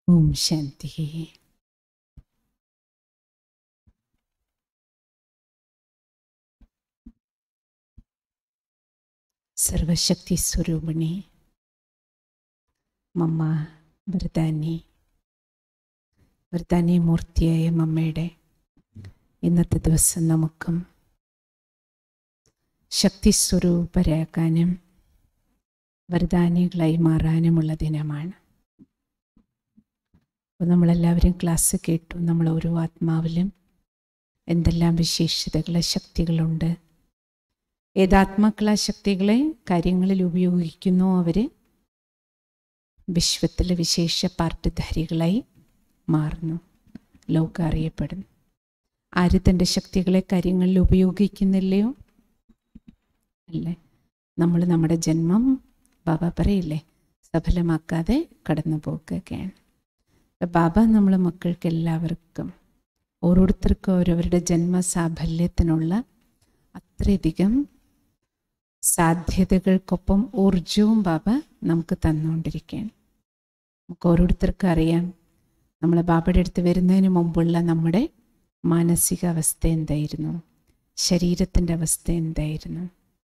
ഓം ശാന്തി സർവശക്തി സ്വരൂപിണി മമ്മ വരദാനി വരദാനി മൂർത്തിയായ മമ്മയുടെ ഇന്നത്തെ ദിവസം നമുക്കും ശക്തി സ്വരൂപരാക്കാനും വരദാനികളായി മാറാനുമുള്ള ദിനമാണ് അപ്പോൾ നമ്മളെല്ലാവരും ക്ലാസ് കേട്ടു നമ്മൾ ഓരോ ആത്മാവിലും എന്തെല്ലാം വിശേഷതകൾ ശക്തികളുണ്ട് ഏതാത്മാക്കൾ ആ ശക്തികളെ കാര്യങ്ങളിൽ ഉപയോഗിക്കുന്നു അവർ വിശ്വത്തിലെ വിശേഷ പാർട്ടിധാരികളായി മാറുന്നു ലോകം അറിയപ്പെടുന്നു ആര് തൻ്റെ ശക്തികളെ കാര്യങ്ങളിൽ ഉപയോഗിക്കുന്നില്ലയോ അല്ലേ നമ്മൾ നമ്മുടെ ജന്മം ബാബ പറയില്ലേ സഫലമാക്കാതെ കടന്നു പോകുകയാണ് ബാബ നമ്മളെ മക്കൾക്ക് എല്ലാവർക്കും ഓരോരുത്തർക്കും അവരവരുടെ ജന്മസാഫല്യത്തിനുള്ള അത്രയധികം സാധ്യതകൾക്കൊപ്പം ഊർജവും ബാബ നമുക്ക് തന്നുകൊണ്ടിരിക്കുകയാണ് നമുക്ക് ഓരോരുത്തർക്കും അറിയാം നമ്മൾ ബാബയുടെ അടുത്ത് വരുന്നതിന് മുമ്പുള്ള നമ്മുടെ മാനസികാവസ്ഥ എന്തായിരുന്നു ശരീരത്തിൻ്റെ അവസ്ഥ എന്തായിരുന്നു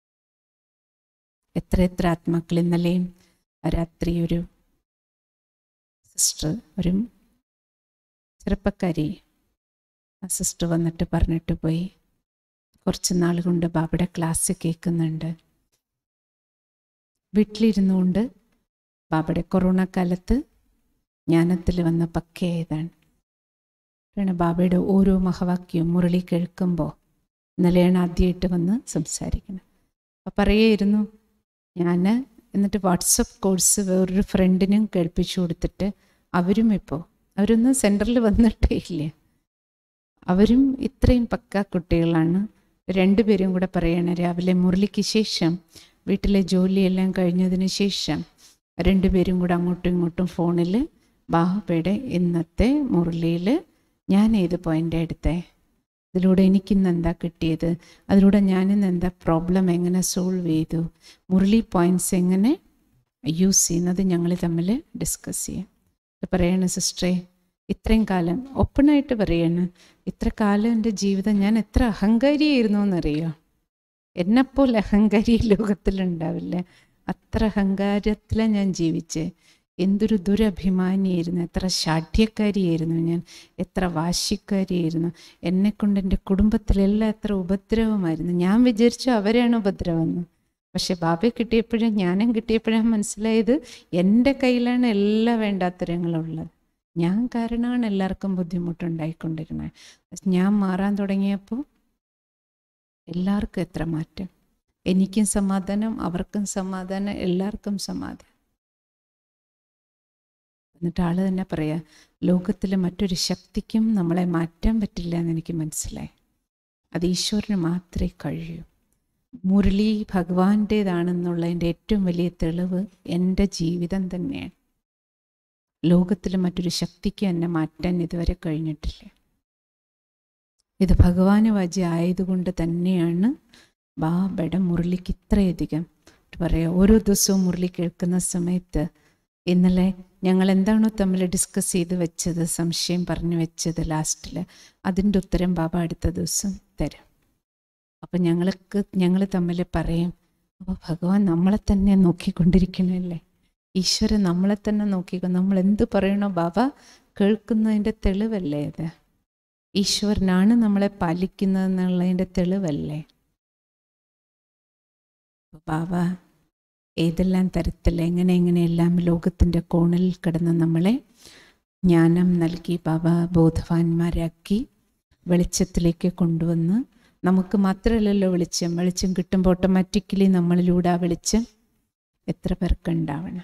എത്ര എത്ര ആത്മാക്കൾ ഇന്നലെയും രാത്രി ഒരു സിസ്റ്റർ ഒരു ചെറുപ്പക്കാരി ആ സിസ്റ്റർ വന്നിട്ട് പറഞ്ഞിട്ട് പോയി കുറച്ച് നാൾ കൊണ്ട് ബാബയുടെ ക്ലാസ് കേൾക്കുന്നുണ്ട് വീട്ടിലിരുന്നു കൊണ്ട് ബാബയുടെ കൊറോണ കാലത്ത് ജ്ഞാനത്തിൽ വന്ന പക്കയായതാണ് കാരണം ബാബയുടെ ഓരോ മഹവാക്യവും മുരളി കേൾക്കുമ്പോൾ ഇന്നലെയാണ് ആദ്യമായിട്ട് വന്ന് സംസാരിക്കുന്നത് അപ്പോൾ പറയായിരുന്നു ഞാൻ എന്നിട്ട് വാട്സപ്പ് കോഴ്സ് വേറൊരു ഫ്രണ്ടിനും കേൾപ്പിച്ചു കൊടുത്തിട്ട് അവരും ഇപ്പോൾ അവരൊന്നും സെൻറ്ററിൽ വന്നിട്ടേ ഇല്ല അവരും ഇത്രയും പക്ക കുട്ടികളാണ് രണ്ടുപേരും കൂടെ പറയണേ രാവിലെ മുരളിക്ക് ശേഷം വീട്ടിലെ ജോലിയെല്ലാം കഴിഞ്ഞതിന് ശേഷം രണ്ടുപേരും കൂടെ അങ്ങോട്ടും ഇങ്ങോട്ടും ഫോണിൽ ബാഹുബയുടെ ഇന്നത്തെ മുരളിയിൽ ഞാൻ ഏത് പോയിൻ്റ് എടുത്തേ ഇതിലൂടെ എനിക്കിന്ന് എന്താ കിട്ടിയത് അതിലൂടെ ഞാനിന്ന് എന്താ പ്രോബ്ലം എങ്ങനെ സോൾവ് ചെയ്തു മുരളി പോയിൻറ്റ്സ് എങ്ങനെ യൂസ് ചെയ്യുന്നത് ഞങ്ങൾ തമ്മിൽ ഡിസ്കസ് ചെയ്യും പറയണ സിസ്റ്ററെ ഇത്രയും കാലം ഓപ്പണായിട്ട് പറയാണ് ഇത്ര കാലം എൻ്റെ ജീവിതം ഞാൻ എത്ര അഹങ്കാരിയായിരുന്നു എന്നറിയോ എന്നെപ്പോലെ അഹങ്കാരി ലോകത്തിലുണ്ടാവില്ല അത്ര അഹങ്കാരത്തിലാണ് ഞാൻ ജീവിച്ച് എന്തൊരു ദുരഭിമാനിയായിരുന്നു എത്ര ശാഠ്യക്കാരിയായിരുന്നു ഞാൻ എത്ര വാശിക്കാരിയായിരുന്നു എന്നെക്കൊണ്ട് എൻ്റെ കുടുംബത്തിലെല്ലാം എത്ര ഉപദ്രവമായിരുന്നു ഞാൻ വിചാരിച്ചു അവരാണ് ഉപദ്രവമെന്ന് പക്ഷെ ബാബയെ കിട്ടിയപ്പോഴും ജ്ഞാനം കിട്ടിയപ്പോഴാണ് മനസ്സിലായത് എൻ്റെ കയ്യിലാണ് എല്ലാ വേണ്ടാത്തരങ്ങളുള്ളത് ഞാൻ കാരണമാണ് എല്ലാവർക്കും ബുദ്ധിമുട്ടുണ്ടായിക്കൊണ്ടിരുന്നത് ഞാൻ മാറാൻ തുടങ്ങിയപ്പോൾ എല്ലാവർക്കും എത്ര മാറ്റം എനിക്കും സമാധാനം അവർക്കും സമാധാനം എല്ലാവർക്കും സമാധാനം എന്നിട്ട് ആള് തന്നെ പറയാ ലോകത്തിലെ മറ്റൊരു ശക്തിക്കും നമ്മളെ മാറ്റാൻ പറ്റില്ല എന്ന് എനിക്ക് മനസ്സിലായി അത് ഈശ്വരന് മാത്രമേ കഴിയൂ മുരളി ഭഗവാന്റേതാണെന്നുള്ളതിൻ്റെ ഏറ്റവും വലിയ തെളിവ് എൻ്റെ ജീവിതം തന്നെയാണ് ലോകത്തിലെ മറ്റൊരു ശക്തിക്ക് എന്നെ മാറ്റാൻ ഇതുവരെ കഴിഞ്ഞിട്ടില്ല ഇത് ഭഗവാന് വജ ആയതുകൊണ്ട് തന്നെയാണ് ബാബയുടെ മുരളിക്ക് ഇത്രയധികം പറയാം ഓരോ ദിവസവും മുരളി കേൾക്കുന്ന സമയത്ത് ഇന്നലെ ഞങ്ങൾ എന്താണോ തമ്മിൽ ഡിസ്കസ് ചെയ്ത് വെച്ചത് സംശയം പറഞ്ഞു വെച്ചത് ലാസ്റ്റിൽ അതിൻ്റെ ഉത്തരം ബാബ അടുത്ത ദിവസം തരും അപ്പം ഞങ്ങൾക്ക് ഞങ്ങൾ തമ്മിൽ പറയും അപ്പോൾ ഭഗവാൻ നമ്മളെ തന്നെ നോക്കിക്കൊണ്ടിരിക്കണല്ലേ ഈശ്വരൻ നമ്മളെ തന്നെ നോക്കിക്കോ നമ്മൾ എന്ത് പറയണോ ബാബ കേൾക്കുന്നതിൻ്റെ തെളിവല്ലേ അത് ഈശ്വരനാണ് നമ്മളെ പാലിക്കുന്നതെന്നുള്ളതിൻ്റെ തെളിവല്ലേ ബാബ ഏതെല്ലാം തരത്തിൽ എങ്ങനെ എങ്ങനെയെല്ലാം ലോകത്തിൻ്റെ കോണിൽ കിടന്ന് നമ്മളെ ജ്ഞാനം നൽകി ബാബ ബോധവാന്മാരാക്കി വെളിച്ചത്തിലേക്ക് കൊണ്ടുവന്ന് നമുക്ക് മാത്രമല്ലല്ലോ വെളിച്ചം വെളിച്ചം കിട്ടുമ്പോൾ ഓട്ടോമാറ്റിക്കലി നമ്മളിലൂടെ ആ വെളിച്ചം എത്ര പേർക്ക് ഉണ്ടാവണം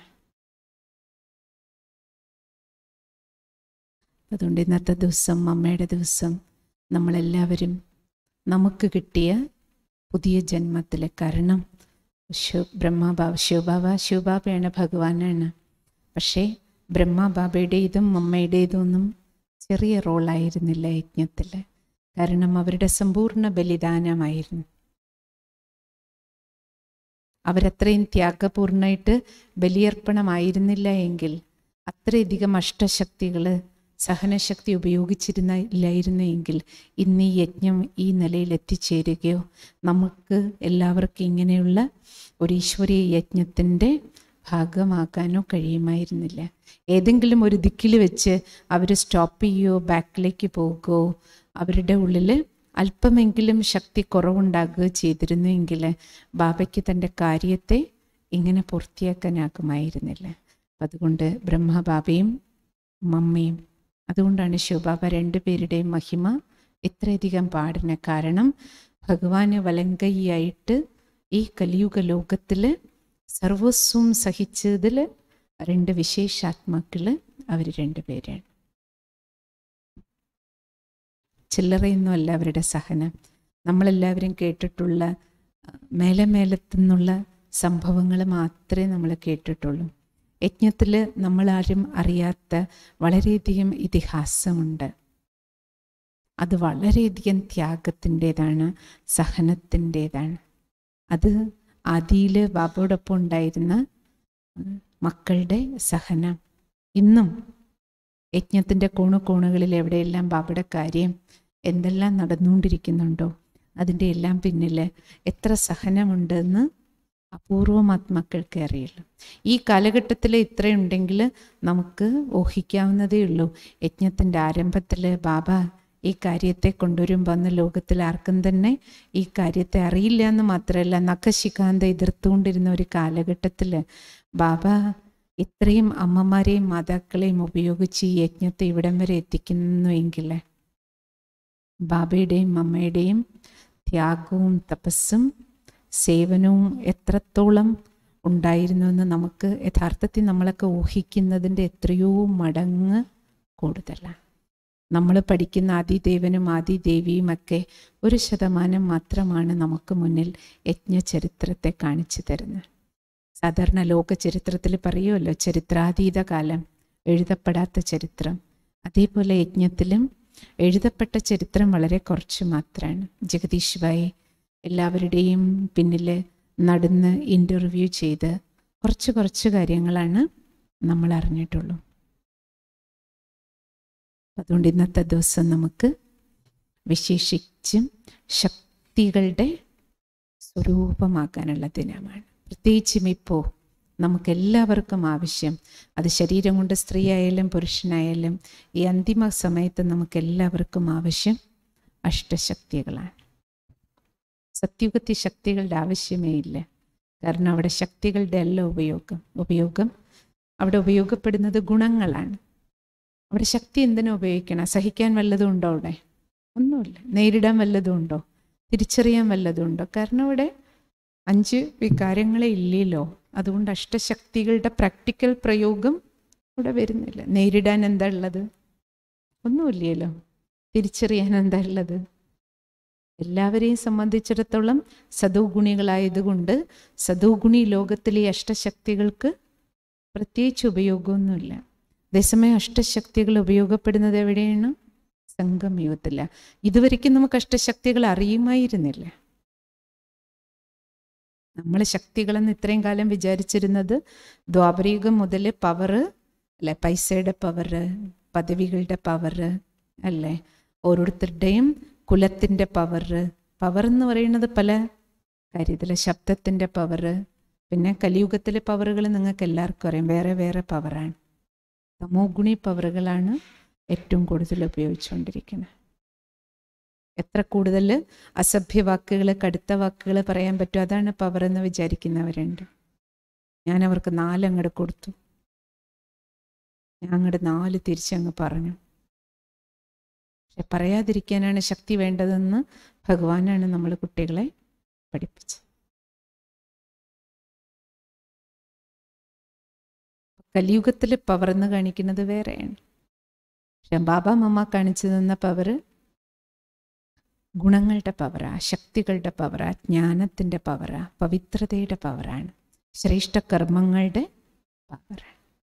അതുകൊണ്ട് ഇന്നത്തെ ദിവസം അമ്മയുടെ ദിവസം നമ്മളെല്ലാവരും നമുക്ക് കിട്ടിയ പുതിയ ജന്മത്തിലെ കാരണം ശിവ ബ്രഹ്മബാബ ശിവബാബ ശിവബാബയാണ് ഭഗവാനാണ് പക്ഷേ ബ്രഹ്മബാബയുടേതും അമ്മയുടേതും ഒന്നും ചെറിയ റോളായിരുന്നില്ല യജ്ഞത്തിൽ കാരണം അവരുടെ സമ്പൂർണ്ണ ബലിദാനമായിരുന്നു അവരത്രയും ത്യാഗപൂർണ്ണമായിട്ട് ബലിയർപ്പണമായിരുന്നില്ല എങ്കിൽ അത്രയധികം അഷ്ടശക്തികൾ സഹനശക്തി ഉപയോഗിച്ചിരുന്ന ഇല്ലായിരുന്നു എങ്കിൽ ഇന്ന് ഈ യജ്ഞം ഈ നിലയിൽ എത്തിച്ചേരുകയോ നമുക്ക് എല്ലാവർക്കും ഇങ്ങനെയുള്ള ഒരു ഈശ്വരീയ യജ്ഞത്തിൻ്റെ ഭാഗമാക്കാനോ കഴിയുമായിരുന്നില്ല ഏതെങ്കിലും ഒരു ദിക്കിൽ വെച്ച് അവർ സ്റ്റോപ്പ് ചെയ്യുകയോ ബാക്കിലേക്ക് പോകുകയോ അവരുടെ ഉള്ളിൽ അല്പമെങ്കിലും ശക്തി കുറവുണ്ടാകുകയോ ചെയ്തിരുന്നുവെങ്കിൽ ബാബയ്ക്ക് തൻ്റെ കാര്യത്തെ ഇങ്ങനെ പൂർത്തിയാക്കാനാകുമായിരുന്നില്ല അതുകൊണ്ട് ബ്രഹ്മബാബയും മമ്മയും അതുകൊണ്ടാണ് ശിവബാബ രണ്ടുപേരുടെയും മഹിമ ഇത്രയധികം പാടിന് കാരണം ഭഗവാന് വലങ്കൈയായിട്ട് ഈ കലിയുഗ ലോകത്തിൽ സർവസ്വം സഹിച്ചതിൽ രണ്ട് വിശേഷാത്മാക്കൾ അവർ രണ്ടുപേരാണ് ചില്ലറയൊന്നുമല്ല അവരുടെ സഹനം നമ്മളെല്ലാവരും കേട്ടിട്ടുള്ള മേലെ മേലത്തുനിന്നുള്ള സംഭവങ്ങൾ മാത്രമേ നമ്മൾ കേട്ടിട്ടുള്ളൂ യജ്ഞത്തിൽ നമ്മളാരും അറിയാത്ത വളരെയധികം ഇതിഹാസമുണ്ട് അത് വളരെയധികം ത്യാഗത്തിൻ്റെതാണ് സഹനത്തിൻ്റെതാണ് അത് ആദിയിൽ ബാബയോടൊപ്പം ഉണ്ടായിരുന്ന മക്കളുടെ സഹനം ഇന്നും യജ്ഞത്തിൻ്റെ കോണു കോണുകളിൽ എവിടെയെല്ലാം ബാബയുടെ കാര്യം എന്തെല്ലാം നടന്നുകൊണ്ടിരിക്കുന്നുണ്ടോ അതിൻ്റെ എല്ലാം പിന്നിൽ എത്ര സഹനമുണ്ടെന്ന് അപൂർവം ആത്മാക്കൾക്ക് അറിയുള്ളൂ ഈ കാലഘട്ടത്തിൽ ഇത്രയുണ്ടെങ്കിൽ നമുക്ക് ഊഹിക്കാവുന്നതേ ഉള്ളൂ യജ്ഞത്തിൻ്റെ ആരംഭത്തിൽ ബാബ ഈ കാര്യത്തെ കൊണ്ടുവരുമ്പോൾ അന്ന് ലോകത്തിൽ ആർക്കും തന്നെ ഈ കാര്യത്തെ അറിയില്ല എന്ന് മാത്രമല്ല നഖശിഖാന്ത എതിർത്തുകൊണ്ടിരുന്ന ഒരു കാലഘട്ടത്തിൽ ബാബ ഇത്രയും അമ്മമാരെയും മാതാക്കളെയും ഉപയോഗിച്ച് ഈ യജ്ഞത്തെ ഇവിടം വരെ എത്തിക്കുന്നുവെങ്കിൽ ബാബയുടെയും അമ്മയുടെയും ത്യാഗവും തപസ്സും സേവനവും എത്രത്തോളം ഉണ്ടായിരുന്നുവെന്ന് നമുക്ക് യഥാർത്ഥത്തിൽ നമ്മളൊക്കെ ഊഹിക്കുന്നതിൻ്റെ എത്രയോ മടങ്ങ് കൂടുതലാണ് നമ്മൾ പഠിക്കുന്ന ആദിദേവനും ആദിദേവിയും ഒക്കെ ഒരു ശതമാനം മാത്രമാണ് നമുക്ക് മുന്നിൽ യജ്ഞചരിത്രത്തെ കാണിച്ചു തരുന്നത് സാധാരണ ലോക ചരിത്രത്തിൽ പറയുമല്ലോ ചരിത്രാതീത കാലം എഴുതപ്പെടാത്ത ചരിത്രം അതേപോലെ യജ്ഞത്തിലും എഴുതപ്പെട്ട ചരിത്രം വളരെ കുറച്ച് മാത്രമാണ് ജഗദീഷ് ഭായി എല്ലാവരുടെയും പിന്നിൽ നടന്ന് ഇൻ്റർവ്യൂ ചെയ്ത് കുറച്ച് കുറച്ച് കാര്യങ്ങളാണ് നമ്മൾ അറിഞ്ഞിട്ടുള്ളൂ അതുകൊണ്ട് ഇന്നത്തെ ദിവസം നമുക്ക് വിശേഷിച്ചും ശക്തികളുടെ സ്വരൂപമാക്കാനുള്ള ദിനമാണ് പ്രത്യേകിച്ചും ഇപ്പോൾ നമുക്കെല്ലാവർക്കും ആവശ്യം അത് ശരീരം കൊണ്ട് സ്ത്രീ ആയാലും പുരുഷനായാലും ഈ അന്തിമ സമയത്ത് നമുക്കെല്ലാവർക്കും ആവശ്യം അഷ്ടശക്തികളാണ് സത്യുഗത്തി ശക്തികളുടെ ആവശ്യമേ ഇല്ല കാരണം അവിടെ ശക്തികളുടെ അല്ല ഉപയോഗം ഉപയോഗം അവിടെ ഉപയോഗപ്പെടുന്നത് ഗുണങ്ങളാണ് അവിടെ ശക്തി എന്തിനു ഉപയോഗിക്കണം സഹിക്കാൻ വല്ലതും ഉണ്ടോ അവിടെ ഒന്നുമില്ല നേരിടാൻ വല്ലതും ഉണ്ടോ തിരിച്ചറിയാൻ വല്ലതും ഉണ്ടോ കാരണം അവിടെ അഞ്ച് വികാരങ്ങളെ ഇല്ലല്ലോ അതുകൊണ്ട് അഷ്ടശക്തികളുടെ പ്രാക്ടിക്കൽ പ്രയോഗം ഇവിടെ വരുന്നില്ല നേരിടാൻ എന്താ ഉള്ളത് ഒന്നുമില്ലല്ലോ തിരിച്ചറിയാൻ എന്താ ഉള്ളത് എല്ലാവരെയും സംബന്ധിച്ചിടത്തോളം സദോഗുണികളായതുകൊണ്ട് സദോഗുണി ലോകത്തിലെ അഷ്ടശക്തികൾക്ക് പ്രത്യേകിച്ച് ഉപയോഗമൊന്നുമില്ല അതേസമയം അഷ്ടശക്തികൾ ഉപയോഗപ്പെടുന്നത് എവിടെയാണ് സംഗമയുഗത്തില്ല ഇതുവരെയ്ക്കും നമുക്ക് അഷ്ടശക്തികൾ അറിയുമായിരുന്നില്ല നമ്മൾ ശക്തികളെന്ന് ഇത്രയും കാലം വിചാരിച്ചിരുന്നത് ദ്വാപരയുഗം മുതൽ പവറ് അല്ലെ പൈസയുടെ പവറ് പദവികളുടെ പവറ് അല്ലേ ഓരോരുത്തരുടെയും കുലത്തിൻ്റെ പവറ് പവർ എന്ന് പറയുന്നത് പല കാര്യത്തിൽ ശബ്ദത്തിൻ്റെ പവറ് പിന്നെ കലിയുഗത്തിലെ പവറുകൾ നിങ്ങൾക്ക് എല്ലാവർക്കും അറിയാം വേറെ വേറെ പവറാണ് തമോ ഗുണി പവറുകളാണ് ഏറ്റവും കൂടുതൽ ഉപയോഗിച്ചുകൊണ്ടിരിക്കുന്നത് എത്ര കൂടുതൽ അസഭ്യ വാക്കുകൾ കടുത്ത വാക്കുകൾ പറയാൻ പറ്റും അതാണ് പവർ എന്ന് വിചാരിക്കുന്നവരുണ്ട് ഞാൻ അവർക്ക് നാലങ്ങട് കൊടുത്തു ഞാൻ അങ്ങോട്ട് നാല് തിരിച്ചങ്ങ് പറഞ്ഞു പക്ഷെ പറയാതിരിക്കാനാണ് ശക്തി വേണ്ടതെന്ന് ഭഗവാനാണ് നമ്മൾ കുട്ടികളെ പഠിപ്പിച്ചത് കലിയുഗത്തിൽ പവർന്ന് കാണിക്കുന്നത് വേറെയാണ് പക്ഷെ ബാബ മമ്മ കാണിച്ചു തന്ന പവർ ഗുണങ്ങളുടെ പവറാ ശക്തികളുടെ പവറാ ജ്ഞാനത്തിൻ്റെ പവറാ പവിത്രതയുടെ പവറാണ് ശ്രേഷ്ഠ കർമ്മങ്ങളുടെ പവറാണ്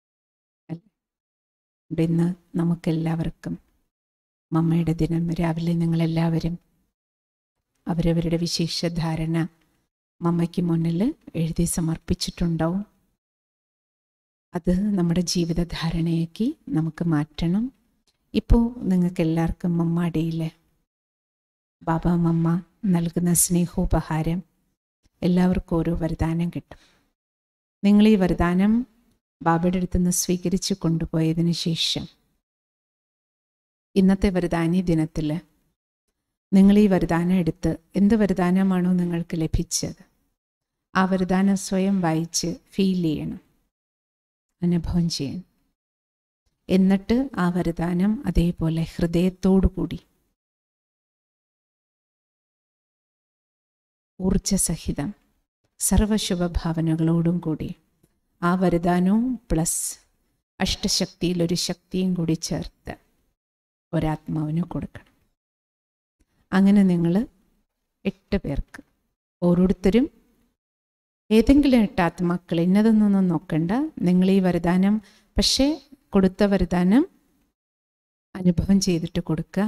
അല്ലേ ഇന്ന് നമുക്കെല്ലാവർക്കും മമ്മയുടെ ദിനം രാവിലെ നിങ്ങളെല്ലാവരും അവരവരുടെ വിശേഷ ധാരണ മമ്മയ്ക്ക് മുന്നിൽ എഴുതി സമർപ്പിച്ചിട്ടുണ്ടാവും അത് നമ്മുടെ ജീവിതധാരണയാക്കി നമുക്ക് മാറ്റണം ഇപ്പോൾ നിങ്ങൾക്ക് എല്ലാവർക്കും മമ്മാടിയിൽ ബാബ മമ്മ നൽകുന്ന സ്നേഹോപഹാരം എല്ലാവർക്കും ഓരോ വരദാനം കിട്ടും നിങ്ങൾ ഈ വരദാനം ബാബയുടെ അടുത്ത് നിന്ന് സ്വീകരിച്ചു കൊണ്ടുപോയതിന് ശേഷം ഇന്നത്തെ വരദാനി ദിനത്തിൽ നിങ്ങൾ ഈ വരദാനം എടുത്ത് എന്ത് വരദാനമാണോ നിങ്ങൾക്ക് ലഭിച്ചത് ആ വരദാനം സ്വയം വായിച്ച് ഫീൽ ചെയ്യണം അനുഭവം ചെയ്യണം എന്നിട്ട് ആ വരദാനം അതേപോലെ ഹൃദയത്തോടു കൂടി ഊർജസഹിതം സർവശുഭഭാവനകളോടും കൂടി ആ വരദാനവും പ്ലസ് അഷ്ടശക്തിയിൽ ഒരു ശക്തിയും കൂടി ചേർത്ത് ഒരാത്മാവിന് കൊടുക്കണം അങ്ങനെ നിങ്ങൾ എട്ട് പേർക്ക് ഓരോരുത്തരും ഏതെങ്കിലും എട്ട് ആത്മാക്കൾ ഇന്നതൊന്നും നോക്കണ്ട നിങ്ങൾ ഈ വരദാനം പക്ഷേ കൊടുത്ത വരദാനം അനുഭവം ചെയ്തിട്ട് കൊടുക്കുക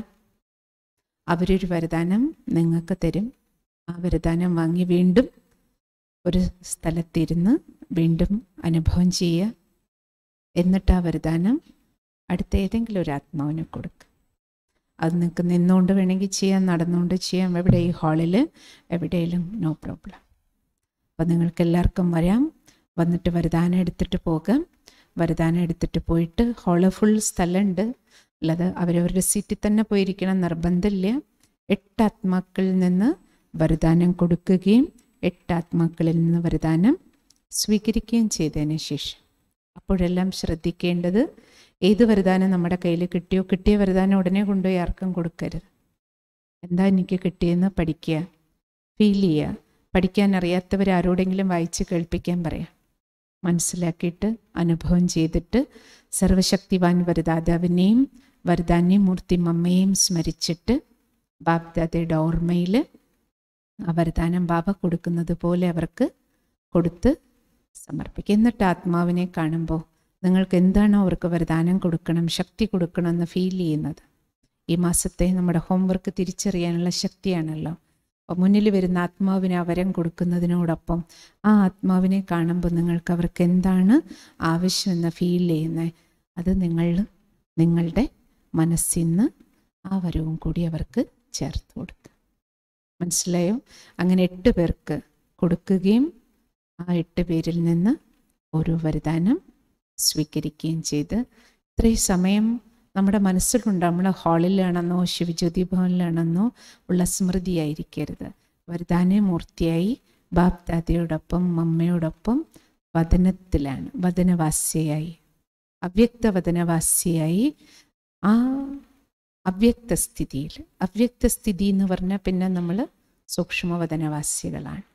അവരൊരു വരദാനം നിങ്ങൾക്ക് തരും ആ വരദാനം വാങ്ങി വീണ്ടും ഒരു സ്ഥലത്തിരുന്ന് വീണ്ടും അനുഭവം ചെയ്യുക എന്നിട്ട് ആ വരദാനം അടുത്ത ഏതെങ്കിലും ഒരു ആത്മാവിന് കൊടുക്കുക അത് നിങ്ങൾക്ക് നിന്നുകൊണ്ട് വേണമെങ്കിൽ ചെയ്യാം നടന്നുകൊണ്ട് ചെയ്യാം എവിടെ ഈ ഹാളിൽ എവിടെയെങ്കിലും നോ പ്രോബ്ലം അപ്പോൾ നിങ്ങൾക്ക് എല്ലാവർക്കും വരാം വന്നിട്ട് വരദാനം എടുത്തിട്ട് പോകാം വരദാനം എടുത്തിട്ട് പോയിട്ട് ഹാള് ഫുൾ സ്ഥലമുണ്ട് അല്ലാതെ അവരവരുടെ സീറ്റിൽ തന്നെ പോയിരിക്കണം നിർബന്ധമില്ല എട്ട് ആത്മാക്കളിൽ നിന്ന് വരദാനം കൊടുക്കുകയും എട്ട് ആത്മാക്കളിൽ നിന്ന് വരദാനം സ്വീകരിക്കുകയും ചെയ്തതിന് ശേഷം അപ്പോഴെല്ലാം ശ്രദ്ധിക്കേണ്ടത് ഏത് വരദാനം നമ്മുടെ കയ്യിൽ കിട്ടിയോ കിട്ടിയ വരദാനം ഉടനെ കൊണ്ടുപോയി ആർക്കും കൊടുക്കരുത് എന്താ എനിക്ക് കിട്ടിയെന്ന് പഠിക്കുക ഫീൽ ചെയ്യുക പഠിക്കാൻ അറിയാത്തവർ ആരോടെങ്കിലും വായിച്ച് കേൾപ്പിക്കാൻ പറയാം മനസ്സിലാക്കിയിട്ട് അനുഭവം ചെയ്തിട്ട് സർവശക്തിവാൻ വരദാതാവിനെയും വരദാന്യ മൂർത്തി മമ്മയെയും സ്മരിച്ചിട്ട് ബാബ്ദാദയുടെ ഓർമ്മയിൽ ആ വരദാനം ബാബ കൊടുക്കുന്നത് പോലെ അവർക്ക് കൊടുത്ത് സമർപ്പിക്കുക എന്നിട്ട് ആത്മാവിനെ കാണുമ്പോൾ നിങ്ങൾക്ക് എന്താണോ അവർക്ക് വരദാനം കൊടുക്കണം ശക്തി കൊടുക്കണം എന്ന് ഫീൽ ചെയ്യുന്നത് ഈ മാസത്തെ നമ്മുടെ ഹോംവർക്ക് തിരിച്ചറിയാനുള്ള ശക്തിയാണല്ലോ അപ്പോൾ മുന്നിൽ വരുന്ന ആത്മാവിന് അവരം കൊടുക്കുന്നതിനോടൊപ്പം ആ ആത്മാവിനെ കാണുമ്പോൾ നിങ്ങൾക്ക് അവർക്ക് എന്താണ് ആവശ്യമെന്ന് ഫീൽ ചെയ്യുന്നത് അത് നിങ്ങൾ നിങ്ങളുടെ മനസ്സിൽ നിന്ന് ആ വരവും കൂടി അവർക്ക് ചേർത്ത് കൊടുക്കുക മനസ്സിലായോ അങ്ങനെ എട്ട് പേർക്ക് കൊടുക്കുകയും ആ എട്ട് പേരിൽ നിന്ന് ഓരോ വരദാനം സ്വീകരിക്കുകയും ചെയ്ത് ഇത്രയും സമയം നമ്മുടെ മനസ്സിലുണ്ട് നമ്മൾ ഹാളിലാണെന്നോ ശിവജ്യോതി ഭവനിലാണെന്നോ ഉള്ള സ്മൃതിയായിരിക്കരുത് വരദാന മൂർത്തിയായി ബാപ്ദാദയോടൊപ്പം മമ്മയോടൊപ്പം വദനത്തിലാണ് വദനവാസ്യയായി അവ്യക്ത വദനവാസ്യയായി ആ അവ്യക്ത സ്ഥിതിയിൽ അവ്യക്ത സ്ഥിതി എന്ന് പറഞ്ഞാൽ പിന്നെ നമ്മൾ സൂക്ഷ്മവദനവാസികളാണ്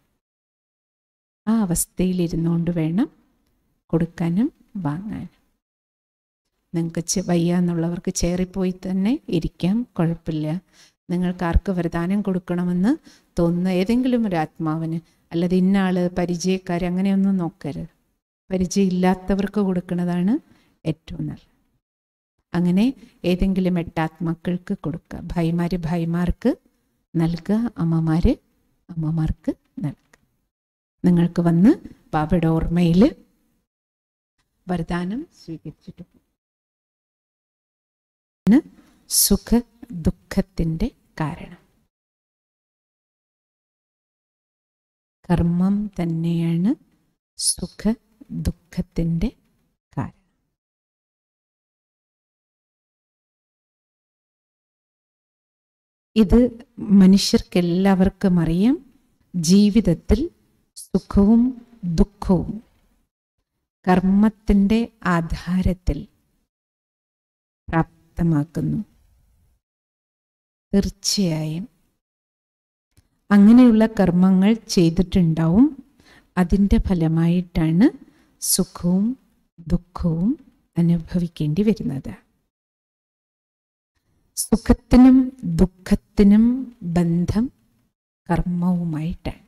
ആ അവസ്ഥയിൽ ഇരുന്നുകൊണ്ട് വേണം കൊടുക്കാനും വാങ്ങാനും നിങ്ങൾക്ക് വയ്യ എന്നുള്ളവർക്ക് ചേറിപ്പോയി തന്നെ ഇരിക്കാം കുഴപ്പമില്ല നിങ്ങൾക്ക് ആർക്ക് വരദാനം കൊടുക്കണമെന്ന് തോന്നുന്ന ഏതെങ്കിലും ഒരു ആത്മാവിന് അല്ലാതെ ഇന്ന ആള് പരിചയക്കാർ അങ്ങനെയൊന്നും നോക്കരുത് പരിചയമില്ലാത്തവർക്ക് കൊടുക്കുന്നതാണ് ഏറ്റവും നല്ലത് അങ്ങനെ ഏതെങ്കിലും എട്ടാത്മാക്കൾക്ക് കൊടുക്കുക ഭായിമാര് ഭായിമാർക്ക് നൽകുക അമ്മമാര് അമ്മമാർക്ക് നൽകുക നിങ്ങൾക്ക് വന്ന് ബാബയുടെ ഓർമ്മയിൽ വരദാനം സ്വീകരിച്ചിട്ട് സുഖ ദുഃഖത്തിൻ്റെ കാരണം കർമ്മം തന്നെയാണ് സുഖ ദുഃഖത്തിൻ്റെ കാരണം ഇത് മനുഷ്യർക്കെല്ലാവർക്കും അറിയാം ജീവിതത്തിൽ സുഖവും ദുഃഖവും കർമ്മത്തിൻ്റെ ആധാരത്തിൽ പ്രാപ്തമാക്കുന്നു തീർച്ചയായും അങ്ങനെയുള്ള കർമ്മങ്ങൾ ചെയ്തിട്ടുണ്ടാവും അതിൻ്റെ ഫലമായിട്ടാണ് സുഖവും ദുഃഖവും അനുഭവിക്കേണ്ടി വരുന്നത് സുഖത്തിനും ദുഃഖത്തിനും ബന്ധം കർമ്മവുമായിട്ടാണ്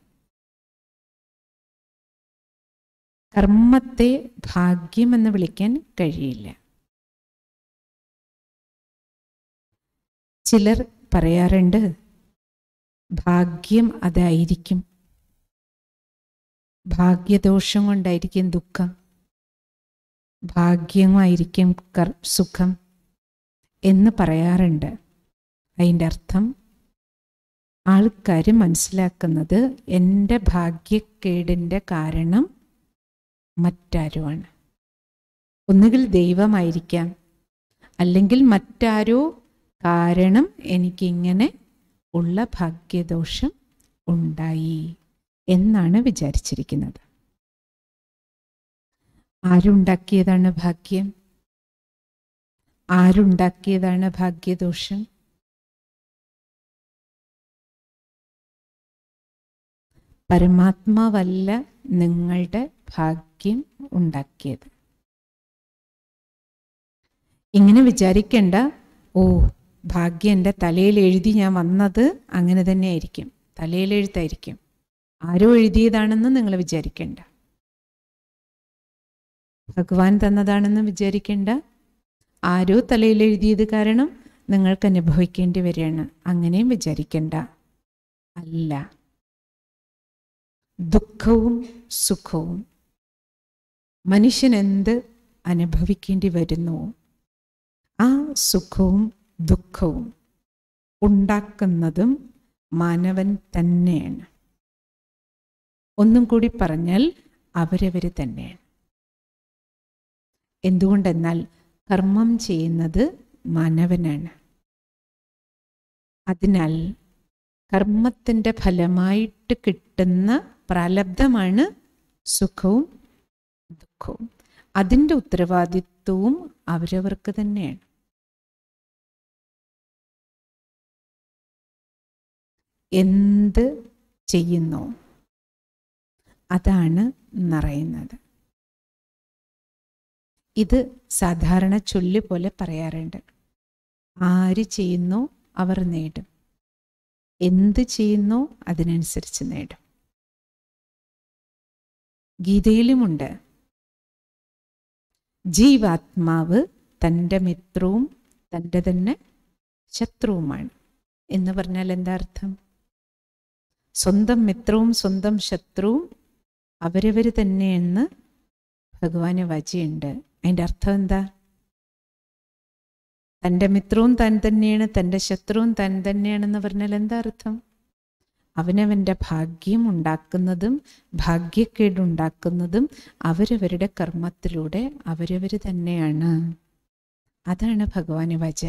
കർമ്മത്തെ ഭാഗ്യമെന്ന് വിളിക്കാൻ കഴിയില്ല ചിലർ പറയാറുണ്ട് ഭാഗ്യം അതായിരിക്കും ഭാഗ്യദോഷം കൊണ്ടായിരിക്കും ദുഃഖം ഭാഗ്യമായിരിക്കും കർ സുഖം എന്ന് പറയാറുണ്ട് അതിൻ്റെ അർത്ഥം ആൾക്കാർ മനസ്സിലാക്കുന്നത് എൻ്റെ ഭാഗ്യക്കേടിൻ്റെ കാരണം മറ്റാരുമാണ് ഒന്നുകിൽ ദൈവമായിരിക്കാം അല്ലെങ്കിൽ മറ്റാരോ കാരണം എനിക്കിങ്ങനെ ഉള്ള ഭാഗ്യദോഷം ഉണ്ടായി എന്നാണ് വിചാരിച്ചിരിക്കുന്നത് ആരുണ്ടാക്കിയതാണ് ഭാഗ്യം ആരുണ്ടാക്കിയതാണ് ഭാഗ്യദോഷം പരമാത്മാവല്ല നിങ്ങളുടെ ഭാഗ്യം ഉണ്ടാക്കിയത് ഇങ്ങനെ വിചാരിക്കേണ്ട ഓ ഭാഗ്യം എൻ്റെ തലയിൽ എഴുതി ഞാൻ വന്നത് അങ്ങനെ തന്നെ ആയിരിക്കും തലയിൽ എഴുത്തായിരിക്കും ആരോ എഴുതിയതാണെന്ന് നിങ്ങൾ വിചാരിക്കേണ്ട ഭഗവാൻ തന്നതാണെന്ന് വിചാരിക്കേണ്ട ആരോ തലയിൽ എഴുതിയത് കാരണം നിങ്ങൾക്ക് അനുഭവിക്കേണ്ടി വരികയാണ് അങ്ങനെയും വിചാരിക്കേണ്ട അല്ല ദുഃഖവും സുഖവും മനുഷ്യൻ എന്ത് അനുഭവിക്കേണ്ടി വരുന്നുവോ ആ സുഖവും ദുഃഖവും ഉണ്ടാക്കുന്നതും മാനവൻ തന്നെയാണ് ഒന്നും കൂടി പറഞ്ഞാൽ അവരവർ തന്നെയാണ് എന്തുകൊണ്ടെന്നാൽ കർമ്മം ചെയ്യുന്നത് മാനവനാണ് അതിനാൽ കർമ്മത്തിൻ്റെ ഫലമായിട്ട് കിട്ടുന്ന പ്രാലബ്ധമാണ് സുഖവും ദുഃഖവും അതിൻ്റെ ഉത്തരവാദിത്വവും അവരവർക്ക് തന്നെയാണ് എന്ത് ചെയ്യുന്നു അതാണ് നിറയുന്നത് ഇത് സാധാരണ ചൊല്ല് പോലെ പറയാറുണ്ട് ആര് ചെയ്യുന്നു അവർ നേടും എന്ത് ചെയ്യുന്നു അതിനനുസരിച്ച് നേടും ഗീതയിലുമുണ്ട് ജീവാത്മാവ് തൻ്റെ മിത്രവും തൻ്റെ തന്നെ ശത്രുവുമാണ് എന്ന് പറഞ്ഞാൽ എന്താ അർത്ഥം സ്വന്തം മിത്രവും സ്വന്തം ശത്രുവും അവരവർ തന്നെയെന്ന് ഭഗവാന് വചയുണ്ട് അതിൻ്റെ അർത്ഥം എന്താ തൻ്റെ മിത്രവും താൻ തന്നെയാണ് തൻ്റെ ശത്രുവും താൻ തന്നെയാണെന്ന് പറഞ്ഞാൽ എന്താ അർത്ഥം അവനവൻ്റെ ഭാഗ്യം ഉണ്ടാക്കുന്നതും ഭാഗ്യക്കേടുണ്ടാക്കുന്നതും അവരവരുടെ കർമ്മത്തിലൂടെ അവരവർ തന്നെയാണ് അതാണ് ഭഗവാന് വച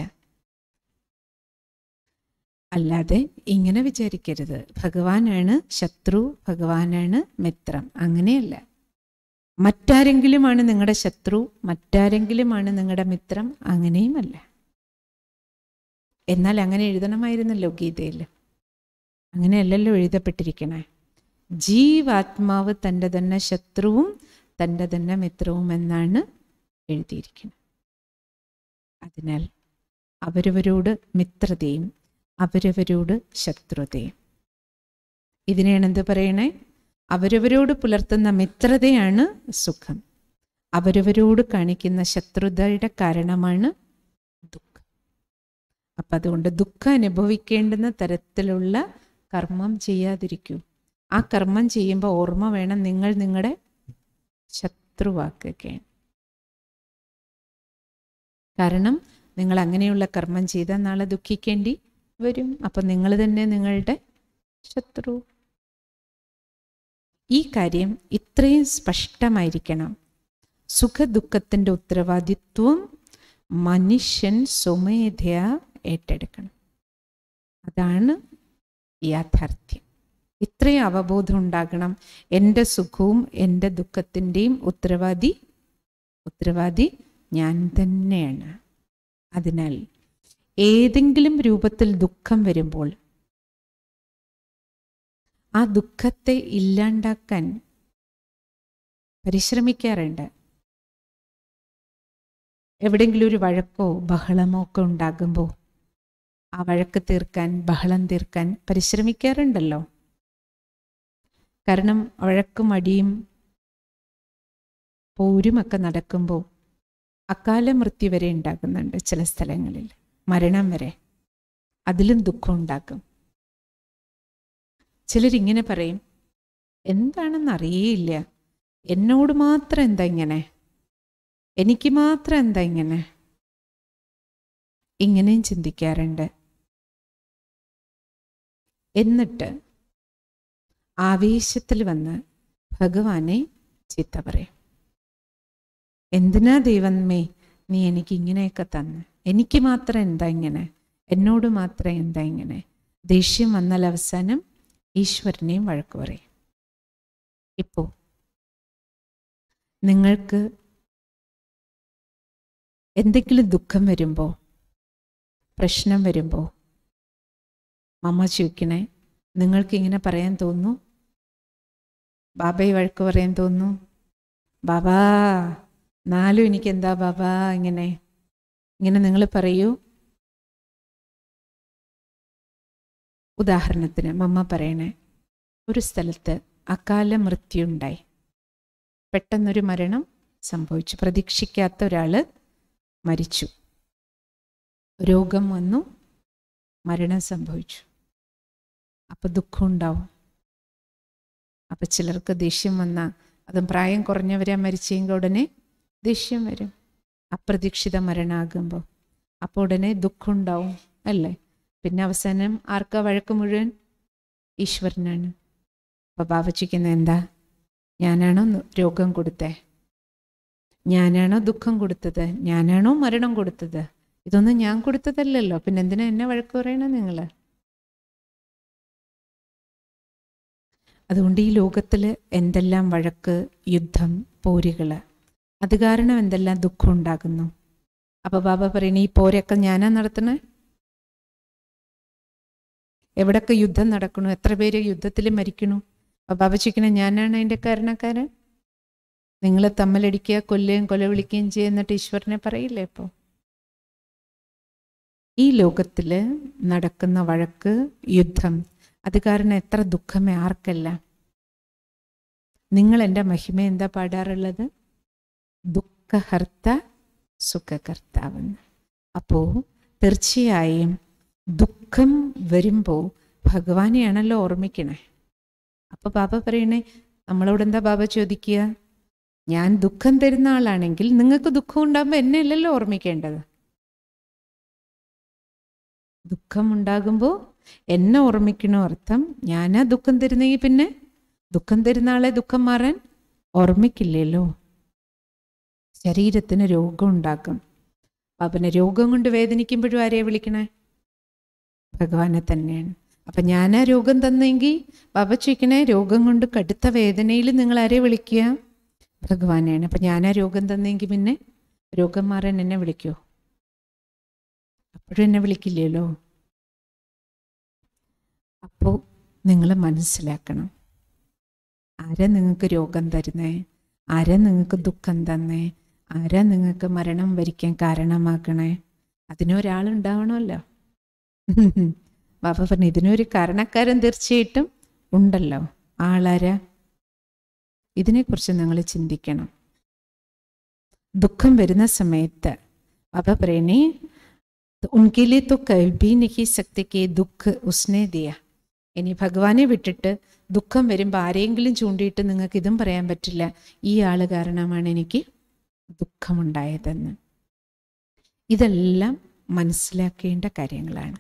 അല്ലാതെ ഇങ്ങനെ വിചാരിക്കരുത് ഭഗവാനാണ് ശത്രു ഭഗവാനാണ് മിത്രം അങ്ങനെയല്ല മറ്റാരെങ്കിലുമാണ് നിങ്ങളുടെ ശത്രു മറ്റാരെങ്കിലുമാണ് നിങ്ങളുടെ മിത്രം അങ്ങനെയുമല്ല എന്നാൽ അങ്ങനെ എഴുതണമായിരുന്നല്ലോ ഗീതയിൽ അങ്ങനെയല്ലല്ലോ എഴുതപ്പെട്ടിരിക്കണേ ജീവാത്മാവ് തൻ്റെ തന്നെ ശത്രുവും തൻ്റെ തന്നെ മിത്രവും എന്നാണ് എഴുതിയിരിക്കുന്നത് അതിനാൽ അവരവരോട് മിത്രതയും അവരവരോട് ശത്രുതയും ഇതിനെയാണ് എന്ത് പറയണേ അവരവരോട് പുലർത്തുന്ന മിത്രതയാണ് സുഖം അവരവരോട് കാണിക്കുന്ന ശത്രുതയുടെ കാരണമാണ് ദുഃഖം അപ്പം അതുകൊണ്ട് ദുഃഖം അനുഭവിക്കേണ്ടുന്ന തരത്തിലുള്ള കർമ്മം ചെയ്യാതിരിക്കൂ ആ കർമ്മം ചെയ്യുമ്പോൾ ഓർമ്മ വേണം നിങ്ങൾ നിങ്ങളുടെ ശത്രുവാക്കുകയാണ് കാരണം നിങ്ങൾ അങ്ങനെയുള്ള കർമ്മം ചെയ്താൽ നാളെ ദുഃഖിക്കേണ്ടി വരും അപ്പം നിങ്ങൾ തന്നെ നിങ്ങളുടെ ശത്രു ഈ കാര്യം ഇത്രയും സ്പഷ്ടമായിരിക്കണം സുഖദുഃഖത്തിൻ്റെ ഉത്തരവാദിത്വം മനുഷ്യൻ സ്വമേധയാ ഏറ്റെടുക്കണം അതാണ് യാഥാർത്ഥ്യം ഇത്രയും അവബോധം ഉണ്ടാകണം എൻ്റെ സുഖവും എൻ്റെ ദുഃഖത്തിൻ്റെയും ഉത്തരവാദി ഉത്തരവാദി ഞാൻ തന്നെയാണ് അതിനാൽ ഏതെങ്കിലും രൂപത്തിൽ ദുഃഖം വരുമ്പോൾ ആ ദുഃഖത്തെ ഇല്ലാണ്ടാക്കാൻ പരിശ്രമിക്കാറുണ്ട് എവിടെയെങ്കിലും ഒരു വഴക്കോ ബഹളമോ ഒക്കെ ഉണ്ടാകുമ്പോൾ ആ വഴക്ക് തീർക്കാൻ ബഹളം തീർക്കാൻ പരിശ്രമിക്കാറുണ്ടല്ലോ കാരണം വഴക്കും അടിയും പോരുമൊക്കെ നടക്കുമ്പോൾ അകാല മൃത്യു വരെ ഉണ്ടാകുന്നുണ്ട് ചില സ്ഥലങ്ങളിൽ മരണം വരെ അതിലും ദുഃഖം ഉണ്ടാക്കും ചിലരിങ്ങനെ പറയും എന്താണെന്ന് അറിയേയില്ല എന്നോട് മാത്രം എന്താ ഇങ്ങനെ എനിക്ക് മാത്രം എന്താ ഇങ്ങനെ ഇങ്ങനെയും ചിന്തിക്കാറുണ്ട് എന്നിട്ട് ആവേശത്തിൽ വന്ന് ഭഗവാനെ ചീത്ത പറയും എന്തിനാ ദൈവമേ നീ എനിക്ക് ഇങ്ങനെയൊക്കെ തന്ന് എനിക്ക് മാത്രം എന്താ ഇങ്ങനെ എന്നോട് മാത്രം എന്താ ഇങ്ങനെ ദേഷ്യം വന്നാൽ അവസാനം ഈശ്വരനെയും വഴക്ക് പറയും ഇപ്പോൾ നിങ്ങൾക്ക് എന്തെങ്കിലും ദുഃഖം വരുമ്പോൾ പ്രശ്നം വരുമ്പോൾ മമ്മ ചോദിക്കണേ നിങ്ങൾക്ക് ഇങ്ങനെ പറയാൻ തോന്നുന്നു ബാബയെ വഴക്ക് പറയാൻ തോന്നുന്നു ബാബാ നാലും എനിക്ക് എന്താ ബാബാ ഇങ്ങനെ ഇങ്ങനെ നിങ്ങൾ പറയൂ ഉദാഹരണത്തിന് മമ്മ പറയണേ ഒരു സ്ഥലത്ത് അകാല മൃത്യു ഉണ്ടായി പെട്ടെന്നൊരു മരണം സംഭവിച്ചു പ്രതീക്ഷിക്കാത്ത ഒരാൾ മരിച്ചു രോഗം വന്നു മരണം സംഭവിച്ചു അപ്പോൾ ദുഃഖം ഉണ്ടാവും അപ്പം ചിലർക്ക് ദേഷ്യം വന്നാൽ അതും പ്രായം കുറഞ്ഞവരാ മരിച്ചെങ്കിൽ ഉടനെ ദേഷ്യം വരും അപ്രതീക്ഷിത മരണമാകുമ്പോൾ അപ്പോൾ ഉടനെ ദുഃഖം ഉണ്ടാവും അല്ലേ പിന്നെ അവസാനം ആർക്കാ വഴക്ക് മുഴുവൻ ഈശ്വരനാണ് അപ്പോൾ ബാബച്ചിക്കുന്ന എന്താ ഞാനാണോ രോഗം കൊടുത്തേ ഞാനാണോ ദുഃഖം കൊടുത്തത് ഞാനാണോ മരണം കൊടുത്തത് ഇതൊന്നും ഞാൻ കൊടുത്തതല്ലല്ലോ പിന്നെ എന്തിനാ എന്നെ വഴക്ക് പറയണം നിങ്ങൾ അതുകൊണ്ട് ഈ ലോകത്തിൽ എന്തെല്ലാം വഴക്ക് യുദ്ധം പോരുകൾ അത് കാരണം എന്തെല്ലാം ദുഃഖം ഉണ്ടാകുന്നു അപ്പൊ ബാബ പറയണ ഈ പോരൊക്കെ ഞാനാ നടത്തണേ എവിടൊക്കെ യുദ്ധം നടക്കണു എത്ര പേര് യുദ്ധത്തിൽ മരിക്കണു അപ്പൊ ബാബ ചോദിക്കണ ഞാനാണ് അതിൻ്റെ കാരണക്കാരൻ നിങ്ങൾ തമ്മിലടിക്കുക കൊല്ലുകയും കൊല വിളിക്കുകയും ചെയ്യുന്നിട്ട് ഈശ്വരനെ പറയില്ലേ ഇപ്പോൾ ഈ ലോകത്തിൽ നടക്കുന്ന വഴക്ക് യുദ്ധം അത് കാരണം എത്ര ദുഃഖമേ ആർക്കല്ല നിങ്ങൾ എൻ്റെ മഹിമ എന്താ പാടാറുള്ളത് ദുഃഖഹർത്ത സുഖകർത്താവെന്ന് അപ്പോൾ തീർച്ചയായും ദുഃഖം വരുമ്പോൾ ഭഗവാനെയാണല്ലോ ഓർമ്മിക്കണേ അപ്പോൾ ബാബ പറയണേ നമ്മളോട് എന്താ ബാബ ചോദിക്കുക ഞാൻ ദുഃഖം തരുന്ന ആളാണെങ്കിൽ നിങ്ങൾക്ക് ദുഃഖം ഉണ്ടാകുമ്പോൾ എന്നെ അല്ലല്ലോ ഓർമ്മിക്കേണ്ടത് ദുഃഖം ഉണ്ടാകുമ്പോൾ എന്നെ ഓർമ്മിക്കണോ അർത്ഥം ഞാനാ ദുഃഖം തരുന്നെങ്കിൽ പിന്നെ ദുഃഖം തരുന്ന ആളെ ദുഃഖം മാറാൻ ഓർമ്മിക്കില്ലല്ലോ ശരീരത്തിന് രോഗം ഉണ്ടാക്കും അവന് രോഗം കൊണ്ട് വേദനിക്കുമ്പോഴും ആരെയാ വിളിക്കണേ ഭഗവാനെ തന്നെയാണ് അപ്പം ഞാനാ രോഗം തന്നെങ്കിൽ ബാബ ചോദിക്കണേ രോഗം കൊണ്ട് കടുത്ത വേദനയിൽ നിങ്ങൾ ആരെ വിളിക്കുക ഭഗവാനെയാണ് അപ്പം ഞാനാ രോഗം തന്നെങ്കിൽ പിന്നെ രോഗം മാറാൻ എന്നെ വിളിക്കുമോ അപ്പോഴും എന്നെ വിളിക്കില്ലല്ലോ അപ്പോൾ നിങ്ങൾ മനസ്സിലാക്കണം ആരാ നിങ്ങൾക്ക് രോഗം തരുന്നേ ആരാ നിങ്ങൾക്ക് ദുഃഖം തന്നേ ആരാ നിങ്ങൾക്ക് മരണം വരിക്കാൻ കാരണമാക്കണേ അതിനൊരാളുണ്ടാവണമല്ലോ ബാബ പറഞ്ഞു ഇതിനൊരു കാരണക്കാരൻ തീർച്ചയായിട്ടും ഉണ്ടല്ലോ ആളാരാ ഇതിനെക്കുറിച്ച് നിങ്ങൾ ചിന്തിക്കണം ദുഃഖം വരുന്ന സമയത്ത് ബാബ പറയണേ ഉनके लिए तो कभी नहीं सकते कि दुख उसने दिया ഇനി ഭഗവാനെ വിട്ടിട്ട് ദുഃഖം വരുമ്പോൾ ആരെങ്കിലും ചൂണ്ടിയിട്ട് നിങ്ങൾക്ക് ഇതും പറയാൻ പറ്റില്ല ഈ ആള് കാരണമാണ് എനിക്ക് ദുഃഖമുണ്ടായതെന്ന് ഇതെല്ലാം മനസ്സിലാക്കേണ്ട കാര്യങ്ങളാണ്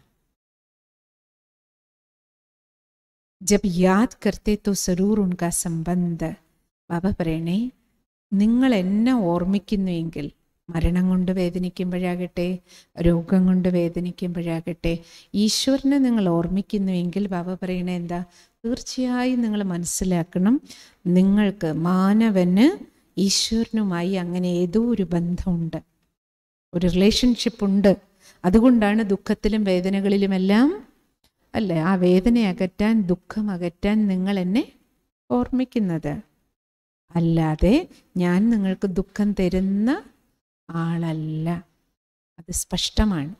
ജബ് യാദ് കർത്തെ തോ സരൂർ ഉൺക സംബന്ധ ബാബ പറയണേ നിങ്ങൾ എന്നെ ഓർമ്മിക്കുന്നുവെങ്കിൽ മരണം കൊണ്ട് വേദനിക്കുമ്പോഴാകട്ടെ രോഗം കൊണ്ട് വേദനിക്കുമ്പോഴാകട്ടെ ഈശ്വരനെ നിങ്ങൾ ഓർമ്മിക്കുന്നുവെങ്കിൽ ബാബ പറയണേ എന്താ തീർച്ചയായും നിങ്ങൾ മനസ്സിലാക്കണം നിങ്ങൾക്ക് മാനവന് ഈശ്വരനുമായി അങ്ങനെ ഏതോ ഒരു ബന്ധമുണ്ട് ഒരു റിലേഷൻഷിപ്പ് ഉണ്ട് അതുകൊണ്ടാണ് ദുഃഖത്തിലും വേദനകളിലുമെല്ലാം അല്ലേ ആ വേദന അകറ്റാൻ ദുഃഖം അകറ്റാൻ നിങ്ങൾ എന്നെ ഓർമ്മിക്കുന്നത് അല്ലാതെ ഞാൻ നിങ്ങൾക്ക് ദുഃഖം തരുന്ന ആളല്ല അത് സ്പഷ്ടമാണ്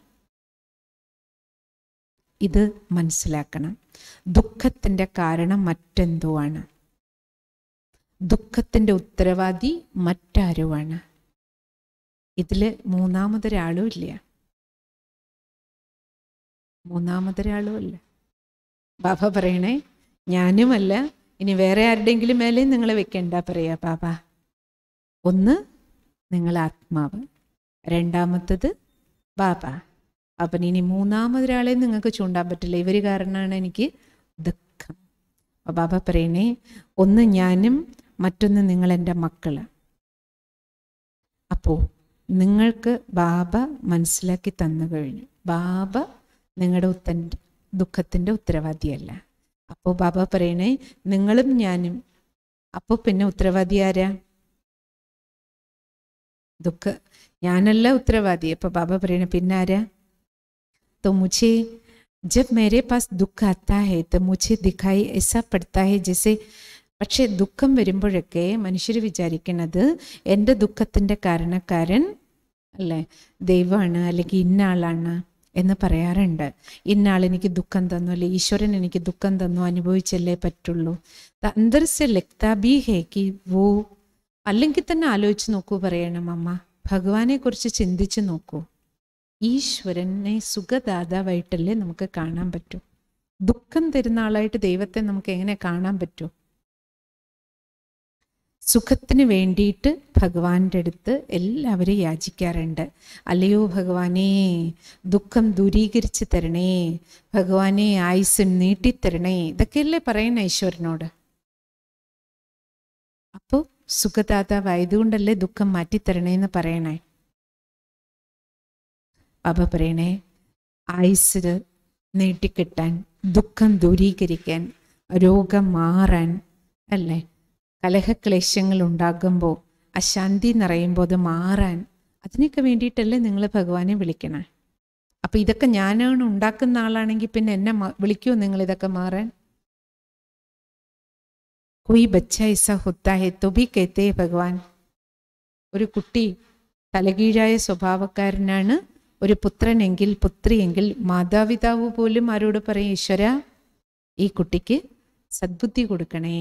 ഇത് മനസ്സിലാക്കണം ദുഃഖത്തിൻ്റെ കാരണം മറ്റെന്തോ ആണ് ദുഃഖത്തിൻ്റെ ഉത്തരവാദി മറ്റാരുമാണ് ഇതിൽ മൂന്നാമതൊരാളും ഇല്ല മൂന്നാമതൊരാളും അല്ല ബാബ പറയണേ ഞാനുമല്ല ഇനി വേറെ ആരുടെയെങ്കിലും മേലെ നിങ്ങൾ വെക്കണ്ട പറയാ ബാബ ഒന്ന് നിങ്ങൾ ആത്മാവ് രണ്ടാമത്തത് ബാബ അപ്പം ഇനി മൂന്നാമതൊരാളെ നിങ്ങൾക്ക് ചൂണ്ടാൻ പറ്റില്ല ഇവർ കാരണമാണ് എനിക്ക് ദുഃഖം അപ്പോൾ ബാബ പറയണേ ഒന്ന് ഞാനും മറ്റൊന്ന് നിങ്ങൾ എൻ്റെ മക്കൾ അപ്പോൾ നിങ്ങൾക്ക് ബാബ മനസ്സിലാക്കി തന്നു കഴിഞ്ഞു ബാബ നിങ്ങളുടെ ഉത്തൻ ദുഃഖത്തിൻ്റെ ഉത്തരവാദിയല്ല അപ്പോൾ ബാബ പറയണേ നിങ്ങളും ഞാനും അപ്പോൾ പിന്നെ ഉത്തരവാദി ആരാ ദുഃഖ ഞാനല്ല ഉത്തരവാദി അപ്പോൾ ബാബ പറയണേ പിന്നെ ആരാ तो मुझे जब मेरे पास दुख आता है तो मुझे दिखाई ऐसा पड़ता है जैसे പക്ഷേ ദുഃഖം വരുമ്പോഴൊക്കെ മനുഷ്യർ വിചാരിക്കുന്നത് എൻ്റെ ദുഃഖത്തിൻ്റെ കാരണക്കാരൻ അല്ലേ ദൈവമാണ് അല്ലെങ്കിൽ ഇന്ന ആളാണ് എന്ന് പറയാറുണ്ട് ഇന്ന ആൾ എനിക്ക് ദുഃഖം തന്നു അല്ലെ ഈശ്വരൻ എനിക്ക് ദുഃഖം തന്നു അനുഭവിച്ചല്ലേ പറ്റുള്ളൂ അന്തർ സെ ലക്താ ബി ഹേ കി വോ അല്ലെങ്കിൽ തന്നെ ആലോചിച്ച് നോക്കൂ പറയണം അമ്മ ഭഗവാനെ കുറിച്ച് ചിന്തിച്ച് നോക്കൂ ഈശ്വരനെ സുഖദാതാവായിട്ടല്ലേ നമുക്ക് കാണാൻ പറ്റൂ ദുഃഖം തരുന്ന ആളായിട്ട് ദൈവത്തെ നമുക്ക് എങ്ങനെ കാണാൻ പറ്റൂ സുഖത്തിന് വേണ്ടിയിട്ട് ഭഗവാന്റെ അടുത്ത് എല്ലാവരും യാചിക്കാറുണ്ട് അല്ലയോ ഭഗവാനേ ദുഃഖം ദൂരീകരിച്ച് തരണേ ഭഗവാനെ ആയുസ് നീട്ടിത്തരണേ ഇതൊക്കെയല്ലേ പറയണ ഈശ്വരനോട് അപ്പോൾ സുഖദാതാവായതുകൊണ്ടല്ലേ ദുഃഖം മാറ്റിത്തരണേ എന്ന് പറയണേ ബാബ പറയണേ ആയുസ് നീട്ടിക്കിട്ടാൻ ദുഃഖം ദൂരീകരിക്കാൻ രോഗം മാറാൻ അല്ലേ കലഹക്ലേശങ്ങൾ ഉണ്ടാകുമ്പോൾ അശാന്തി നിറയുമ്പോൾ അത് മാറാൻ അതിനൊക്കെ വേണ്ടിയിട്ടല്ലേ നിങ്ങൾ ഭഗവാനെ വിളിക്കണേ അപ്പം ഇതൊക്കെ ഞാനാണ് ഉണ്ടാക്കുന്ന ആളാണെങ്കിൽ പിന്നെ എന്നെ വിളിക്കുമോ നിങ്ങൾ ഇതൊക്കെ മാറാൻ കൊയ് ബച്ച ഇസ ഹൊത്താ ഹെ तो भी कहते ഭഗവാൻ ഒരു കുട്ടി തലകീഴായ സ്വഭാവക്കാരനാണ് ഒരു പുത്രനെങ്കിൽ പുത്രിയെങ്കിൽ മാതാപിതാവ് പോലും ആരോട് പറയും ഈശ്വര ഈ കുട്ടിക്ക് സദ്ബുദ്ധി കൊടുക്കണേ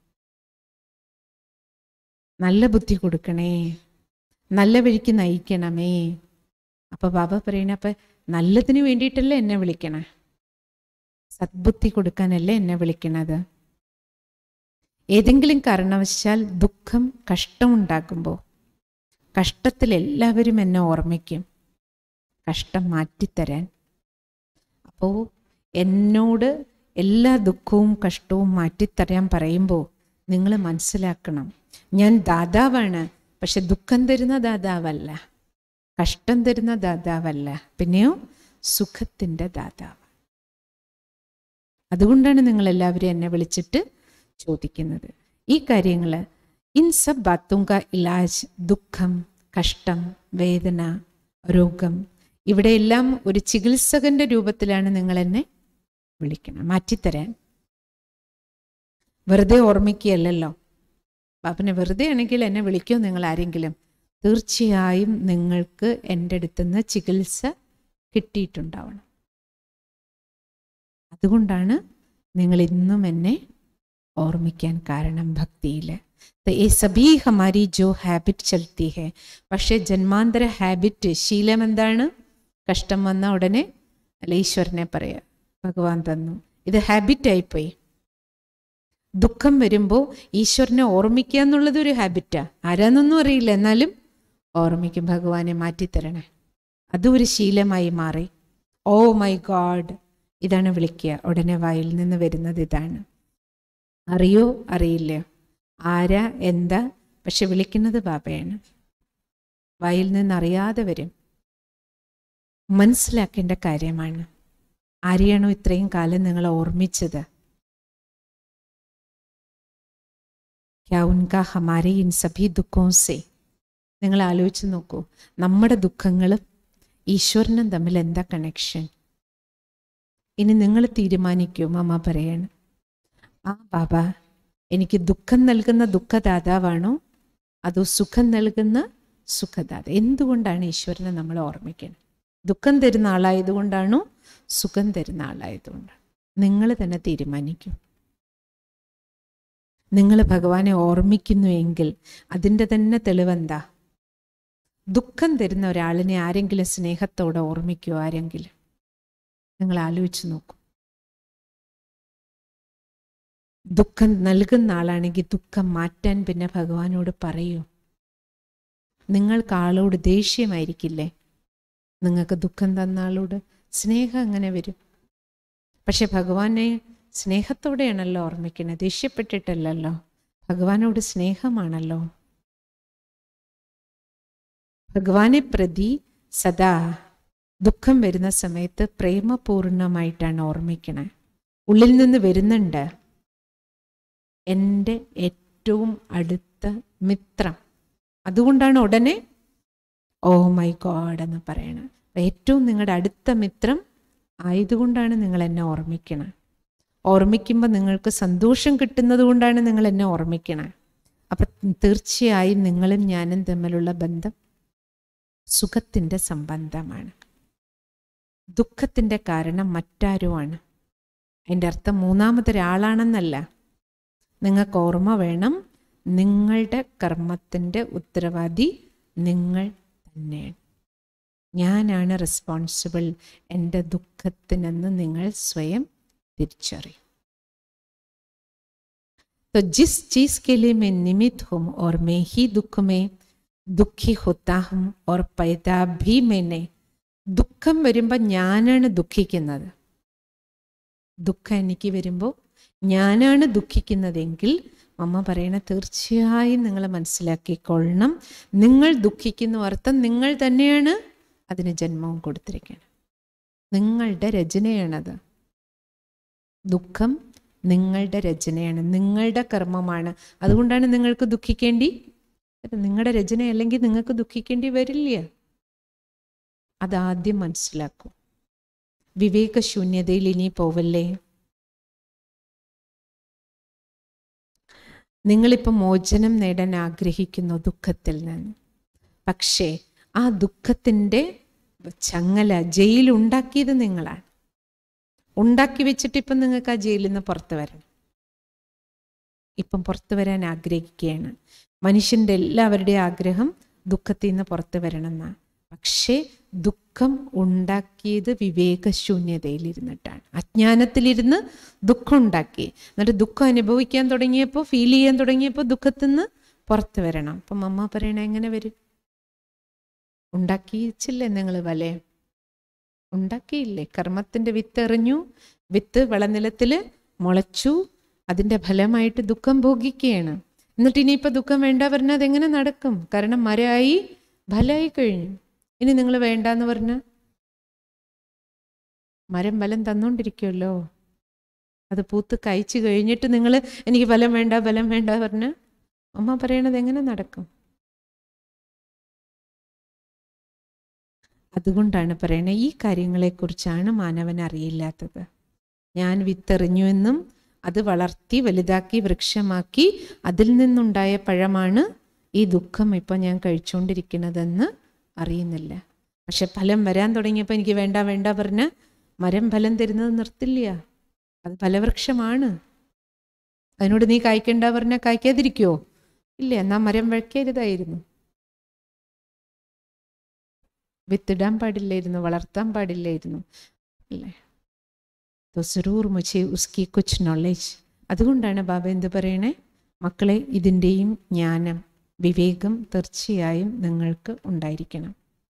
നല്ല ബുദ്ധി കൊടുക്കണേ നല്ല വഴിക്ക് നയിക്കണമേ അപ്പൊ ബാബ പറയണ അപ്പൊ നല്ലതിന് വേണ്ടിയിട്ടല്ലേ എന്നെ വിളിക്കണേ സദ്ബുദ്ധി കൊടുക്കാനല്ലേ എന്നെ വിളിക്കണത് ഏതെങ്കിലും കാരണവശാൽ ദുഃഖം കഷ്ടമുണ്ടാക്കുമ്പോൾ കഷ്ടത്തിൽ എല്ലാവരും എന്നെ ഓർമ്മിക്കും കഷ്ടം മാറ്റിത്തരാൻ അപ്പോൾ എന്നോട് എല്ലാ ദുഃഖവും കഷ്ടവും മാറ്റിത്തരാൻ പറയുമ്പോൾ നിങ്ങൾ മനസ്സിലാക്കണം ഞാൻ ദാതാവാണ് പക്ഷെ ദുഃഖം തരുന്ന ദാതാവല്ല കഷ്ടം തരുന്ന ദാതാവല്ല പിന്നെയോ സുഖത്തിൻ്റെ ദാതാവ് അതുകൊണ്ടാണ് നിങ്ങൾ എല്ലാവരും എന്നെ വിളിച്ചിട്ട് ചോദിക്കുന്നത് ഈ കാര്യങ്ങൾ ഇൻ സബ് ബാത്തും കാ ഇലാജ് ദുഃഖം കഷ്ടം വേദന രോഗം ഇവിടെയെല്ലാം ഒരു ചികിത്സകന്റെ രൂപത്തിലാണ് നിങ്ങൾ എന്നെ വിളിക്കണം മാറ്റിത്തരാൻ വെറുതെ ഓർമ്മിക്കുകയല്ലല്ലോ ബാബനെ വെറുതെ ആണെങ്കിൽ എന്നെ വിളിക്കുമോ നിങ്ങൾ ആരെങ്കിലും തീർച്ചയായും നിങ്ങൾക്ക് എൻ്റെ അടുത്തുനിന്ന് ചികിത്സ കിട്ടിയിട്ടുണ്ടാവണം അതുകൊണ്ടാണ് നിങ്ങൾ ഇന്നും എന്നെ ഓർമ്മിക്കാൻ കാരണം ഭക്തിയിൽ ഈ സഭി ഹമാരി ജോ ഹാബിറ്റ് ചലത്തി ഹെ പക്ഷേ ജന്മാന്തര ഹാബിറ്റ് ശീലം എന്താണ് കഷ്ടം വന്ന ഉടനെ അല്ല ഈശ്വരനെ പറയാ ഭഗവാൻ തന്നു ഇത് ഹാബിറ്റായിപ്പോയി ദുഃഖം വരുമ്പോൾ ഈശ്വരനെ ഓർമ്മിക്കുക എന്നുള്ളത് ഒരു ഹാബിറ്റാ ആരാന്നൊന്നും അറിയില്ല എന്നാലും ഓർമ്മിക്കും ഭഗവാനെ മാറ്റിത്തരണേ അതും ഒരു ശീലമായി മാറി ഓ മൈ ഗോഡ് ഇതാണ് വിളിക്കുക ഉടനെ വായിൽ നിന്ന് വരുന്നത് ഇതാണ് അറിയോ അറിയില്ലയോ ആരാ എന്താ പക്ഷെ വിളിക്കുന്നത് ബാബയാണ് വായിൽ നിന്ന് അറിയാതെ വരും മനസ്സിലാക്കേണ്ട കാര്യമാണ് ആരെയാണോ ഇത്രയും കാലം നിങ്ങൾ ഓർമ്മിച്ചത് ക്യാ ഉൻകാ ഹമാരെ ഇൻ സഭി ദുഃഖവും സേ നിങ്ങൾ ആലോചിച്ച് നോക്കൂ നമ്മുടെ ദുഃഖങ്ങളും ഈശ്വരനും തമ്മിൽ എന്താ കണക്ഷൻ ഇനി നിങ്ങൾ തീരുമാനിക്കൂ അമ്മ പറയാണ് ആ ബാബ എനിക്ക് ദുഃഖം നൽകുന്ന ദുഃഖദാതാവാണോ അതോ സുഖം നൽകുന്ന സുഖദാത എന്തുകൊണ്ടാണ് ഈശ്വരനെ നമ്മൾ ഓർമ്മിക്കുന്നത് ദുഃഖം തരുന്ന ആളായതുകൊണ്ടാണോ സുഖം തരുന്ന ആളായതുകൊണ്ടാണ് നിങ്ങൾ തന്നെ തീരുമാനിക്കും നിങ്ങൾ ഭഗവാനെ ഓർമ്മിക്കുന്നു എങ്കിൽ അതിൻ്റെ തന്നെ തെളിവെന്താ ദുഃഖം തരുന്ന ഒരാളിനെ ആരെങ്കിലും സ്നേഹത്തോടെ ഓർമ്മിക്കുമോ ആരെങ്കിലും നിങ്ങൾ ആലോചിച്ച് നോക്കൂ ദുഃഖം നൽകുന്ന ആളാണെങ്കിൽ ദുഃഖം മാറ്റാൻ പിന്നെ ഭഗവാനോട് പറയൂ നിങ്ങൾക്ക് ആളോട് ദേഷ്യമായിരിക്കില്ലേ നിങ്ങൾക്ക് ദുഃഖം തന്ന ആളോട് സ്നേഹം അങ്ങനെ വരും പക്ഷെ ഭഗവാനെ സ്നേഹത്തോടെയാണല്ലോ ഓർമ്മിക്കണേ ദേഷ്യപ്പെട്ടിട്ടല്ലല്ലോ ഭഗവാനോട് സ്നേഹമാണല്ലോ ഭഗവാനെ പ്രതി സദാ ദുഃഖം വരുന്ന സമയത്ത് പ്രേമപൂർണമായിട്ടാണ് ഓർമ്മിക്കണേ ഉള്ളിൽ നിന്ന് വരുന്നുണ്ട് എൻ്റെ ഏറ്റവും അടുത്ത മിത്രം അതുകൊണ്ടാണ് ഉടനെ ഓ മൈ ഗോഡ് എന്ന് പറയണത് ഏറ്റവും നിങ്ങളുടെ അടുത്ത മിത്രം ആയതുകൊണ്ടാണ് നിങ്ങൾ എന്നെ ഓർമ്മിക്കണത് ഓർമ്മിക്കുമ്പോൾ നിങ്ങൾക്ക് സന്തോഷം കിട്ടുന്നത് കൊണ്ടാണ് നിങ്ങൾ എന്നെ ഓർമ്മിക്കണത് അപ്പം തീർച്ചയായും നിങ്ങളും ഞാനും തമ്മിലുള്ള ബന്ധം സുഖത്തിൻ്റെ സംബന്ധമാണ് ദുഃഖത്തിൻ്റെ കാരണം മറ്റാരുമാണ് അതിൻ്റെ അർത്ഥം മൂന്നാമതൊരാളാണെന്നല്ല നിങ്ങൾക്ക് ഓർമ്മ വേണം നിങ്ങളുടെ കർമ്മത്തിൻ്റെ ഉത്തരവാദി നിങ്ങൾ തന്നെയാണ് ഞാനാണ് റെസ്പോൺസിബിൾ എൻ്റെ ദുഃഖത്തിനെന്ന് നിങ്ങൾ സ്വയം തിരിച്ചറിയും तो जिस चीज के लिए मैं निमित्त हूं और मैं ही दुख में ദുഃഖി ഹുത്താഹും ഓർ പൈതാ ഭീ മെന്നെ ദുഃഖം വരുമ്പോൾ ഞാനാണ് ദുഃഖിക്കുന്നത് ദുഃഖം എനിക്ക് വരുമ്പോൾ ഞാനാണ് ദുഃഖിക്കുന്നതെങ്കിൽ അമ്മ പറയണ തീർച്ചയായും നിങ്ങൾ മനസ്സിലാക്കിക്കൊള്ളണം നിങ്ങൾ ദുഃഖിക്കുന്ന അർത്ഥം നിങ്ങൾ തന്നെയാണ് അതിന് ജന്മവും കൊടുത്തിരിക്കുന്നത് നിങ്ങളുടെ രചനയാണത് ദുഃഖം നിങ്ങളുടെ രചനയാണ് നിങ്ങളുടെ കർമ്മമാണ് അതുകൊണ്ടാണ് നിങ്ങൾക്ക് ദുഃഖിക്കേണ്ടി നിങ്ങളുടെ രചന അല്ലെങ്കിൽ നിങ്ങൾക്ക് ദുഃഖിക്കേണ്ടി വരില്ല അതാദ്യം മനസ്സിലാക്കൂ വിവേകശൂന്യതയിൽ ഇനി പോവല്ലേ നിങ്ങളിപ്പോൾ മോചനം നേടാൻ ആഗ്രഹിക്കുന്നു ദുഃഖത്തിൽ നിന്ന് പക്ഷേ ആ ദുഃഖത്തിൻ്റെ ചങ്ങല ജയിൽ ഉണ്ടാക്കിയത് നിങ്ങളാണ് ഉണ്ടാക്കി വെച്ചിട്ട് ഇപ്പം നിങ്ങൾക്ക് ആ ജയിലിൽ നിന്ന് പുറത്തു വരണം ഇപ്പം പുറത്തു വരാൻ ആഗ്രഹിക്കുകയാണ് മനുഷ്യൻ്റെ എല്ലാവരുടെയും ആഗ്രഹം ദുഃഖത്തിൽ നിന്ന് പുറത്തു വരണം എന്നാണ് പക്ഷേ ദുഃഖം ഉണ്ടാക്കിയത് വിവേകശൂന്യതയിലിരുന്നിട്ടാണ് അജ്ഞാനത്തിലിരുന്ന് ദുഃഖം ഉണ്ടാക്കി എന്നിട്ട് ദുഃഖം അനുഭവിക്കാൻ തുടങ്ങിയപ്പോൾ ഫീൽ ചെയ്യാൻ തുടങ്ങിയപ്പോൾ ദുഃഖത്തിൽ നിന്ന് പുറത്തു വരണം അപ്പം അമ്മ പറയണ എങ്ങനെ വരും ഉണ്ടാക്കിയിച്ചില്ലേ നിങ്ങൾ വലയം ഉണ്ടാക്കിയില്ലേ കർമ്മത്തിൻ്റെ വിത്ത് എറിഞ്ഞു വിത്ത് വിളനിലത്തിൽ മുളച്ചു അതിൻ്റെ ഫലമായിട്ട് ദുഃഖം ഭോഗിക്കുകയാണ് എന്നിട്ട് ഇനിയിപ്പോൾ ദുഃഖം വേണ്ട പറഞ്ഞാൽ അതെങ്ങനെ നടക്കും കാരണം മരമായി ഫലമായി കഴിഞ്ഞു ഇനി നിങ്ങൾ വേണ്ടാന്ന് പറഞ്ഞ മരം ഫലം തന്നുകൊണ്ടിരിക്കുമല്ലോ അത് പൂത്ത് കഴിച്ചു കഴിഞ്ഞിട്ട് നിങ്ങൾ എനിക്ക് ഫലം വേണ്ട ഫലം വേണ്ട പറഞ്ഞ് അമ്മ പറയണത് എങ്ങനെ നടക്കും അതുകൊണ്ടാണ് പറയണത് ഈ കാര്യങ്ങളെക്കുറിച്ചാണ് മാനവൻ അറിയില്ലാത്തത് ഞാൻ വിത്തെറിഞ്ഞുവെന്നും അത് വളർത്തി വലുതാക്കി വൃക്ഷമാക്കി അതിൽ നിന്നുണ്ടായ പഴമാണ് ഈ ദുഃഖം ഇപ്പം ഞാൻ കഴിച്ചുകൊണ്ടിരിക്കുന്നതെന്ന് അറിയുന്നില്ല പക്ഷെ ഫലം വരാൻ തുടങ്ങിയപ്പോൾ എനിക്ക് വേണ്ട വേണ്ട പറഞ്ഞ് മരം ഫലം തരുന്നത് നിർത്തില്ല അത് ഫലവൃക്ഷമാണ് അതിനോട് നീ കായ്ക്കണ്ട പറഞ്ഞാൽ കായ്ക്കാതിരിക്കുമോ ഇല്ല എന്നാ മരം വയ്ക്കരുതായിരുന്നു വിത്തിടാൻ പാടില്ലായിരുന്നു വളർത്താൻ പാടില്ലായിരുന്നു അല്ലേ तो ज़रूर मुझे उसकी कुछ നോളേജ് അതുകൊണ്ടാണ് ബാബ എന്ത് പറയണേ മക്കളെ ഇതിൻ്റെയും ജ്ഞാനം വിവേകം തീർച്ചയായും നിങ്ങൾക്ക് ഉണ്ടായിരിക്കണം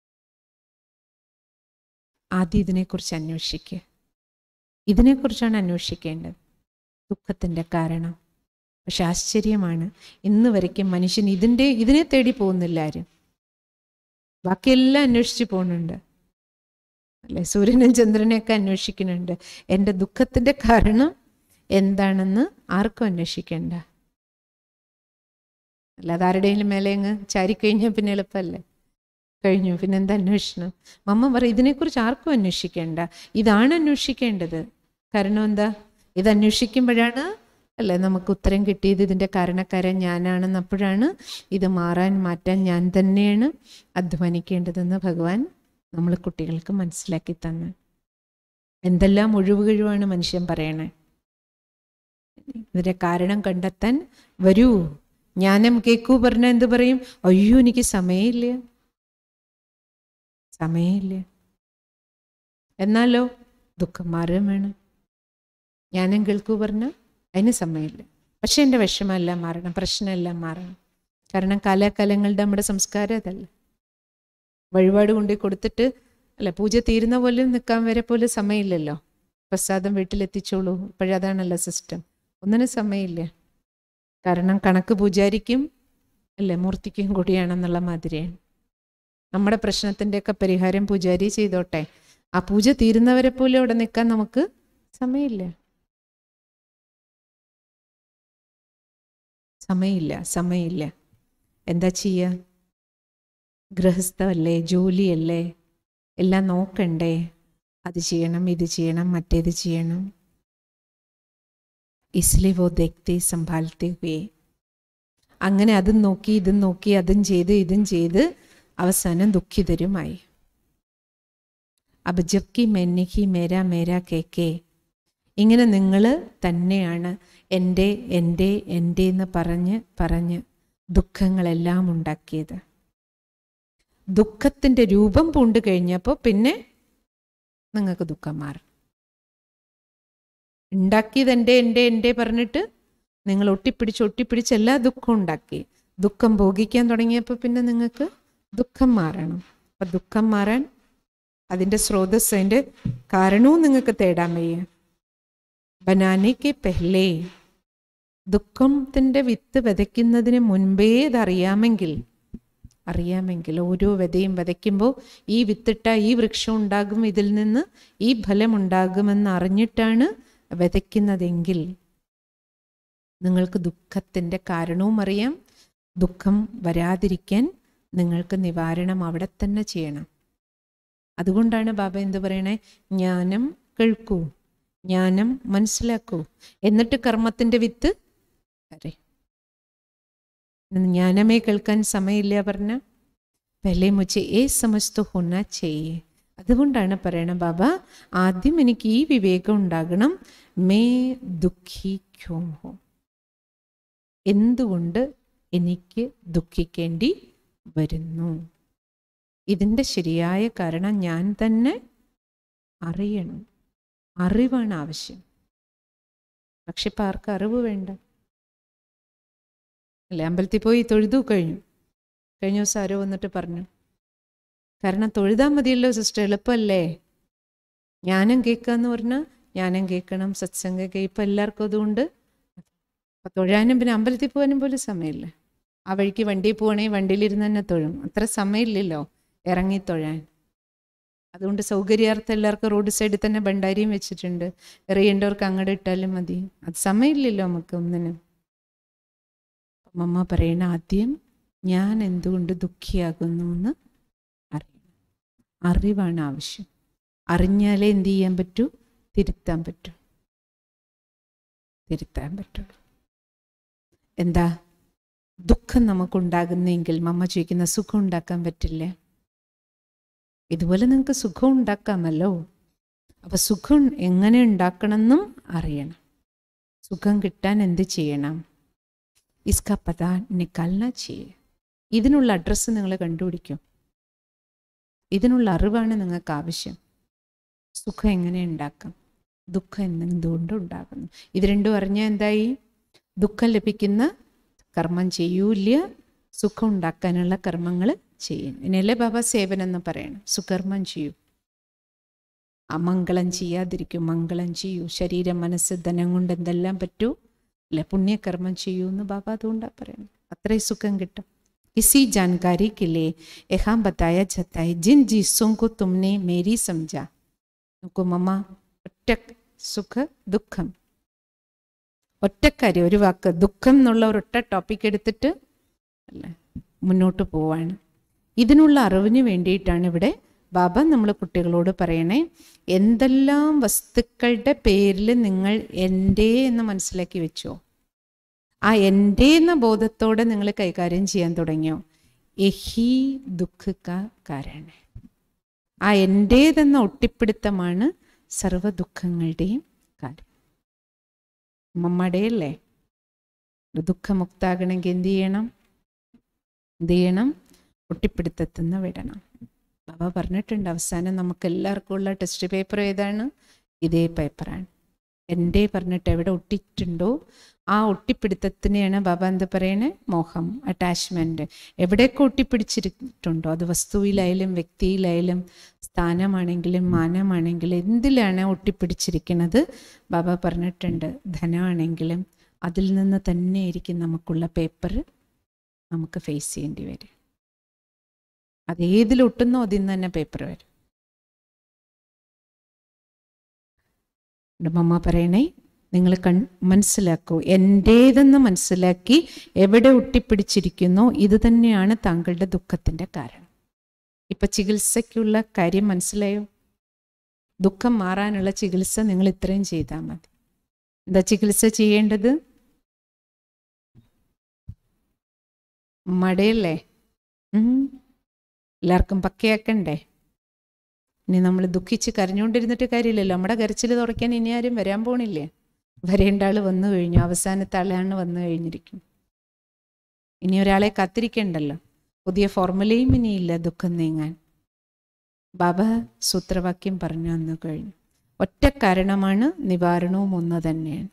ആദ്യം ഇതിനെക്കുറിച്ച് അന്വേഷിക്കുക ഇതിനെക്കുറിച്ചാണ് അന്വേഷിക്കേണ്ടത് ദുഃഖത്തിൻ്റെ കാരണം പക്ഷെ ആശ്ചര്യമാണ് ഇന്ന് വരയ്ക്കും മനുഷ്യൻ ഇതിൻ്റെ ഇതിനെ തേടി പോകുന്നില്ല ആരും ബാക്കിയെല്ലാം അന്വേഷിച്ച് പോകുന്നുണ്ട് അല്ലെ സൂര്യനും ചന്ദ്രനെയൊക്കെ അന്വേഷിക്കുന്നുണ്ട് എൻ്റെ ദുഃഖത്തിൻ്റെ കാരണം എന്താണെന്ന് ആർക്കും അന്വേഷിക്കേണ്ട അല്ലാതെ ആരുടെയും മേലെ അങ്ങ് ചാരിക്കഴിഞ്ഞാൽ പിന്നെ എളുപ്പമല്ലേ കഴിഞ്ഞു പിന്നെ എന്താ അന്വേഷണം മമ്മ പറയും ഇതിനെക്കുറിച്ച് ആർക്കും അന്വേഷിക്കേണ്ട ഇതാണ് അന്വേഷിക്കേണ്ടത് കാരണം എന്താ ഇത് അന്വേഷിക്കുമ്പോഴാണ് അല്ലേ നമുക്ക് ഉത്തരം കിട്ടിയത് ഇതിൻ്റെ കാരണക്കാരൻ ഞാനാണെന്ന് അപ്പോഴാണ് ഇത് മാറാൻ മാറ്റാൻ ഞാൻ തന്നെയാണ് അധ്വാനിക്കേണ്ടതെന്ന് ഭഗവാൻ നമ്മൾ കുട്ടികൾക്ക് മനസ്സിലാക്കി തന്ന് എന്തെല്ലാം ഒഴിവ് കഴിവാണ് മനുഷ്യൻ പറയണേ ഇതിന്റെ കാരണം കണ്ടെത്താൻ വരൂ ജ്ഞാനം കേക്കൂ പറഞ്ഞാൽ എന്ത് പറയും അയ്യോ എനിക്ക് സമയമില്ല സമയമില്ല എന്നാലോ ദുഃഖം മാറുകയും വേണം ജ്ഞാനം കേൾക്കൂ പറഞ്ഞാൽ അതിന് സമയമില്ല പക്ഷെ എൻ്റെ വിഷമമെല്ലാം മാറണം പ്രശ്നമെല്ലാം മാറണം കാരണം കാലാകാലങ്ങളുടെ നമ്മുടെ സംസ്കാരം അതല്ല വഴിപാട് കൊണ്ടുപോയി കൊടുത്തിട്ട് അല്ല പൂജ തീരുന്ന പോലും നിൽക്കാൻ വരെ പോലും സമയമില്ലല്ലോ പ്രസാദം വീട്ടിലെത്തിച്ചോളൂ ഇപ്പോഴതാണല്ലോ സിസ്റ്റം ഒന്നിനും സമയമില്ല കാരണം കണക്ക് പൂജാരിക്കും അല്ലേ മൂർത്തിക്കും കൂടിയാണെന്നുള്ള മാതിരിയാണ് നമ്മുടെ പ്രശ്നത്തിൻ്റെയൊക്കെ പരിഹാരം പൂജാരി ചെയ്തോട്ടെ ആ പൂജ തീരുന്നവരെ പോലും അവിടെ നിൽക്കാൻ നമുക്ക് സമയമില്ല സമയമില്ല സമയമില്ല എന്താ ചെയ്യുക ഗൃഹസ്ഥമല്ലേ ജോലിയല്ലേ എല്ലാം നോക്കണ്ടേ അത് ചെയ്യണം ഇത് ചെയ്യണം മറ്റേത് ചെയ്യണം ഇസ്ലി വോ ദേഖത്തെ സംഭാലത്തെ ഹുയേ അങ്ങനെ അതും നോക്കി ഇതും നോക്കി അതും ചെയ്ത് ഇതും ചെയ്ത് അവസാനം ദുഃഖിതരുമായി അബ് ജബ്കി മെന്നിഹി മേര മേര കേക്കേ ഇങ്ങനെ നിങ്ങൾ തന്നെയാണ് എൻ്റെ എൻ്റെ എൻ്റെ എന്ന് പറഞ്ഞ് പറഞ്ഞ് ദുഃഖങ്ങളെല്ലാം ഉണ്ടാക്കിയത് ദുഃഖത്തിൻ്റെ രൂപം പൂണ്ട് കഴിഞ്ഞപ്പോൾ പിന്നെ നിങ്ങൾക്ക് ദുഃഖം മാറും ഉണ്ടാക്കിയത് എൻ്റെ എൻ്റെ എൻ്റെ പറഞ്ഞിട്ട് നിങ്ങൾ ഒട്ടിപ്പിടിച്ച് ഒട്ടിപ്പിടിച്ച് എല്ലാ ദുഃഖവും ഉണ്ടാക്കി ദുഃഖം ഭോഗിക്കാൻ തുടങ്ങിയപ്പോൾ പിന്നെ നിങ്ങൾക്ക് ദുഃഖം മാറണം അപ്പം ദുഃഖം മാറാൻ അതിൻ്റെ സ്രോതസ് അതിൻ്റെ കാരണവും നിങ്ങൾക്ക് തേടാൻ വയ്യ ബനാനയ്ക്ക് പെഹ്ലേ ദുഃഖത്തിൻ്റെ വിത്ത് വിതയ്ക്കുന്നതിന് മുൻപേ ഇതറിയാമെങ്കിൽ അറിയാമെങ്കിൽ ഓരോ വിതയും വിതയ്ക്കുമ്പോൾ ഈ വിത്തിട്ട ഈ വൃക്ഷം ഉണ്ടാകും ഇതിൽ നിന്ന് ഈ ഫലം ഉണ്ടാകുമെന്ന് അറിഞ്ഞിട്ടാണ് വിതയ്ക്കുന്നതെങ്കിൽ നിങ്ങൾക്ക് ദുഃഖത്തിൻ്റെ കാരണവും അറിയാം ദുഃഖം വരാതിരിക്കാൻ നിങ്ങൾക്ക് നിവാരണം അവിടെ തന്നെ ചെയ്യണം അതുകൊണ്ടാണ് ബാബ എന്ത് പറയണേ ജ്ഞാനം കേൾക്കൂ ജ്ഞാനം മനസ്സിലാക്കൂ എന്നിട്ട് കർമ്മത്തിൻ്റെ വിത്ത് അരെ ജ്ഞാനമേ കേൾക്കാൻ സമയമില്ല പറഞ്ഞ പല്ലേ മുച്ചെ ഏ സമസ്തു ഹുന്ന ചെയ്യേ അതുകൊണ്ടാണ് പറയണ ബാബ ആദ്യം എനിക്ക് ഈ വിവേകം ഉണ്ടാകണം മേ ദുഃഖി ക്യോം ഹോ എന്തുകൊണ്ട് എനിക്ക് ദുഃഖിക്കേണ്ടി വരുന്നു ഇതിൻ്റെ ശരിയായ കാരണം ഞാൻ തന്നെ അറിയണം അറിവാണ് ആവശ്യം പക്ഷെ ഇപ്പം ആർക്കും അറിവ് വേണ്ട അല്ലേ അമ്പലത്തിൽ പോയി തൊഴുതു കഴിഞ്ഞു കഴിഞ്ഞ ദിവസം ആരോ വന്നിട്ട് പറഞ്ഞു കാരണം തൊഴുതാൽ മതിയല്ലോ സിസ്റ്റർ എളുപ്പമല്ലേ ജ്ഞാനം കേൾക്കാന്ന് പറഞ്ഞാൽ ജ്ഞാനം കേൾക്കണം സത്സംഗം കേൾക്കുക ഇപ്പം എല്ലാവർക്കും അതുകൊണ്ട് അപ്പം തൊഴാനും പിന്നെ അമ്പലത്തിൽ പോകാനും പോലും സമയമില്ല ആ വഴിക്ക് വണ്ടിയിൽ പോകണമെങ്കിൽ വണ്ടിയിലിരുന്ന് തന്നെ തൊഴും അത്ര സമയമില്ലല്ലോ ഇറങ്ങി തൊഴാൻ അതുകൊണ്ട് സൗകര്യാർത്ഥം എല്ലാവർക്കും റോഡ് സൈഡിൽ തന്നെ ഭണ്ടാരിയും വെച്ചിട്ടുണ്ട് എറിയേണ്ടവർക്ക് അങ്ങോട്ട് ഇട്ടാലും മതി അത് സമയമില്ലല്ലോ നമുക്ക് ഒന്നിനും മമ്മ പറയണ ആദ്യം ഞാൻ എന്തുകൊണ്ട് ദുഃഖിയാകുന്നു എന്ന് അറിയണം അറിവാണ് ആവശ്യം അറിഞ്ഞാലേ എന്ത് ചെയ്യാൻ പറ്റൂ തിരുത്താൻ പറ്റൂ തിരുത്താൻ പറ്റുള്ളൂ എന്താ ദുഃഖം നമുക്കുണ്ടാകുന്നെങ്കിൽ മമ്മ ചോദിക്കുന്ന സുഖം ഉണ്ടാക്കാൻ പറ്റില്ലേ ഇതുപോലെ നിങ്ങൾക്ക് സുഖം ഉണ്ടാക്കാമല്ലോ അപ്പൊ സുഖം എങ്ങനെ ഉണ്ടാക്കണമെന്നും അറിയണം സുഖം കിട്ടാൻ എന്ത് ചെയ്യണം ഇസ്ക പത നിക്കാൽന ചെയ്യേ ഇതിനുള്ള അഡ്രസ്സ് നിങ്ങൾ കണ്ടുപിടിക്കും ഇതിനുള്ള അറിവാണ് നിങ്ങൾക്ക് ആവശ്യം സുഖം എങ്ങനെ ഉണ്ടാക്കാം ദുഃഖം എന്തുകൊണ്ട് ഉണ്ടാകുന്നു ഇത് രണ്ടും അറിഞ്ഞാൽ എന്തായി ദുഃഖം ലഭിക്കുന്ന കർമ്മം ചെയ്യൂല സുഖം ഉണ്ടാക്കാനുള്ള കർമ്മങ്ങൾ ചെയ്യും ഇനിയല്ലേ ബാബ സേവനം എന്ന് പറയണം സുകർമ്മം ചെയ്യൂ അമംഗളം ചെയ്യാതിരിക്കും മംഗളം ചെയ്യൂ ശരീരം മനസ്സ് ധനം കൊണ്ട് എന്തെല്ലാം പറ്റൂ അല്ലെ പുണ്യകർമ്മം ചെയ്യൂ എന്ന് ബാബ അതുകൊണ്ടാണ് പറയുന്നത് അത്രയും സുഖം കിട്ടും इसी जानकारी के लिए यहाँ बताया जाता है जिन चीज़ों को तुमने मेरी समझा നോക്കൂ മമ്മ ഒറ്റ സുഖ ദുഃഖം ഒറ്റക്കാര്യം ഒരു വാക്ക് ദുഃഖം എന്നുള്ള ഒരൊറ്റ ടോപ്പിക് എടുത്തിട്ട് അല്ലേ മുന്നോട്ട് പോവാണ് ഇതിനുള്ള അറിവിന് വേണ്ടിയിട്ടാണ് ഇവിടെ ബാബ നമ്മൾ കുട്ടികളോട് പറയണേ എന്തെല്ലാം വസ്തുക്കളുടെ പേരിൽ നിങ്ങൾ എൻ്റെ എന്ന് മനസ്സിലാക്കി വെച്ചോ ആ എൻ്റെ എന്ന ബോധത്തോടെ നിങ്ങൾ കൈകാര്യം ചെയ്യാൻ തുടങ്ങിയോ എഹി ദുഃഖ കാരണ ആ എൻ്റേതെന്ന ഒട്ടിപ്പിടുത്തമാണ് സർവ ദുഃഖങ്ങളുടെയും കാര്യം മമ്മടയല്ലേ ദുഃഖമുക്താകണമെങ്കിൽ എന്ത് ചെയ്യണം എന്ത് ചെയ്യണം ഒട്ടിപ്പിടുത്തത്തുനിന്ന് വിടണം ബാബ പറഞ്ഞിട്ടുണ്ട് അവസാനം നമുക്ക് എല്ലാവർക്കും ഉള്ള ടെസ്റ്റ് പേപ്പർ ഏതാണ് ഇതേ പേപ്പറാണ് എൻ്റെ പറഞ്ഞിട്ട് എവിടെ ഒട്ടിയിട്ടുണ്ടോ ആ ഒട്ടിപ്പിടുത്തത്തിനെയാണ് ബാബ എന്താ പറയണേ മോഹം അറ്റാച്ച്മെൻറ്റ് എവിടെയൊക്കെ ഒട്ടിപ്പിടിച്ചിട്ടുണ്ടോ അത് വസ്തുവിലായാലും വ്യക്തിയിലായാലും സ്ഥാനമാണെങ്കിലും മാനമാണെങ്കിലും എന്തിലാണ് ഒട്ടിപ്പിടിച്ചിരിക്കുന്നത് ബാബ പറഞ്ഞിട്ടുണ്ട് ധനമാണെങ്കിലും അതിൽ നിന്ന് തന്നെയായിരിക്കും നമുക്കുള്ള പേപ്പർ നമുക്ക് ഫേസ് ചെയ്യേണ്ടി വരും അത് ഏതിലൊട്ടുന്നോ അതിൽ നിന്ന് തന്നെ പേപ്പർ വരും മമ്മ പറയണേ നിങ്ങൾ കൺ മനസ്സിലാക്കൂ എൻ്റേതെന്ന് മനസ്സിലാക്കി എവിടെ ഒട്ടിപ്പിടിച്ചിരിക്കുന്നോ ഇത് തന്നെയാണ് താങ്കളുടെ ദുഃഖത്തിൻ്റെ കാരണം ഇപ്പം ചികിത്സയ്ക്കുള്ള കാര്യം മനസ്സിലായോ ദുഃഖം മാറാനുള്ള ചികിത്സ നിങ്ങൾ ഇത്രയും ചെയ്താൽ മതി എന്താ ചികിത്സ ചെയ്യേണ്ടത് മടയല്ലേ എല്ലാവർക്കും പക്കയാക്കണ്ടേ ഇനി നമ്മൾ ദുഃഖിച്ച് കരഞ്ഞുകൊണ്ടിരുന്നിട്ട് കാര്യമില്ലല്ലോ നമ്മുടെ കരച്ചിൽ തുറയ്ക്കാൻ ഇനി ആരും വരാൻ പോണില്ലേ വരേണ്ട ആൾ വന്നു കഴിഞ്ഞു അവസാനത്തെ ആളാണ് വന്നു കഴിഞ്ഞിരിക്കും ഇനി ഒരാളെ കാത്തിരിക്കണ്ടല്ലോ പുതിയ ഫോർമുലയും ഇനിയില്ല ദുഃഖം നീങ്ങാൻ ബാബ സൂത്രവാക്യം പറഞ്ഞു വന്നു കഴിഞ്ഞു ഒറ്റ കാരണമാണ് നിവാരണവും ഒന്ന് തന്നെയാണ്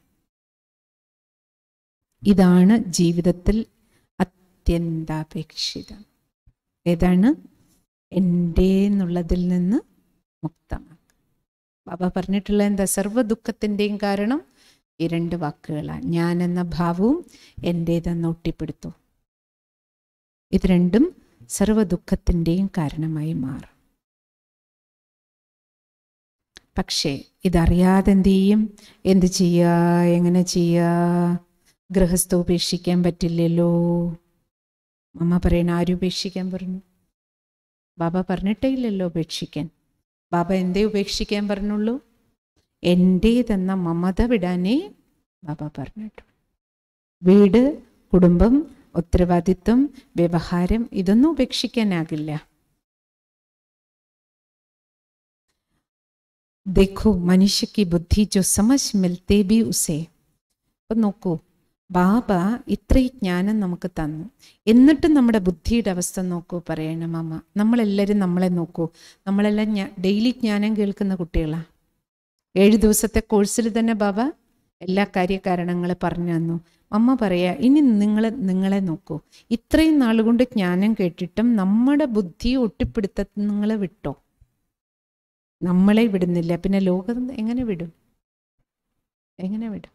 ഇതാണ് ജീവിതത്തിൽ അത്യന്താപേക്ഷിതം ഏതാണ് എൻ്റെ എന്നുള്ളതിൽ നിന്ന് മുക്തമാക്കുക ബാബ പറഞ്ഞിട്ടുള്ള എന്താ സർവ്വ ദുഃഖത്തിൻ്റെയും കാരണം ഈ രണ്ട് വാക്കുകളാണ് ഞാൻ എന്ന ഭാവവും എൻ്റേതെന്ന് ഒട്ടിപ്പെടുത്തു ഇത് രണ്ടും സർവ്വ ദുഃഖത്തിൻ്റെയും കാരണമായി മാറും പക്ഷേ ഇതറിയാതെ എന്ത് ചെയ്യും എന്ത് ചെയ്യുക എങ്ങനെ ചെയ്യുക ഗൃഹസ്ഥ ഉപേക്ഷിക്കാൻ പറ്റില്ലല്ലോ അമ്മ പറയണ ആരും ഉപേക്ഷിക്കാൻ പറഞ്ഞു ബാബ പറഞ്ഞിട്ടേ ഇല്ലല്ലോ ഉപേക്ഷിക്കാൻ ബാബ എന്തേ ഉപേക്ഷിക്കാൻ പറഞ്ഞുള്ളൂ എൻ്റേതെന്ന മമത വിടാനേ ബാബ പറഞ്ഞിട്ടു വീട് കുടുംബം ഉത്തരവാദിത്വം വ്യവഹാരം ഇതൊന്നും ഉപേക്ഷിക്കാനാകില്ല देखो मनुष्य की बुद्धि जो समझ मिलते भी उसे അപ്പം നോക്കൂ ബാബ ഇത്രയും ജ്ഞാനം നമുക്ക് തന്നു എന്നിട്ടും നമ്മുടെ ബുദ്ധിയുടെ അവസ്ഥ നോക്കൂ പറയണം അമ്മ നമ്മളെല്ലാവരും നമ്മളെ നോക്കൂ നമ്മളെല്ലാം ഡെയിലി ജ്ഞാനം കേൾക്കുന്ന കുട്ടികളാണ് ഏഴ് ദിവസത്തെ കോഴ്സിൽ തന്നെ ബാബ എല്ലാ കാര്യകാരണങ്ങൾ പറഞ്ഞു തന്നു അമ്മ പറയാ ഇനി നിങ്ങൾ നിങ്ങളെ നോക്കൂ ഇത്രയും നാളുകൊണ്ട് ജ്ഞാനം കേട്ടിട്ടും നമ്മുടെ ബുദ്ധി ഒട്ടിപ്പിടുത്ത നിങ്ങളെ വിട്ടോ നമ്മളെ വിടുന്നില്ല പിന്നെ ലോകം എങ്ങനെ വിടും എങ്ങനെ വിടും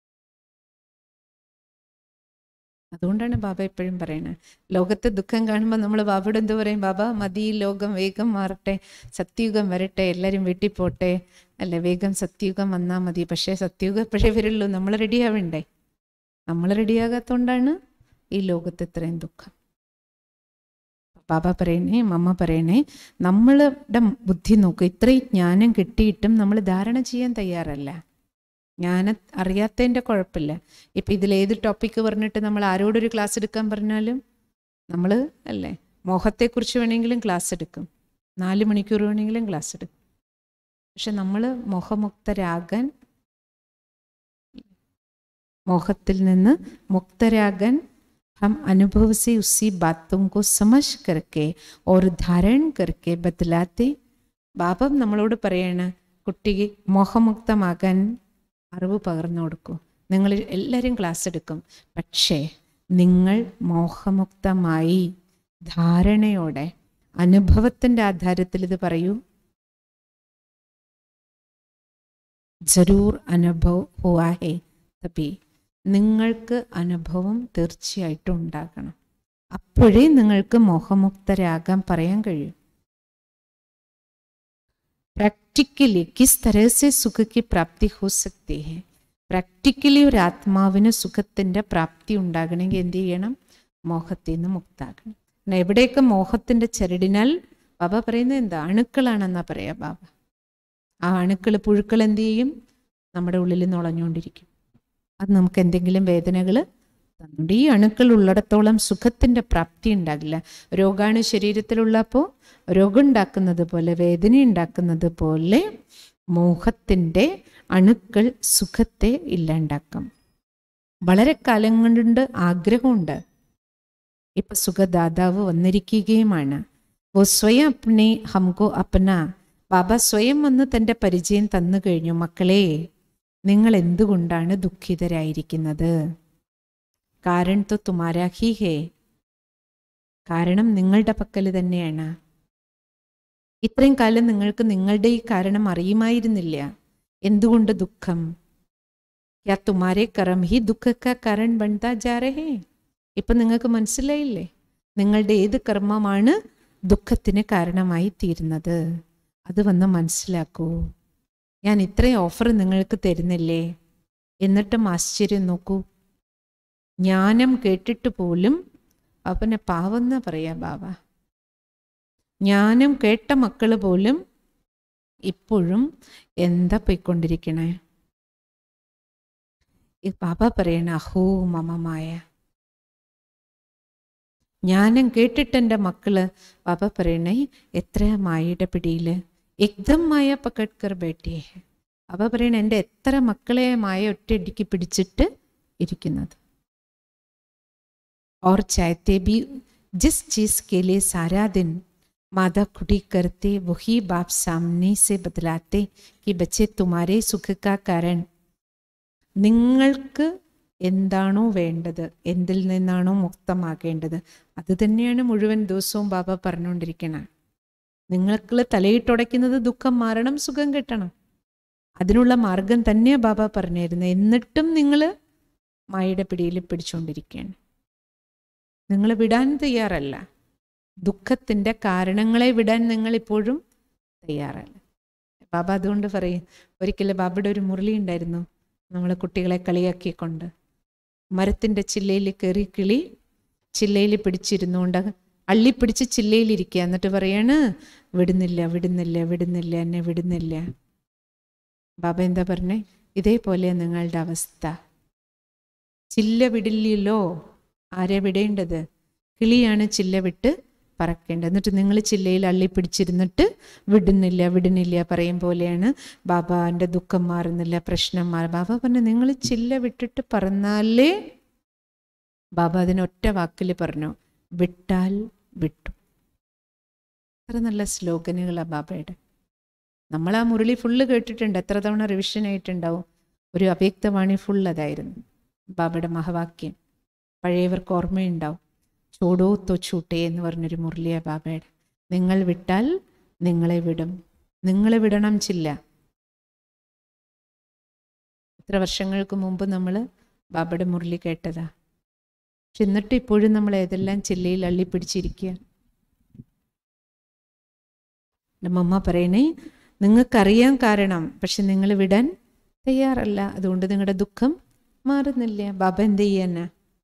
അതുകൊണ്ടാണ് ബാബ എപ്പോഴും പറയുന്നത് ലോകത്തെ ദുഃഖം കാണുമ്പോൾ നമ്മൾ ബാബയോട് എന്ത് പറയും ബാബ മതി ലോകം വേഗം മാറട്ടെ സത്യയുഗം വരട്ടെ എല്ലാവരും വീട്ടിൽ പോട്ടെ അല്ല വേഗം സത്യയുഗം വന്നാൽ മതി പക്ഷേ സത്യയുഗം എപ്പോഴേ വരുള്ളൂ നമ്മൾ റെഡിയാവണ്ടേ നമ്മൾ റെഡിയാകാത്തതുകൊണ്ടാണ് ഈ ലോകത്ത് ഇത്രയും ദുഃഖം ബാബ പറയണേ മമ്മ പറയണേ നമ്മളുടെ ബുദ്ധി നോക്കുക ഇത്രയും ജ്ഞാനം കിട്ടിയിട്ടും നമ്മൾ ധാരണ ചെയ്യാൻ തയ്യാറല്ല ജ്ഞാനം അറിയാത്തതിൻ്റെ കുഴപ്പമില്ല ഇപ്പം ഇതിൽ ഏത് ടോപ്പിക്ക് പറഞ്ഞിട്ട് നമ്മൾ ആരോടൊരു ക്ലാസ് എടുക്കാൻ പറഞ്ഞാലും നമ്മൾ അല്ലേ മോഹത്തെക്കുറിച്ച് വേണമെങ്കിലും ക്ലാസ് എടുക്കും നാല് മണിക്കൂർ വേണമെങ്കിലും ക്ലാസ് എടുക്കും പക്ഷെ നമ്മൾ മോഹമുക്തരാകാൻ മോഹത്തിൽ നിന്ന് മുക്തരാകാൻ हम अनुभव से उसी बातों को समझ करके और धारण करके बदलाते ബാബം നമ്മളോട് പറയാണ് കുട്ടി മോഹമുക്തമാകാൻ അറിവ് പകർന്നു കൊടുക്കൂ നിങ്ങൾ എല്ലാവരും ക്ലാസ് എടുക്കും പക്ഷേ നിങ്ങൾ മോഹമുക്തമായി ധാരണയോടെ അനുഭവത്തിൻ്റെ ആധാരത്തിൽ ഇത് പറയൂ ജരൂർ അനുഭവ് ഹുവാ ഹേ തബി നിങ്ങൾക്ക് അനുഭവം തീർച്ചയായിട്ടും ഉണ്ടാകണം അപ്പോഴേ നിങ്ങൾക്ക് മോഹമുക്തരാകാൻ പറയാൻ കഴിയും പ്രാക്ടിക്കലി കിസ് തരह से സുഖ की പ്രാപ്തി ഹോ सकती है പ്രാക്ടിക്കലി ഒരു ആത്മാവിന് സുഖത്തിൻ്റെ പ്രാപ്തി ഉണ്ടാകണമെങ്കിൽ എന്ത് ചെയ്യണം മോഹത്തിൽ നിന്ന് മുക്താകണം പിന്നെ എവിടെയൊക്കെ മോഹത്തിൻ്റെ ചരടിനാൽ ബാബ പറയുന്നത് എന്താ അണുക്കളാണെന്നാ പറയാ ബാബ ആ അണുക്കൾ പുഴുക്കൾ എന്ത് ചെയ്യും നമ്മുടെ ഉള്ളിൽ നുളഞ്ഞുകൊണ്ടിരിക്കും അത് നമുക്ക് എന്തെങ്കിലും വേദനകൾ തന്നുണ്ട് ഈ അണുക്കൾ ഉള്ളിടത്തോളം സുഖത്തിൻ്റെ പ്രാപ്തി ഉണ്ടാകില്ല രോഗാണു ശരീരത്തിലുള്ളപ്പോൾ രോഗം ഉണ്ടാക്കുന്നത് പോലെ വേദന ഉണ്ടാക്കുന്നത് പോലെ മോഹത്തിൻ്റെ അണുക്കൾ സുഖത്തെ ഇല്ലാണ്ടാക്കും വളരെ കാലം കൊണ്ട് ആഗ്രഹമുണ്ട് ഇപ്പൊ സുഖദാതാവ് വന്നിരിക്കുകയുമാണ് ഓ സ്വയം അപ്നെ ഹംകോ അപ്പന ബാബ സ്വയം വന്ന് തൻ്റെ പരിചയം തന്നു കഴിഞ്ഞു മക്കളെ നിങ്ങൾ എന്തുകൊണ്ടാണ് ദുഃഖിതരായിരിക്കുന്നത് കാരണം തോ തുമാരാ ഹി ഹേ കാരണം നിങ്ങളുടെ പക്കൽ തന്നെയാണ് ഇത്രയും കാലം നിങ്ങൾക്ക് നിങ്ങളുടെ ഈ കാരണം അറിയുമായിരുന്നില്ല എന്തുകൊണ്ട് ദുഃഖം യാ തുമാരെ കറം ഹി ദുഃഖക്ക കരൺ ബൺതാ ജാ രഹേ ഇപ്പൊ നിങ്ങൾക്ക് മനസ്സിലായില്ലേ നിങ്ങളുടെ ഏത് കർമ്മമാണ് ദുഃഖത്തിന് കാരണമായി തീരുന്നത് അത് വന്ന് മനസ്സിലാക്കൂ ഞാൻ ഇത്രയും ഓഫർ നിങ്ങൾക്ക് തരുന്നില്ലേ എന്നിട്ടും ആശ്ചര്യം നോക്കൂ ജ്ഞാനം കേട്ടിട്ട് പോലും അവനെ പാവെന്ന് പറയാ ബാബ ജ്ഞാനം കേട്ട മക്കൾ പോലും ഇപ്പോഴും എന്താ പോയിക്കൊണ്ടിരിക്കണേ ഈ ബാബ പറയണ അഹോ മമമായ ജ്ഞാനം കേട്ടിട്ട് എൻ്റെ മക്കള് ബാബ പറയണേ എത്ര മായയുടെ പിടിയില് എക്ദം മായ പക്കട്കർ ബേട്ടിയെ ബാബ പറയണ എൻ്റെ എത്ര മക്കളെ മായ ഒറ്റയടിക്ക് പിടിച്ചിട്ട് ഇരിക്കുന്നത് और चाहते भी जिस चीज के लिए सारा दिन मादा खुटी करते वही बाप सामने से बतलाते कि बच्चे तुम्हारे सुख का कारण നിങ്ങൾക്ക് എന്താണോ വേണ്ടത് എന്തിൽ നിന്നാണോ മുക്തമാക്കേണ്ടത് അത് തന്നെയാണ് മുഴുവൻ ദിവസവും ബാബ പറഞ്ഞുകൊണ്ടിരിക്കണം നിങ്ങൾക്ക് തലയിട്ടുടയ്ക്കുന്നത് ദുഃഖം മാറണം സുഖം കിട്ടണം അതിനുള്ള മാർഗം തന്നെയാണ് ബാബ പറഞ്ഞിരുന്നത് എന്നിട്ടും നിങ്ങൾ മായയുടെ പിടിയിൽ പിടിച്ചുകൊണ്ടിരിക്കുകയാണ് നിങ്ങൾ വിടാൻ തയ്യാറല്ല ദുഃഖത്തിൻ്റെ കാരണങ്ങളെ വിടാൻ നിങ്ങൾ ഇപ്പോഴും തയ്യാറല്ല ബാബ അതുകൊണ്ട് പറയും ഒരിക്കലും ബാബയുടെ ഒരു മുരളി ഉണ്ടായിരുന്നു നമ്മളെ കുട്ടികളെ കളിയാക്കിക്കൊണ്ട് മരത്തിൻ്റെ ചില്ലയിൽ കയറി കിളി ചില്ലയിൽ പിടിച്ചിരുന്നുകൊണ്ട് അള്ളിപ്പിടിച്ച് ചില്ലയിലിരിക്കുക എന്നിട്ട് പറയാണ് വിടുന്നില്ല വിടുന്നില്ല വിടുന്നില്ല എന്നെ വിടുന്നില്ല ബാബ എന്താ പറഞ്ഞേ ഇതേപോലെ നിങ്ങളുടെ അവസ്ഥ ചില്ല വിടില്ലല്ലോ ആരെ വിടേണ്ടത് കിളിയാണ് ചില്ല വിട്ട് പറക്കേണ്ടത് എന്നിട്ട് നിങ്ങൾ ചില്ലയിൽ അള്ളിപ്പിടിച്ചിരുന്നിട്ട് വിടുന്നില്ല വിടുന്നില്ല പറയും പോലെയാണ് ബാബാൻ്റെ ദുഃഖം മാറുന്നില്ല പ്രശ്നം മാറും ബാബ പറഞ്ഞു നിങ്ങൾ ചില്ല വിട്ടിട്ട് പറന്നാലേ ബാബ അതിനൊറ്റ വാക്കിൽ പറഞ്ഞു വിട്ടാൽ വിട്ടു അത്ര നല്ല സ്ലോഗനുകളാണ് ബാബയുടെ നമ്മൾ ആ മുരളി ഫുള്ള് കേട്ടിട്ടുണ്ട് എത്ര തവണ റിവിഷൻ ആയിട്ടുണ്ടാവും ഒരു അവ്യക്തവാണി ഫുൾ അതായിരുന്നു ബാബയുടെ മഹവാക്യം പഴയവർക്ക് ഓർമ്മയുണ്ടാവും ചൂടോ തോ ചൂട്ടേ എന്ന് പറഞ്ഞൊരു മുരളിയ ബാബയുടെ നിങ്ങൾ വിട്ടാൽ നിങ്ങളെ വിടും നിങ്ങളെ വിടണം ചില്ല എത്ര വർഷങ്ങൾക്ക് മുമ്പ് നമ്മൾ ബാബയുടെ മുരളി കേട്ടതാ പക്ഷെ എന്നിട്ട് ഇപ്പോഴും നമ്മൾ ഏതെല്ലാം ചില്ലയിൽ അള്ളിപ്പിടിച്ചിരിക്കുക എൻ്റെ മമ്മ പറയണേ നിങ്ങൾക്കറിയാൻ കാരണം പക്ഷെ നിങ്ങൾ വിടാൻ തയ്യാറല്ല അതുകൊണ്ട് നിങ്ങളുടെ ദുഃഖം മാറുന്നില്ല ബാബ എന്ത് ചെയ്യാനാ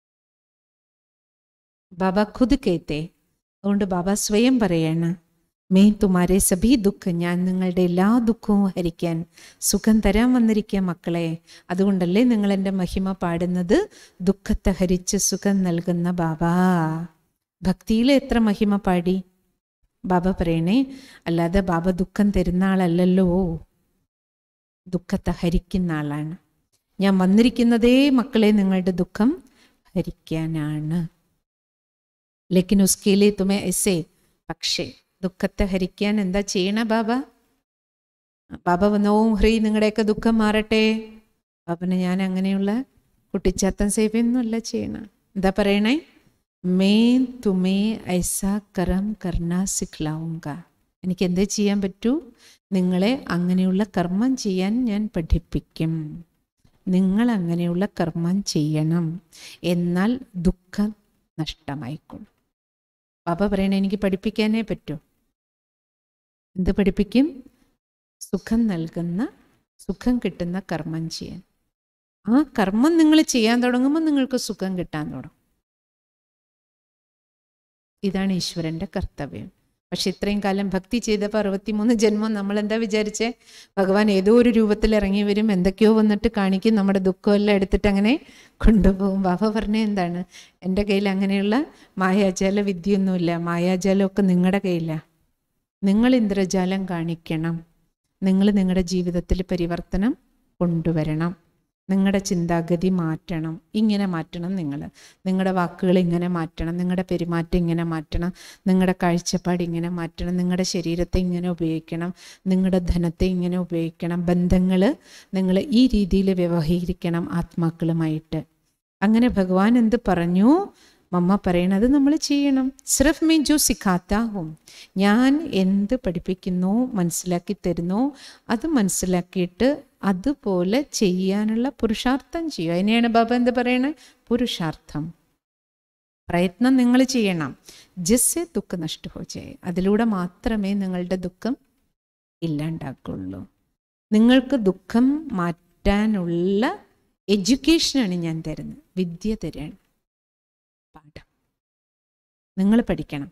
ബാബ ഖുദ് കേത്തെ അതുകൊണ്ട് ബാബ സ്വയം പറയാണ് മേ തുമാരെ സഭി ദുഃഖം ഞാൻ നിങ്ങളുടെ എല്ലാ ദുഃഖവും ഹരിക്കാൻ സുഖം തരാൻ വന്നിരിക്കുക മക്കളെ അതുകൊണ്ടല്ലേ നിങ്ങൾ എൻ്റെ മഹിമ പാടുന്നത് ദുഃഖത്തെ ഹരിച്ച് സുഖം നൽകുന്ന ബാബ ഭക്തിയിൽ എത്ര മഹിമ പാടി ബാബ പറയണേ അല്ലാതെ ബാബ ദുഃഖം തരുന്ന ആളല്ലല്ലോ ദുഃഖത്തെ ഹരിക്കുന്ന ആളാണ് ഞാൻ വന്നിരിക്കുന്നതേ മക്കളെ നിങ്ങളുടെ ദുഃഖം ഹരിക്കാനാണ് ലേക്കിൻ ഉസ്കേലി തുമേ എസേ പക്ഷേ ദുഃഖത്തെ ഹരിക്കാൻ എന്താ ചെയ്യണ ബാബ ബാബ വന്ന് ഓം ഹ്രീ നിങ്ങളുടെയൊക്കെ ദുഃഖം മാറട്ടെ ബാബന് ഞാൻ അങ്ങനെയുള്ള കുട്ടിച്ചാത്തൻ സേവയൊന്നുമല്ല ചെയ്യണ എന്താ പറയണേ മേ തുമേ ഐസാ കരം കർണ സിഖ്ലാവുങ്ക എനിക്ക് എന്തേ ചെയ്യാൻ പറ്റൂ നിങ്ങളെ അങ്ങനെയുള്ള കർമ്മം ചെയ്യാൻ ഞാൻ പഠിപ്പിക്കും നിങ്ങൾ അങ്ങനെയുള്ള കർമ്മം ചെയ്യണം എന്നാൽ ദുഃഖം നഷ്ടമായിക്കൊള്ളും ബാബ പറയണേ എനിക്ക് പഠിപ്പിക്കാനേ പറ്റൂ എന്ത് പഠിപ്പിക്കും സുഖം നൽകുന്ന സുഖം കിട്ടുന്ന കർമ്മം ചെയ്യാൻ ആ കർമ്മം നിങ്ങൾ ചെയ്യാൻ തുടങ്ങുമ്പോൾ നിങ്ങൾക്ക് സുഖം കിട്ടാൻ തുടങ്ങും ഇതാണ് ഈശ്വരൻ്റെ കർത്തവ്യം പക്ഷെ ഇത്രയും കാലം ഭക്തി ചെയ്തപ്പോൾ അറുപത്തിമൂന്ന് ജന്മം നമ്മൾ എന്താ വിചാരിച്ചേ ഭഗവാൻ ഏതോ ഒരു രൂപത്തിൽ ഇറങ്ങി വരും എന്തൊക്കെയോ വന്നിട്ട് കാണിക്കും നമ്മുടെ ദുഃഖമെല്ലാം എടുത്തിട്ട് അങ്ങനെ കൊണ്ടുപോകും ബാബ പറഞ്ഞ എന്താണ് എൻ്റെ കയ്യിൽ അങ്ങനെയുള്ള മായാജാല വിദ്യയൊന്നുമില്ല മായാജാലമൊക്കെ നിങ്ങളുടെ കയ്യിലാണ് നിങ്ങൾ ഇന്ദ്രജാലം കാണിക്കണം നിങ്ങൾ നിങ്ങളുടെ ജീവിതത്തിൽ പരിവർത്തനം കൊണ്ടുവരണം നിങ്ങളുടെ ചിന്താഗതി മാറ്റണം ഇങ്ങനെ മാറ്റണം നിങ്ങൾ നിങ്ങളുടെ വാക്കുകൾ ഇങ്ങനെ മാറ്റണം നിങ്ങളുടെ പെരുമാറ്റം ഇങ്ങനെ മാറ്റണം നിങ്ങളുടെ കാഴ്ചപ്പാട് ഇങ്ങനെ മാറ്റണം നിങ്ങളുടെ ശരീരത്തെ ഇങ്ങനെ ഉപയോഗിക്കണം നിങ്ങളുടെ ധനത്തെ ഇങ്ങനെ ഉപയോഗിക്കണം ബന്ധങ്ങൾ നിങ്ങൾ ഈ രീതിയിൽ വ്യവഹരിക്കണം ആത്മാക്കളുമായിട്ട് അങ്ങനെ ഭഗവാൻ എന്ത് പറഞ്ഞു മമ്മ പറയണത് നമ്മൾ ചെയ്യണം സിർഫ് മീ ജോ സിഖാത്താവും ഞാൻ എന്ത് പഠിപ്പിക്കുന്നു മനസ്സിലാക്കി തരുന്നു അത് മനസ്സിലാക്കിയിട്ട് അതുപോലെ ചെയ്യാനുള്ള പുരുഷാർത്ഥം ചെയ്യുക അതിനെയാണ് ബാബ എന്ത് പറയണേ പുരുഷാർത്ഥം പ്രയത്നം നിങ്ങൾ ചെയ്യണം ജിസ്സെ ദുഃഖ നഷ്ടഹോജയെ അതിലൂടെ മാത്രമേ നിങ്ങളുടെ ദുഃഖം ഇല്ലാണ്ടാക്കുള്ളൂ നിങ്ങൾക്ക് ദുഃഖം മാറ്റാനുള്ള എഡ്യൂക്കേഷനാണ് ഞാൻ തരുന്നത് വിദ്യ തരാണ് പാഠം നിങ്ങൾ പഠിക്കണം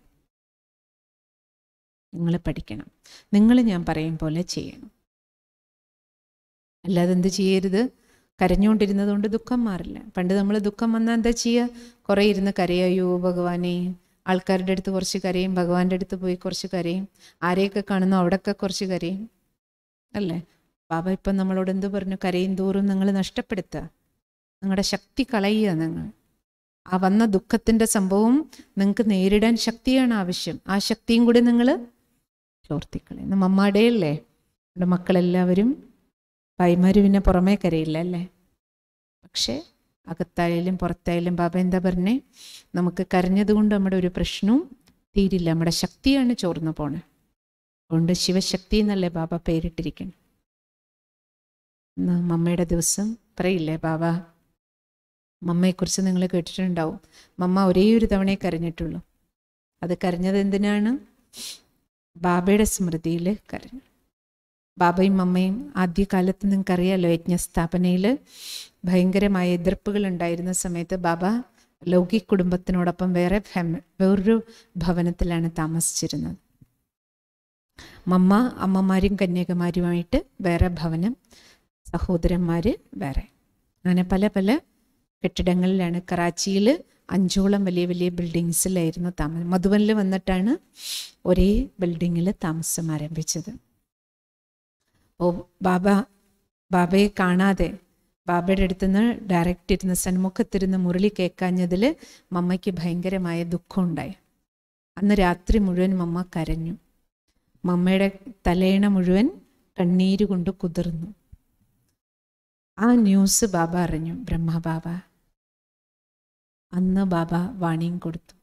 നിങ്ങൾ പഠിക്കണം നിങ്ങൾ ഞാൻ പറയും പോലെ ചെയ്യണം അല്ലാതെ എന്ത് ചെയ്യരുത് കരഞ്ഞുകൊണ്ടിരുന്നത് കൊണ്ട് ദുഃഖം മാറില്ല പണ്ട് നമ്മൾ ദുഃഖം വന്നാൽ എന്താ ചെയ്യുക കുറേ ഇരുന്ന് കരയോ ഭഗവാനെ ആൾക്കാരുടെ അടുത്ത് കുറച്ച് കരയും ഭഗവാന്റെ അടുത്ത് പോയി കുറച്ച് കരയും ആരെയൊക്കെ കാണുന്നു അവിടെയൊക്കെ കുറച്ച് കരയും അല്ലേ ബാബ ഇപ്പം നമ്മളോട് എന്ത് പറഞ്ഞു കരയും തോറും നിങ്ങൾ നഷ്ടപ്പെടുത്തുക നിങ്ങളുടെ ശക്തി കളയുക നിങ്ങൾ ആ വന്ന ദുഃഖത്തിൻ്റെ സംഭവം നിങ്ങൾക്ക് നേരിടാൻ ശക്തിയാണ് ആവശ്യം ആ ശക്തിയും കൂടി നിങ്ങൾ ചോർത്തിക്കളയുന്നു മമ്മാടെയല്ലേ നമ്മുടെ മക്കളെല്ലാവരും ഭായിമാർ പിന്നെ പുറമേ കരയില്ല അല്ലേ പക്ഷേ അകത്തായാലും പുറത്തായാലും ബാബ എന്താ പറഞ്ഞേ നമുക്ക് കരഞ്ഞതുകൊണ്ട് നമ്മുടെ ഒരു പ്രശ്നവും തീരില്ല നമ്മുടെ ശക്തിയാണ് ചോർന്നു പോണേ അതുകൊണ്ട് ശിവശക്തി എന്നല്ലേ ബാബ പേരിട്ടിരിക്കണം ഇന്ന് മമ്മയുടെ ദിവസം പറയില്ലേ ബാബ മമ്മയെക്കുറിച്ച് നിങ്ങൾ കേട്ടിട്ടുണ്ടാവും മമ്മ ഒരേ ഒരു തവണയെ കരഞ്ഞിട്ടുള്ളൂ അത് കരഞ്ഞത് എന്തിനാണ് ബാബയുടെ സ്മൃതിയിൽ കരഞ്ഞു ബാബയും അമ്മയും ആദ്യകാലത്ത് നിങ്ങൾക്കറിയാലോ യജ്ഞസ്ഥാപനയിൽ ഭയങ്കരമായ എതിർപ്പുകൾ ഉണ്ടായിരുന്ന സമയത്ത് ബാബ ലൗകിക് കുടുംബത്തിനോടൊപ്പം വേറെ ഫാമി വേറൊരു ഭവനത്തിലാണ് താമസിച്ചിരുന്നത് മമ്മ അമ്മമാരും കന്യാകുമാരുമായിട്ട് വേറെ ഭവനം സഹോദരന്മാർ വേറെ അങ്ങനെ പല പല കെട്ടിടങ്ങളിലാണ് കറാച്ചിയിൽ അഞ്ചോളം വലിയ വലിയ ബിൽഡിങ്സിലായിരുന്നു താമസം മധുബനിൽ വന്നിട്ടാണ് ഒരേ ബിൽഡിങ്ങിൽ താമസം ആരംഭിച്ചത് ഓ ബാബ ബാബയെ കാണാതെ ബാബയുടെ അടുത്തുനിന്ന് ഡയറക്റ്റ് ഇരുന്ന് സന്മുഖത്തിരുന്ന് മുരളി കേൾക്കാഞ്ഞതിൽ മമ്മയ്ക്ക് ഭയങ്കരമായ ദുഃഖമുണ്ടായി അന്ന് രാത്രി മുഴുവൻ മമ്മ കരഞ്ഞു മമ്മയുടെ തലയിണ മുഴുവൻ കണ്ണീര് കൊണ്ട് കുതിർന്നു ആ ന്യൂസ് ബാബ അറിഞ്ഞു ബ്രഹ്മ ബാബ അന്ന് ബാബ വാണിയും കൊടുത്തു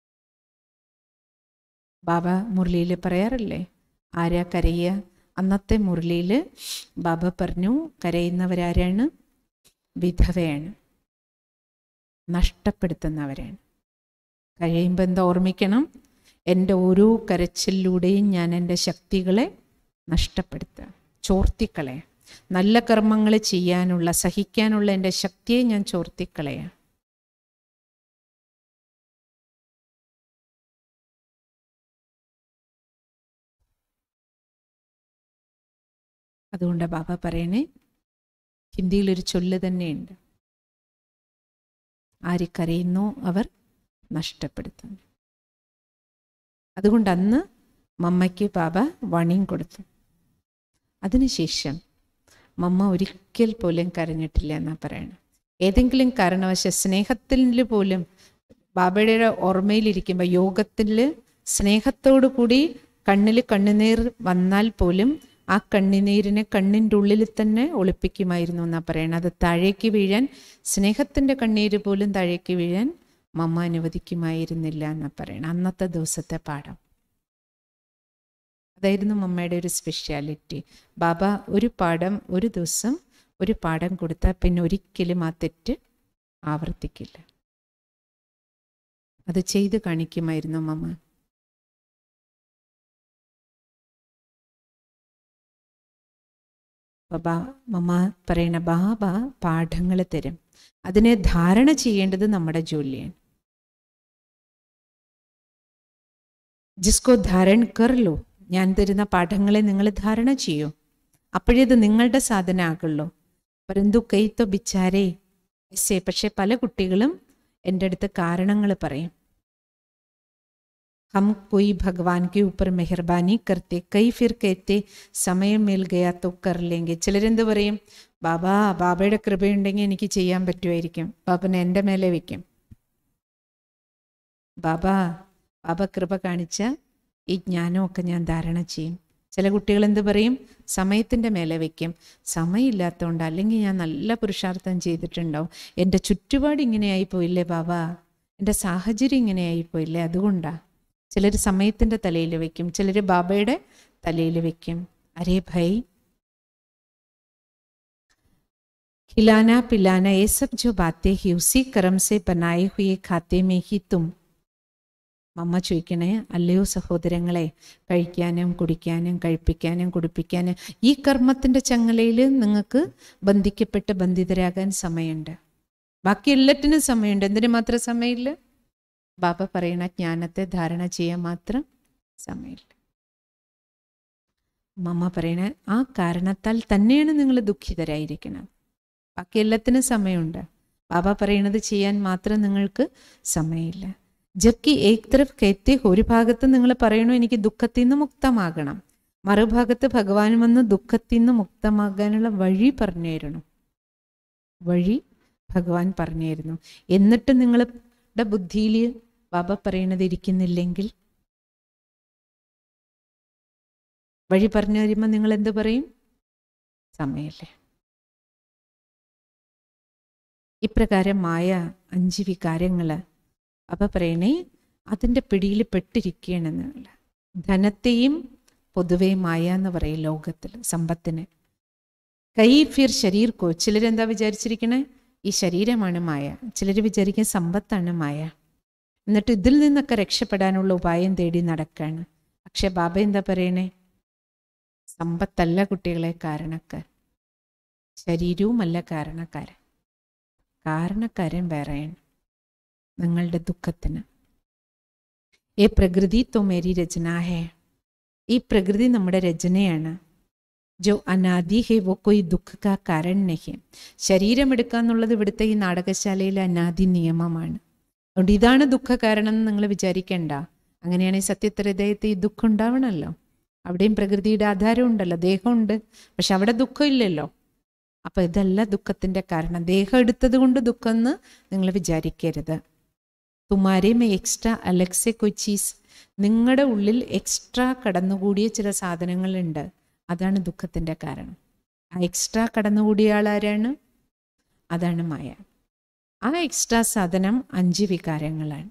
ബാബ മുരളിയിൽ പറയാറില്ലേ ആരാ കരയുക അന്നത്തെ മുരളിയിൽ ബാബ പറഞ്ഞു കരയുന്നവരാരാണ് വിധവയാണ് നഷ്ടപ്പെടുത്തുന്നവരാണ് കഴിയുമ്പോൾ എന്താ ഓർമ്മിക്കണം എൻ്റെ ഓരോ കരച്ചിലൂടെയും ഞാൻ എൻ്റെ ശക്തികളെ നഷ്ടപ്പെടുത്തുക ചോർത്തിക്കളയാം നല്ല കർമ്മങ്ങൾ ചെയ്യാനുള്ള സഹിക്കാനുള്ള എൻ്റെ ശക്തിയെ ഞാൻ ചോർത്തിക്കളയാം അതുകൊണ്ട് ബാബ പറയണേ ഹിന്ദിയിലൊരു ചൊല്ല് തന്നെയുണ്ട് ആര് കരയുന്നു അവർ നഷ്ടപ്പെടുത്തുന്നു അതുകൊണ്ട് അന്ന് മമ്മയ്ക്ക് ബാബ വണിയും കൊടുത്തു അതിനുശേഷം മമ്മ ഒരിക്കൽ പോലും കരഞ്ഞിട്ടില്ല എന്നാ പറയണം ഏതെങ്കിലും കാരണവശ സ്നേഹത്തിൽ പോലും ബാബയുടെ ഓർമ്മയിലിരിക്കുമ്പോൾ യോഗത്തിൽ സ്നേഹത്തോടു കൂടി കണ്ണിൽ കണ്ണുനീർ വന്നാൽ പോലും ആ കണ്ണുനീരിനെ കണ്ണിൻ്റെ ഉള്ളിൽ തന്നെ ഒളിപ്പിക്കുമായിരുന്നു എന്നാ പറയണത് അത് താഴേക്ക് വീഴാൻ സ്നേഹത്തിൻ്റെ കണ്ണീര് പോലും താഴേക്ക് വീഴാൻ മമ്മ അനുവദിക്കുമായിരുന്നില്ല എന്നാ പറയണം അന്നത്തെ ദിവസത്തെ പാഠം അതായിരുന്നു മമ്മയുടെ ഒരു സ്പെഷ്യാലിറ്റി ബാബ ഒരു പാഠം ഒരു ദിവസം ഒരു പാഠം കൊടുത്താൽ പിന്നെ ഒരിക്കലും ആ തെറ്റ് ആവർത്തിക്കില്ല അത് ചെയ്ത് കാണിക്കുമായിരുന്നു മമ്മ ബാബ മമ്മ പറയണ ബാബ പാഠങ്ങൾ തരും അതിനെ ധാരണ ചെയ്യേണ്ടത് നമ്മുടെ ജോലിയാണ് ജിസ്കോ ധാരൺ കർലോ ഞാൻ തരുന്ന പാഠങ്ങളെ നിങ്ങൾ ധാരണ ചെയ്യൂ അപ്പോഴേത് നിങ്ങളുടെ സാധന ആകുള്ളൂ പരന്തു കൈത്തോ ബിച്ചാരേ എസ്സേ പക്ഷെ പല കുട്ടികളും എൻ്റെ അടുത്ത് കാരണങ്ങൾ പറയും हम कोई भगवान के ऊपर मेहरबानी करते कई फिर कहते സമയം മേൽ ഗയാ തോ കർ ലേങ്കെ ചിലരെന്ത് പറയും ബാബാ ബാബയുടെ കൃപയുണ്ടെങ്കിൽ എനിക്ക് ചെയ്യാൻ പറ്റുമായിരിക്കും ബാബനെ എൻ്റെ മേലെ വയ്ക്കും ബാബാ ബാബ കൃപ കാണിച്ച ഈ ജ്ഞാനമൊക്കെ ഞാൻ ധാരണ ചെയ്യും ചില കുട്ടികൾ എന്ത് പറയും സമയത്തിൻ്റെ മേലെ വയ്ക്കും സമയമില്ലാത്തതുകൊണ്ട് അല്ലെങ്കിൽ ഞാൻ നല്ല പുരുഷാർത്ഥം ചെയ്തിട്ടുണ്ടാവും എൻ്റെ ചുറ്റുപാട് ഇങ്ങനെയായി പോയില്ലേ ബാബാ എൻ്റെ സാഹചര്യം ഇങ്ങനെയായി പോയില്ലേ അതുകൊണ്ടാ ചിലർ സമയത്തിൻ്റെ തലയിൽ വയ്ക്കും ചിലർ ബാബയുടെ തലയിൽ വയ്ക്കും അരേ ഭൈ खिलाना पिलाना ये सब जो बातें ही उसी कर्म से बनाए हुए खाते में ही तुम മമ്മ ചോദിക്കണേ അല്ലയോ സഹോദരങ്ങളെ കഴിക്കാനും കുടിക്കാനും കഴിപ്പിക്കാനും കുടിപ്പിക്കാനും ഈ കർമ്മത്തിൻ്റെ ചങ്ങലയിൽ നിങ്ങൾക്ക് ബന്ധിക്കപ്പെട്ട് ബന്ധിതരാകാൻ സമയമുണ്ട് ബാക്കി എല്ലാറ്റിനും സമയമുണ്ട് എന്തിനു മാത്രം സമയമില്ല ബാബ പറയണ ജ്ഞാനത്തെ ധാരണ ചെയ്യാൻ മാത്രം സമയമില്ല മമ്മ പറയണ ആ കാരണത്താൽ തന്നെയാണ് നിങ്ങൾ ദുഃഖിതരായിരിക്കുന്നത് ബാക്കി എല്ലാത്തിനും സമയമുണ്ട് ബാബ പറയണത് ചെയ്യാൻ മാത്രം നിങ്ങൾക്ക് സമയമില്ല ജബ്കി ഏക് തരഫ് കയത്തെ ഒരു ഭാഗത്ത് നിങ്ങൾ പറയണു എനിക്ക് ദുഃഖത്തിൽ നിന്ന് മുക്തമാകണം മറുഭാഗത്ത് ഭഗവാൻ വന്ന് ദുഃഖത്തിൽ നിന്ന് മുക്തമാകാനുള്ള വഴി പറഞ്ഞു തരണം വഴി ഭഗവാൻ പറഞ്ഞു തരുന്നു എന്നിട്ട് നിങ്ങളുടെ ബുദ്ധിയിൽ ബാബ പറയണത് ഇരിക്കുന്നില്ലെങ്കിൽ വഴി പറഞ്ഞു തരുമ്പോൾ നിങ്ങൾ എന്ത് പറയും സമയല്ലേ ഇപ്രകാരം മായ അഞ്ച് വികാരങ്ങൾ അപ്പൊ പറയണേ അതിൻ്റെ പിടിയിൽ പെട്ടിരിക്കുകയാണെന്നുള്ള ധനത്തെയും പൊതുവെ മായ എന്ന് പറയും ലോകത്തിൽ സമ്പത്തിന് കൈ ഫിർ ശരീർ കോ ചിലരെന്താ വിചാരിച്ചിരിക്കണേ ഈ ശരീരമാണ് മായ ചിലർ വിചാരിക്കും സമ്പത്താണ് മായ എന്നിട്ട് ഇതിൽ നിന്നൊക്കെ രക്ഷപ്പെടാനുള്ള ഉപായം തേടി നടക്കാണ് പക്ഷെ ബാബ എന്താ പറയണേ സമ്പത്തല്ല കുട്ടികളെ കാരണക്കാർ ശരീരവുമല്ല കാരണക്കാരൻ കാരണക്കാരൻ വേറെയാണ് നിങ്ങളുടെ ദുഃഖത്തിന് ഏ പ്രകൃതി തോ മേരി രചന ഹേ ഈ പ്രകൃതി നമ്മുടെ രചനയാണ് ജോ അനാദി ഹേ വോ കൊയ് ദുഃഖ കാ കാരൺ നഹി ശരീരം എടുക്കുക എന്നുള്ളത് ഇവിടുത്തെ ഈ നാടകശാലയിലെ അനാദി നിയമമാണ് അതുകൊണ്ട് ഇതാണ് ദുഃഖ കാരണം എന്ന് നിങ്ങൾ വിചാരിക്കേണ്ട അങ്ങനെയാണെങ്കിൽ സത്യത്തിൽ ഹൃദയത്തിൽ ഈ ദുഃഖം ഉണ്ടാവണമല്ലോ അവിടെയും പ്രകൃതിയുടെ ആധാരം ഉണ്ടല്ലോ ദേഹമുണ്ട് പക്ഷെ അവിടെ ദുഃഖം ഇല്ലല്ലോ അപ്പൊ ഇതല്ല ദുഃഖത്തിന്റെ കാരണം ദേഹം എടുത്തത് കൊണ്ട് ദുഃഖം എന്ന് നിങ്ങൾ വിചാരിക്കരുത് തുമാരെ മേ എക്സ്ട്രാ അലക്സെ കൊച്ചീസ് നിങ്ങളുടെ ഉള്ളിൽ എക്സ്ട്രാ കടന്നുകൂടിയ ചില സാധനങ്ങളുണ്ട് അതാണ് ദുഃഖത്തിന്റെ കാരണം ആ എക്സ്ട്രാ കടന്നുകൂടിയ ആളാരാണ് അതാണ് മായ ആ എക്സ്ട്രാ സാധനം അഞ്ച് വികാരങ്ങളാണ്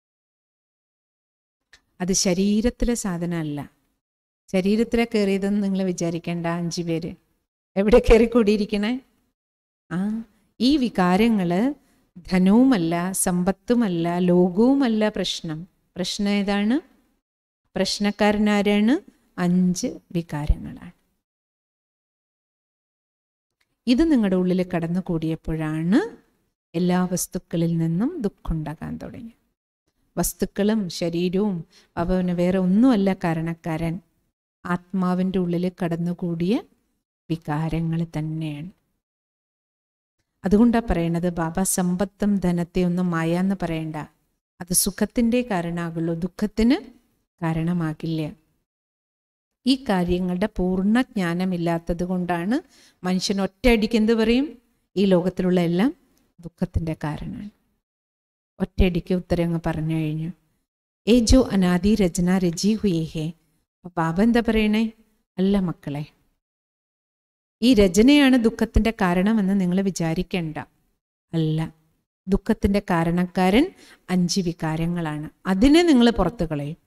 അത് ശരീരത്തിലെ സാധനമല്ല ശരീരത്തിലെ കയറിയതെന്ന് നിങ്ങൾ വിചാരിക്കേണ്ട അഞ്ച് പേര് എവിടെ കയറി കൂടിയിരിക്കണേ ആ ഈ വികാരങ്ങള് ധനവുമല്ല സമ്പത്തുമല്ല ലോകവുമല്ല പ്രശ്നം പ്രശ്നം ഏതാണ് പ്രശ്നക്കാരനാരാണ് അഞ്ച് വികാരങ്ങളാണ് ഇത് നിങ്ങളുടെ ഉള്ളിൽ കടന്നു കൂടിയപ്പോഴാണ് എല്ലാ വസ്തുക്കളിൽ നിന്നും ദുഃഖമുണ്ടാകാൻ തുടങ്ങി വസ്തുക്കളും ശരീരവും അവന് വേറെ ഒന്നുമല്ല കാരണക്കാരൻ ആത്മാവിൻ്റെ ഉള്ളിൽ കടന്നുകൂടിയ വികാരങ്ങൾ തന്നെയാണ് അതുകൊണ്ടാണ് പറയണത് ബാബ സമ്പത്തും ധനത്തെ ഒന്നും മായാന്ന് പറയണ്ട അത് സുഖത്തിൻ്റെ കാരണമാകുള്ളൂ ദുഃഖത്തിന് കാരണമാകില്ല ഈ കാര്യങ്ങളുടെ പൂർണ്ണ ജ്ഞാനമില്ലാത്തത് കൊണ്ടാണ് മനുഷ്യൻ ഒറ്റയടിക്ക് എന്ത് പറയും ഈ ലോകത്തിലുള്ള എല്ലാം ദുഃഖത്തിൻ്റെ കാരണമാണ് ഒറ്റയടിക്ക് ഉത്തരം അങ്ങ് പറഞ്ഞു കഴിഞ്ഞു ഏ ജോ അനാദി രചന രചി ഹുയേ ഹേ അപ്പൊ ബാബ എന്താ പറയണേ അല്ല മക്കളെ ഈ രചനയാണ് ദുഃഖത്തിന്റെ കാരണമെന്ന് നിങ്ങൾ വിചാരിക്കേണ്ട അല്ല ദുഃഖത്തിന്റെ കാരണക്കാരൻ അഞ്ച് വികാരങ്ങളാണ് അതിനെ നിങ്ങൾ പുറത്തു കളയും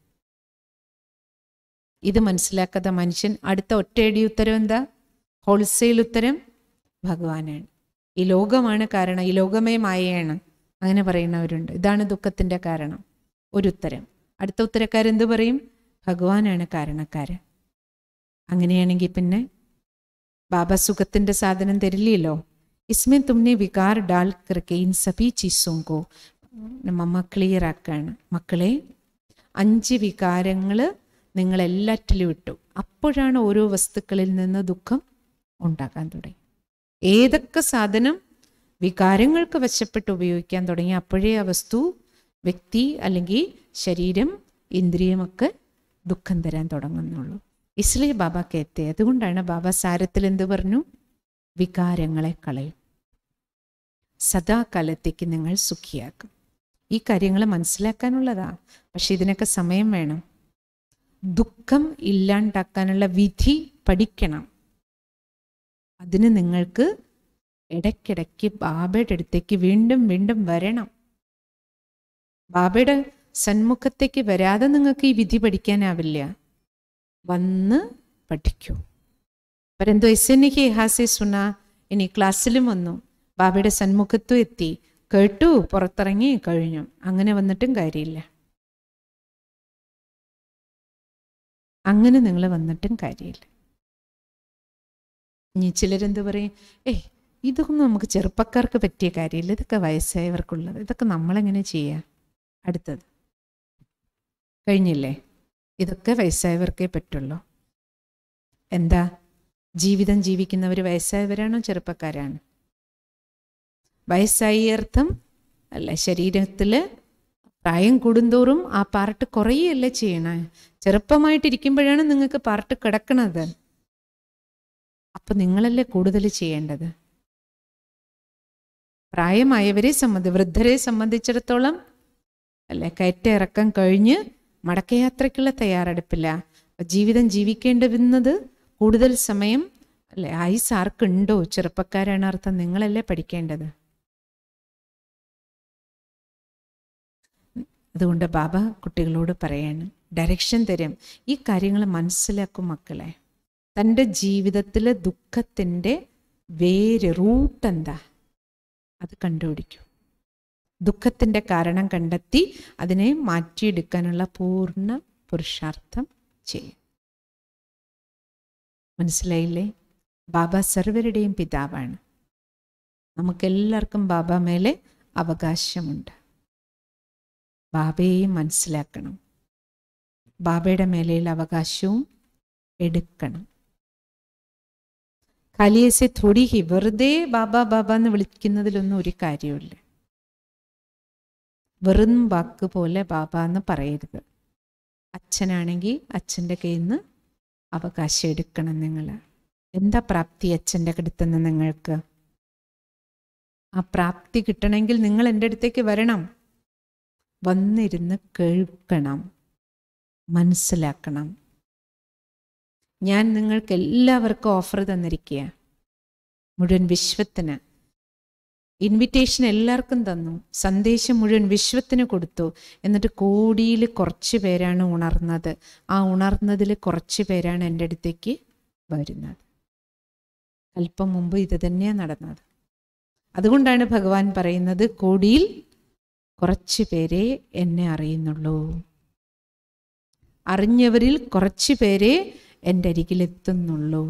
ഇത് മനസ്സിലാക്കാത്ത മനുഷ്യൻ അടുത്ത ഒറ്റയടി ഉത്തരം എന്താ ഹോൾസെയിൽ ഉത്തരം ഭഗവാനാണ് ഈ ലോകമാണ് കാരണം ഈ ലോകമേ മായയാണ് അങ്ങനെ പറയുന്നവരുണ്ട് ഇതാണ് ദുഃഖത്തിന്റെ കാരണം ഒരു ഉത്തരം അടുത്ത ഉത്തരക്കാരെന്ത് പറയും ഭഗവാനാണ് കാരണക്കാരൻ അങ്ങനെയാണെങ്കിൽ പിന്നെ ബാബ സുഖത്തിന്റെ സാധനം തരില്ലല്ലോ ഇസ്മേ തുമ്നെ വികാർ ഡാൽ കർക്കെ ഇൻ സഭി ചീസോങ്കോ മമ്മ ക്ലിയർ ആക്കാണ് മക്കളെ അഞ്ച് വികാരങ്ങൾ നിങ്ങൾ എല്ലാറ്റിലും ഇട്ടു അപ്പോഴാണ് ഓരോ വസ്തുക്കളിൽ നിന്ന് ദുഃഖം ഉണ്ടാക്കാൻ തുടങ്ങി ഏതൊക്കെ സാധനം വികാരങ്ങൾക്ക് വശപ്പെട്ട് ഉപയോഗിക്കാൻ തുടങ്ങി അപ്പോഴേ ആ വസ്തു വ്യക്തി അല്ലെങ്കിൽ ശരീരം ഇന്ദ്രിയമൊക്കെ ദുഃഖം തരാൻ തുടങ്ങുന്നുള്ളൂ ഇസ്ലേ ബാബ കേത്തെ അതുകൊണ്ടാണ് ബാബ സാരത്തിൽ എന്ത് പറഞ്ഞു വികാരങ്ങളെ കളയും സദാകാലത്തേക്ക് നിങ്ങൾ സുഖിയാക്കും ഈ കാര്യങ്ങൾ മനസ്സിലാക്കാനുള്ളതാ പക്ഷെ ഇതിനൊക്കെ സമയം വേണം ദുഃഖം ഇല്ലാണ്ടാക്കാനുള്ള വിധി പഠിക്കണം അതിന് നിങ്ങൾക്ക് ഇടയ്ക്കിടയ്ക്ക് ബാബയുടെ അടുത്തേക്ക് വീണ്ടും വീണ്ടും വരണം ബാബയുടെ സന്മുഖത്തേക്ക് വരാതെ നിങ്ങൾക്ക് ഈ വിധി പഠിക്കാനാവില്ല വന്ന് പഠിക്കൂ പരന്തു എസ്എന്നിക്ക് ഹാസെ സുന ഇനി ക്ലാസ്സിലും വന്നു ബാബയുടെ സന്മുഖത്തും എത്തി കേട്ടു പുറത്തിറങ്ങി കഴിഞ്ഞു അങ്ങനെ വന്നിട്ടും കാര്യമില്ല അങ്ങനെ നിങ്ങൾ വന്നിട്ടും കാര്യമില്ല ഇനി ചിലരെന്ത് പറയും ഏയ് ഇതൊന്നും നമുക്ക് ചെറുപ്പക്കാർക്ക് പറ്റിയ കാര്യമില്ല ഇതൊക്കെ വയസ്സായവർക്കുള്ളത് ഇതൊക്കെ നമ്മളെങ്ങനെ ചെയ്യുക അടുത്തത് കഴിഞ്ഞില്ലേ ഇതൊക്കെ വയസ്സായവർക്കേ പറ്റുള്ളൂ എന്താ ജീവിതം ജീവിക്കുന്നവർ വയസ്സായവരാണോ ചെറുപ്പക്കാരാണ് വയസ്സായി അർത്ഥം അല്ല ശരീരത്തിൽ പ്രായം കൂടുന്തോറും ആ പാർട്ട് കുറയല്ലേ ചെയ്യണേ ചെറുപ്പമായിട്ടിരിക്കുമ്പോഴാണ് നിങ്ങൾക്ക് പാർട്ട് കിടക്കണത് അപ്പൊ നിങ്ങളല്ലേ കൂടുതൽ ചെയ്യേണ്ടത് പ്രായമായവരെ സംബന്ധി വൃദ്ധരെ സംബന്ധിച്ചിടത്തോളം അല്ലെ കയറ്റ ഇറക്കം കഴിഞ്ഞ് മടക്കയാത്രയ്ക്കുള്ള തയ്യാറെടുപ്പില്ല ജീവിതം ജീവിക്കേണ്ടി വരുന്നത് കൂടുതൽ സമയം അല്ലെ ആയുസ് ആർക്കുണ്ടോ ചെറുപ്പക്കാരാണ് അർത്ഥം നിങ്ങളല്ലേ പഠിക്കേണ്ടത് അതുകൊണ്ട് ബാബ കുട്ടികളോട് പറയാണ് ഡയറക്ഷൻ തരും ഈ കാര്യങ്ങൾ മനസ്സിലാക്കും മക്കളെ തൻ്റെ ജീവിതത്തിലെ ദുഃഖത്തിൻ്റെ വേര് റൂട്ട് എന്താ അത് കണ്ടുപിടിക്കും ദുഃഖത്തിൻ്റെ കാരണം കണ്ടെത്തി അതിനെ മാറ്റിയെടുക്കാനുള്ള പൂർണ്ണ പുരുഷാർത്ഥം ചെയ്യും മനസ്സിലായില്ലേ ബാബ സർവരുടെയും പിതാവാണ് നമുക്കെല്ലാവർക്കും ബാബ മേലെ അവകാശമുണ്ട് ബാബയെയും മനസ്സിലാക്കണം ബാബയുടെ മേലെയുള്ള അവകാശവും എടുക്കണം കലിയസെ തൊടിഹി വെറുതെ ബാബ ബാബ എന്ന് വിളിക്കുന്നതിലൊന്നും ഒരു കാര്യമില്ല വെറും വാക്ക് പോലെ ബാബ എന്ന് പറയരുത് അച്ഛനാണെങ്കിൽ അച്ഛൻ്റെ കയ്യിൽ നിന്ന് അവകാശം എടുക്കണം നിങ്ങൾ എന്താ പ്രാപ്തി അച്ഛൻ്റെ അടുത്തുനിന്ന് നിങ്ങൾക്ക് ആ പ്രാപ്തി കിട്ടണമെങ്കിൽ നിങ്ങൾ എൻ്റെ അടുത്തേക്ക് വരണം വന്നിരുന്ന് കേൾക്കണം മനസ്സിലാക്കണം ഞാൻ നിങ്ങൾക്ക് എല്ലാവർക്കും ഓഫർ തന്നിരിക്കുക മുഴുവൻ വിശ്വത്തിന് ഇൻവിറ്റേഷൻ എല്ലാവർക്കും തന്നു സന്ദേശം മുഴുവൻ വിശ്വത്തിന് കൊടുത്തു എന്നിട്ട് കോടിയിൽ കുറച്ച് പേരാണ് ഉണർന്നത് ആ ഉണർന്നതിൽ കുറച്ച് പേരാണ് എൻ്റെ അടുത്തേക്ക് വരുന്നത് അല്പം മുമ്പ് ഇത് തന്നെയാണ് നടന്നത് അതുകൊണ്ടാണ് ഭഗവാൻ പറയുന്നത് കോടിയിൽ കുറച്ച് പേരെ എന്നെ അറിയുന്നുള്ളൂ അറിഞ്ഞവരിൽ കുറച്ച് പേരെ എൻ്റെ അരികിലെത്തുന്നുള്ളൂ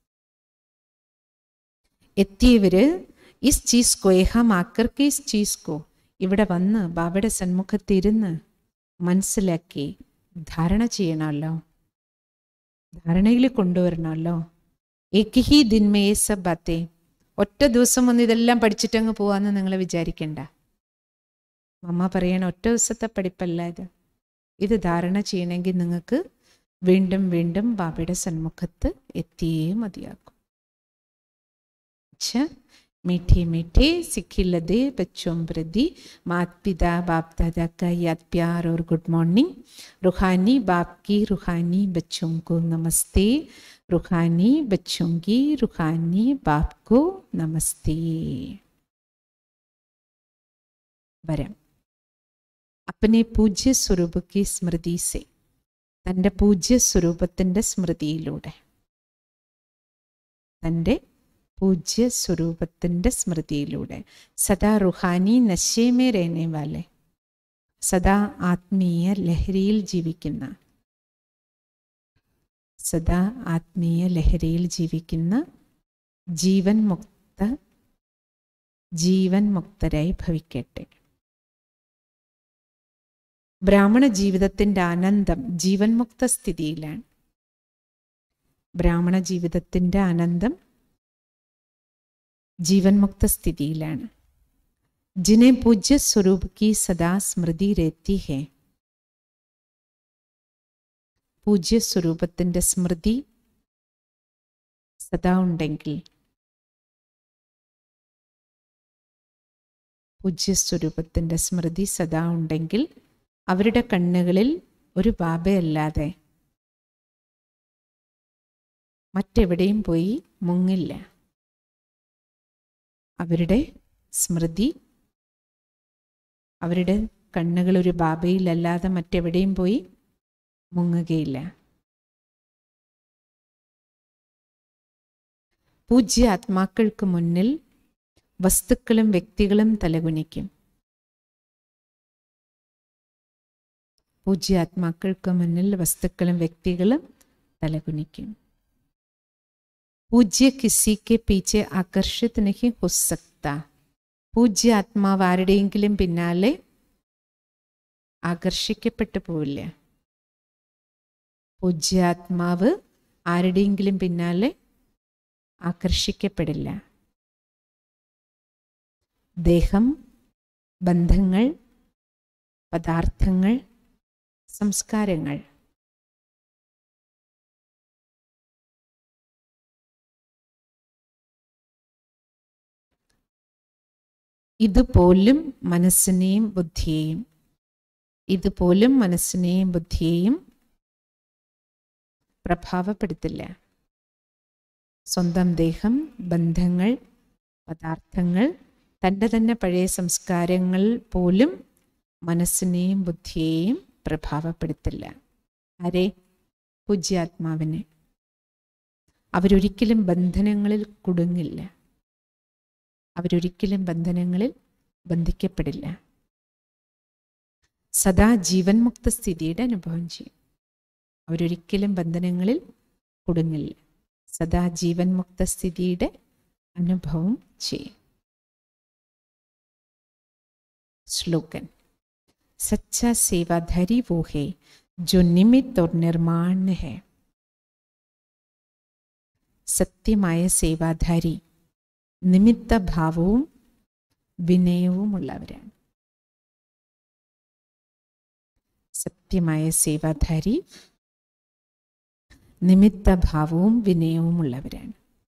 എത്തിയവര് ഇസ് ചീസ് കോ ഏഹാം ആക്കർക്ക് ഇസ് ചീസ് കോ ഇവിടെ വന്ന് ബാബയുടെ സന്മുഖത്തിരുന്ന് മനസ്സിലാക്കി ധാരണ ചെയ്യണമല്ലോ ധാരണയിൽ കൊണ്ടുവരണമല്ലോ ഏക്ക് ഹി ദിന്മേ സബ് ബാത്തേ ഒറ്റ ദിവസം വന്ന് ഇതെല്ലാം പഠിച്ചിട്ടങ്ങ് പോവാന്ന് നിങ്ങൾ വിചാരിക്കണ്ട മമ്മ പറയണ ഒറ്റ ദിവസത്തെ പഠിപ്പല്ല ഇത് ഇത് ധാരണ ചെയ്യണമെങ്കിൽ നിങ്ങൾക്ക് വീണ്ടും വീണ്ടും ബാബയുടെ സന്മുഖത്ത് എത്തിയേ മതിയാക്കും अच्छा मीठे मीठे सिखी लदे बच्चों प्रति मात पिता बाप दादा का याद प्यार और गुड मॉर्निंग रूहानी बाप की रूहानी बच्चों को नमस्ते रूहानी बच्चों की रूहानी बाप को नमस्ते വരാം अपने പൂജ്യ സ്വരൂപ की സ്മൃതി സെ തൻ്റെ പൂജ്യ സ്വരൂപത്തിൻ്റെ സ്മൃതിയിലൂടെ തൻ്റെ പൂജ്യ സ്വരൂപത്തിൻ്റെ സ്മൃതിയിലൂടെ സദാ റുഹാനി നശേമേ രഹനെ വാലെ സദാ ആത്മീയ ലഹരിയിൽ ജീവിക്കുന്ന സദാ ആത്മീയ ലഹരിയിൽ ജീവിക്കുന്ന ജീവൻ മുക്ത ജീവൻ മുക്തരായി ഭവിക്കട്ടെ ബ്രാഹ്മണ ജീവിതത്തിൻ്റെ ആനന്ദം ജീവൻ മുക്ത സ്ഥിതിയിലാണ് ബ്രാഹ്മണ ജീവിതത്തിൻ്റെ ആനന്ദം जीवन मुक्त स्थितिയിലാണ് जिन्हें पूज्य स्वरूप की सदा स्मृति रहती है പൂജ്യ സ്വരൂപത്തിൻ്റെ സ്മൃതി സദാ ഉണ്ടെങ്കിൽ പൂജ്യസ്വരൂപത്തിൻ്റെ സ്മൃതി സദാ ഉണ്ടെങ്കിൽ അവരുടെ കണ്ണുകളിൽ ഒരു ബാബയല്ലാതെ മറ്റെവിടെയും പോയി മുങ്ങില്ല അവരുടെ സ്മൃതി അവരുടെ കണ്ണുകൾ ഒരു ബാബയിലല്ലാതെ മറ്റെവിടെയും പോയി മുങ്ങുകയില്ല പൂജ്യ ആത്മാക്കൾക്ക് മുന്നിൽ വസ്തുക്കളും വ്യക്തികളും തലകുനിക്കും പൂജ്യ ആത്മാക്കൾക്ക് മുന്നിൽ വസ്തുക്കളും വ്യക്തികളും തലകുനിക്കും പൂജ്യ കിസി കെ പീച്ചെ ആകർഷിത് നഹി ഹോ സക്ത പൂജ്യ ആത്മാവ് ആരുടെയെങ്കിലും പിന്നാലെ ആകർഷിക്കപ്പെട്ടു പോവില്ല പൂജ്യാത്മാവ് ആരുടെയെങ്കിലും പിന്നാലെ ആകർഷിക്കപ്പെടില്ല ദേഹം ബന്ധങ്ങൾ പദാർത്ഥങ്ങൾ സംസ്കാരങ്ങൾ ഇതുപോലും മനസ്സിനെയും ബുദ്ധിയെയും ഇതുപോലും മനസ്സിനെയും ബുദ്ധിയെയും പ്രഭാവപ്പെടുത്തില്ല സ്വന്തം ദേഹം ബന്ധങ്ങൾ പദാർത്ഥങ്ങൾ തൻ്റെ തന്നെ പഴയ സംസ്കാരങ്ങൾ പോലും മനസ്സിനെയും ബുദ്ധിയെയും പ്രഭാവപ്പെടുത്തില്ല ആരെ പൂജ്യാത്മാവിനെ അവരൊരിക്കലും ബന്ധനങ്ങളിൽ കുടുങ്ങില്ല അവരൊരിക്കലും ബന്ധനങ്ങളിൽ ബന്ധിക്കപ്പെടില്ല സദാ ജീവൻ മുക്ത സ്ഥിതിയുടെ അനുഭവം ചെയ്യും അവരൊരിക്കലും ബന്ധനങ്ങളിൽ കുടുങ്ങില്ല സദാ ജീവൻ മുക്ത സ്ഥിതിയുടെ അനുഭവം ചെയ്യും श्लोकन सच्चा सेवाधारी वो है जो निमित्त और निर्माण है സത്യമായ സേവാധാരി നിമിത്ത ഭാവവും വിനയവുമുള്ളവരാണ് സത്യമായ സേവാധാരി നിമിത്ത ഭാവവും വിനയവുമുള്ളവരാണ്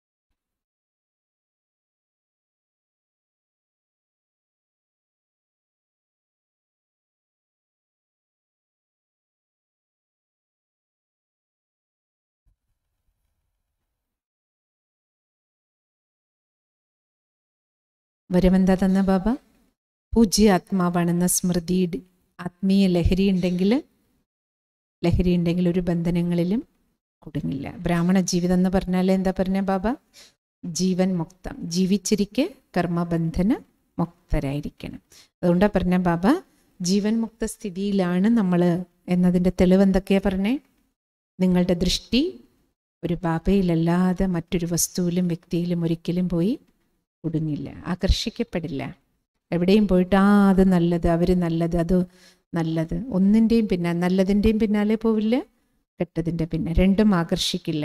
വരമെന്താ തന്ന ബാബ പൂജ്യ ആത്മാവാണെന്ന സ്മൃതി ആത്മീയ ലഹരി ഉണ്ടെങ്കിൽ ലഹരി ഉണ്ടെങ്കിൽ ഒരു ബന്ധനങ്ങളിലും കുടുങ്ങില്ല ബ്രാഹ്മണ ജീവിതം എന്ന് പറഞ്ഞാൽ എന്താ പറഞ്ഞ ബാബ ജീവൻ മുക്തം ജീവിച്ചിരിക്കെ കർമ്മബന്ധന മുക്തരായിരിക്കണം അതുകൊണ്ടാ പറഞ്ഞ ബാബ ജീവൻ മുക്ത സ്ഥിതിയിലാണ് നമ്മൾ എന്നതിൻ്റെ തെളിവ് എന്തൊക്കെയാ പറഞ്ഞേ നിങ്ങളുടെ ദൃഷ്ടി ഒരു ബാബയിലല്ലാതെ മറ്റൊരു വസ്തുവിലും വ്യക്തിയിലും ഒരിക്കലും പോയി കുടുങ്ങില്ല ആകർഷിക്കപ്പെടില്ല എവിടെയും പോയിട്ട് ആ അത് നല്ലത് അവർ നല്ലത് അത് നല്ലത് ഒന്നിൻ്റെയും പിന്നെ നല്ലതിൻ്റെയും പിന്നാലെ പോവില്ല കെട്ടതിൻ്റെ പിന്നെ രണ്ടും ആകർഷിക്കില്ല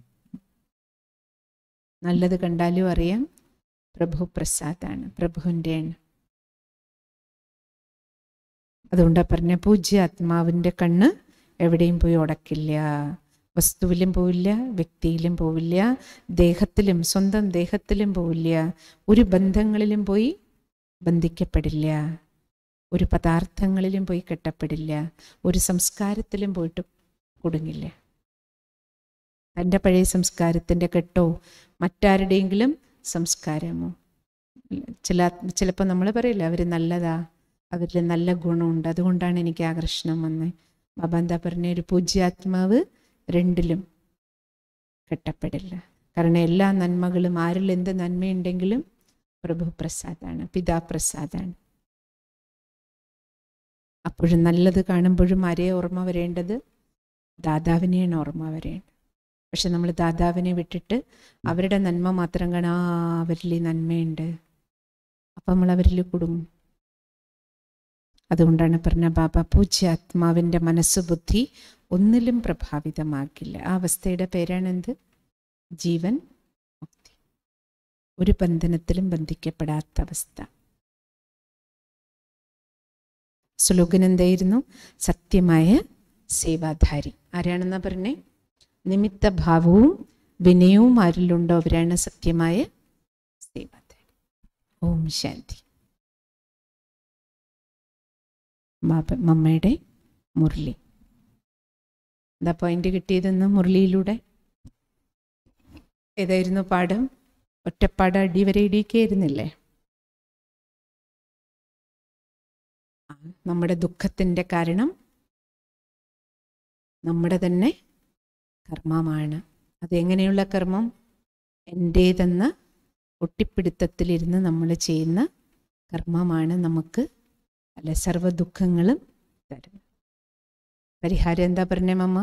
നല്ലത് കണ്ടാലും അറിയാം പ്രഭു പ്രസാദാണ് പ്രഭുവിൻ്റെയാണ് അതുകൊണ്ടാണ് പറഞ്ഞ പൂജ്യ ആത്മാവിൻ്റെ കണ്ണ് എവിടെയും പോയി ഉടക്കില്ല വസ്തുവിലും പോവില്ല വ്യക്തിയിലും പോവില്ല ദേഹത്തിലും സ്വന്തം ദേഹത്തിലും പോവില്ല ഒരു ബന്ധങ്ങളിലും പോയി ബന്ധിക്കപ്പെടില്ല ഒരു പദാർത്ഥങ്ങളിലും പോയി കെട്ടപ്പെടില്ല ഒരു സംസ്കാരത്തിലും പോയിട്ട് കുടുങ്ങില്ല തൻ്റെ പഴയ സംസ്കാരത്തിൻ്റെ കെട്ടോ മറ്റാരുടെയെങ്കിലും സംസ്കാരമോ ചില ചിലപ്പോൾ നമ്മൾ പറയില്ല അവർ നല്ലതാ അവരിൽ നല്ല ഗുണമുണ്ട് അതുകൊണ്ടാണ് എനിക്ക് ആകർഷണം വന്നത് ബാബ എന്താ പറഞ്ഞ ഒരു പൂജ്യാത്മാവ് രണ്ടിലും കെട്ടപ്പെടില്ല കാരണം എല്ലാ നന്മകളും ആരിൽ എന്ത് നന്മയുണ്ടെങ്കിലും പ്രഭു പ്രസാദാണ് പിതാ പ്രസാദാണ് അപ്പോഴും നല്ലത് കാണുമ്പോഴും ആരെയെ ഓർമ്മ വരേണ്ടത് ദാതാവിനെയാണ് ഓർമ്മ വരേണ്ടത് പക്ഷെ നമ്മൾ ദാതാവിനെ വിട്ടിട്ട് അവരുടെ നന്മ മാത്രം കാണാ അവരിൽ ഈ നന്മയുണ്ട് അപ്പം നമ്മൾ അവരിൽ കുടുങ്ങും അതുകൊണ്ടാണ് പറഞ്ഞ ബാബ പൂജ്യ ആത്മാവിൻ്റെ മനസ്സ് ബുദ്ധി ഒന്നിലും പ്രഭാവിതമാക്കില്ല ആ അവസ്ഥയുടെ പേരാണെന്ത് ജീവൻ മുക്തി ഒരു ബന്ധനത്തിലും ബന്ധിക്കപ്പെടാത്ത അവസ്ഥ സ്ലോഗൻ എന്തായിരുന്നു സത്യമായ സേവാധാരി ആരാണെന്നാ പറഞ്ഞേ നിമിത്തഭാവവും വിനയവും ആരിലുണ്ടോ അവരാണ് സത്യമായ സേവാധാരി ഓം ശാന്തി ബാബ മമ്മയുടെ മുരളി എന്താ പോയിന്റ് കിട്ടിയതെന്ന് മുരളിയിലൂടെ ഏതായിരുന്നു പാഠം ഒറ്റപ്പാട് അടിവരെ ഇടിയിക്കായിരുന്നില്ലേ ആ, നമ്മുടെ ദുഃഖത്തിൻ്റെ കാരണം നമ്മുടെ തന്നെ കർമ്മമാണ് അതെങ്ങനെയുള്ള കർമ്മം എൻ്റേതെന്ന ഒട്ടിപ്പിടുത്തത്തിലിരുന്ന് നമ്മൾ ചെയ്യുന്ന കർമ്മമാണ് നമുക്ക് അല്ല സർവ്വ ദുഃഖങ്ങളും തരുന്നത് പരിഹാരം എന്താ പറഞ്ഞേ മമ്മ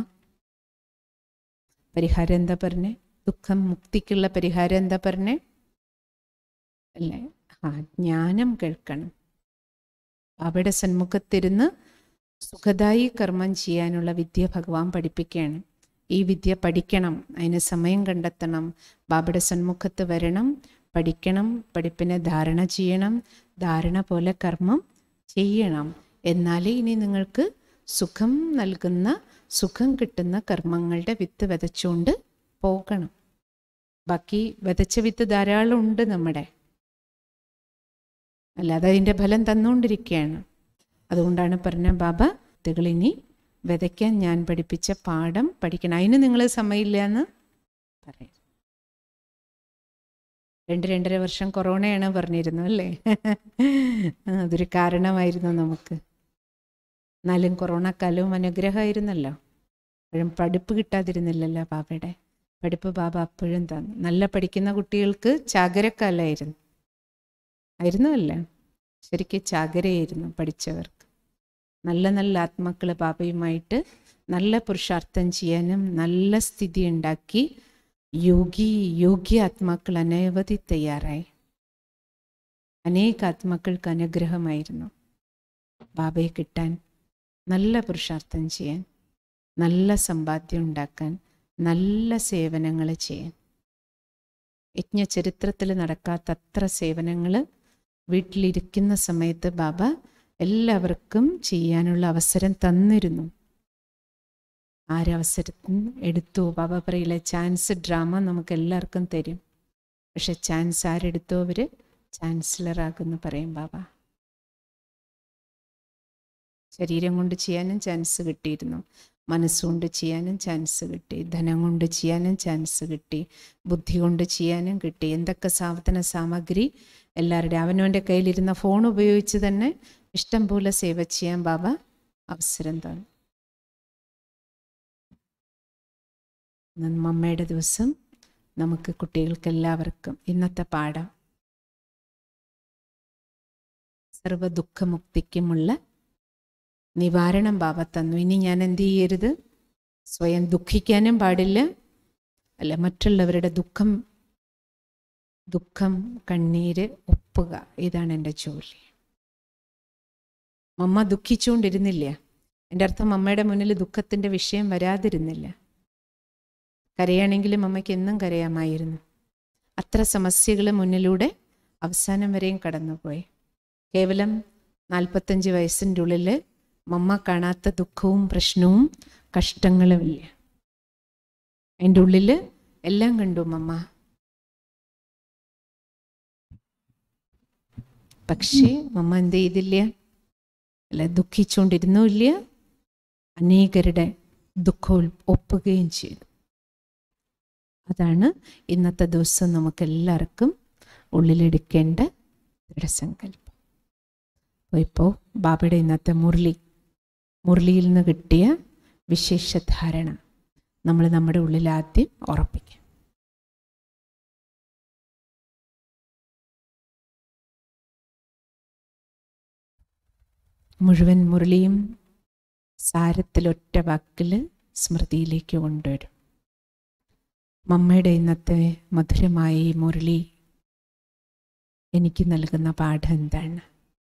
പരിഹാരം എന്താ പറഞ്ഞേ ദുഃഖം മുക്തിക്കുള്ള പരിഹാരം എന്താ പറഞ്ഞേ അല്ലേ ആ ജ്ഞാനം കേൾക്കണം അവിടെ സന്മുഖത്തിരുന്ന് സുഖദായി കർമ്മം ചെയ്യാനുള്ള വിദ്യ ഭഗവാൻ പഠിപ്പിക്കുകയാണ് ഈ വിദ്യ പഠിക്കണം അതിന് സമയം കണ്ടെത്തണം ബാബയുടെ സന്മുഖത്ത് വരണം പഠിക്കണം പഠിപ്പിനെ ധാരണ ചെയ്യണം ധാരണ പോലെ കർമ്മം ചെയ്യണം എന്നാലേ ഇനി നിങ്ങൾക്ക് സുഖം നൽകുന്ന സുഖം കിട്ടുന്ന കർമ്മങ്ങളുടെ വിത്ത് വിതച്ചുകൊണ്ട് പോകണം ബാക്കി വിതച്ച വിത്ത് ധാരാളം ഉണ്ട് നമ്മുടെ അല്ലാതെ അതിൻ്റെ ഫലം തന്നുകൊണ്ടിരിക്കുകയാണ് അതുകൊണ്ടാണ് പറഞ്ഞ ബാബ വിത്തുകളിനി വിതയ്ക്കാൻ ഞാൻ പഠിപ്പിച്ച പാഠം പഠിക്കണം അതിന് നിങ്ങൾ സമയമില്ല എന്ന് പറയും രണ്ട് രണ്ടര വർഷം കൊറോണയാണ് പറഞ്ഞിരുന്നു അല്ലേ ആ, അതൊരു കാരണമായിരുന്നു നമുക്ക് എന്നാലും കൊറോണ കാലവും അനുഗ്രഹമായിരുന്നല്ലോ അപ്പോഴും പഠിപ്പ് കിട്ടാതിരുന്നില്ലല്ലോ ബാബയുടെ പഠിപ്പ് ബാബ അപ്പോഴും തന്നു നല്ല പഠിക്കുന്ന കുട്ടികൾക്ക് ചാകരക്കാലമായിരുന്നു ആയിരുന്നു അല്ലേ ശരിക്കും ചാകരയായിരുന്നു പഠിച്ചവർക്ക് നല്ല നല്ല ആത്മാക്കൾ ബാബയുമായിട്ട് നല്ല പുരുഷാർത്ഥം ചെയ്യാനും നല്ല സ്ഥിതി ഉണ്ടാക്കി യോഗി യോഗ്യ ആത്മാക്കൾ അനവധി തയ്യാറായി അനേക ആത്മാക്കൾക്ക് അനുഗ്രഹമായിരുന്നു ബാബയെ കിട്ടാൻ നല്ല പുരുഷാർത്ഥം ചെയ്യാൻ നല്ല സമ്പാദ്യം ഉണ്ടാക്കാൻ നല്ല സേവനങ്ങൾ ചെയ്യാൻ യജ്ഞചരിത്രത്തിൽ നടക്കാത്ത അത്ര സേവനങ്ങൾ വീട്ടിലിരിക്കുന്ന സമയത്ത് ബാബ എല്ലാവർക്കും ചെയ്യാനുള്ള അവസരം തന്നിരുന്നു ആരവസരത്തിൽ എടുത്തു ബാബ പറയില്ല ചാൻസ് ഡ്രാമ നമുക്ക് എല്ലാവർക്കും തരും പക്ഷെ ചാൻസ് ആരെടുത്തോ അവർ ചാൻസലറാകുമെന്ന് പറയും ബാബ ശരീരം കൊണ്ട് ചെയ്യാനും ചാൻസ് കിട്ടിയിരുന്നു മനസ്സുകൊണ്ട് ചെയ്യാനും ചാൻസ് കിട്ടി ധനം കൊണ്ട് ചെയ്യാനും ചാൻസ് കിട്ടി ബുദ്ധി കൊണ്ട് ചെയ്യാനും കിട്ടി എന്തൊക്കെ സാധന സാമഗ്രി എല്ലാവരുടെയും അവനവൻ്റെ കയ്യിലിരുന്ന ഫോൺ ഉപയോഗിച്ച് തന്നെ ഇഷ്ടം പോലെ സേവ ചെയ്യാൻ ബാബ അവസരം തന്നു ഇന്ന് മമ്മയുടെ ദിവസം നമുക്ക് കുട്ടികൾക്ക് എല്ലാവർക്കും ഇന്നത്തെ പാഠം സർവ ദുഃഖമുക്തിക്കുമുള്ള നിവാരണം ബാബ തന്നു ഇനി ഞാൻ എന്ത് ചെയ്യരുത് സ്വയം ദുഃഖിക്കാനും പാടില്ല അല്ല മറ്റുള്ളവരുടെ ദുഃഖം ദുഃഖം കണ്ണീര് ഒപ്പുക ഇതാണ് എൻ്റെ ജോലി മമ്മ ദുഃഖിച്ചുകൊണ്ടിരുന്നില്ല എൻ്റെ അർത്ഥം മമ്മയുടെ മുന്നിൽ ദുഃഖത്തിൻ്റെ വിഷയം വരാതിരുന്നില്ല കരയാണെങ്കിലും അമ്മയ്ക്ക് എന്നും കരയാമായിരുന്നു അത്ര സമസ്യകൾ മുന്നിലൂടെ അവസാനം വരെയും കടന്നുപോയി കേവലം നാൽപ്പത്തഞ്ച് വയസ്സിൻ്റെ ഉള്ളിൽ മമ്മ കാണാത്ത ദുഃഖവും പ്രശ്നവും കഷ്ടങ്ങളുമില്ല അതിൻ്റെ ഉള്ളിൽ എല്ലാം കണ്ടു മമ്മ പക്ഷേ മമ്മ എന്ത് ചെയ്തില്ല അല്ല ദുഃഖിച്ചുകൊണ്ടിരുന്നുമില്ല അനേകരുടെ ദുഃഖം ഒപ്പുകയും ചെയ്തു അതാണ് ഇന്നത്തെ ദിവസം നമുക്കെല്ലാവർക്കും ഉള്ളിലെടുക്കേണ്ട ദൃഢസങ്കല്പം അപ്പോൾ ഇപ്പോൾ ബാബയുടെ ഇന്നത്തെ മുരളി മുരളിയിൽ നിന്ന് കിട്ടിയ വിശേഷ ധാരണ നമ്മൾ നമ്മുടെ ഉള്ളിൽ ആദ്യം ഉറപ്പിക്കും മുഴുവൻ മുരളിയും സാരത്തിൽ ഒറ്റ വാക്കിൽ സ്മൃതിയിലേക്ക് കൊണ്ടുവരും മമ്മയുടെ ഇന്നത്തെ മധുരമായ ഈ മുരളി എനിക്ക് നൽകുന്ന പാഠം എന്താണ്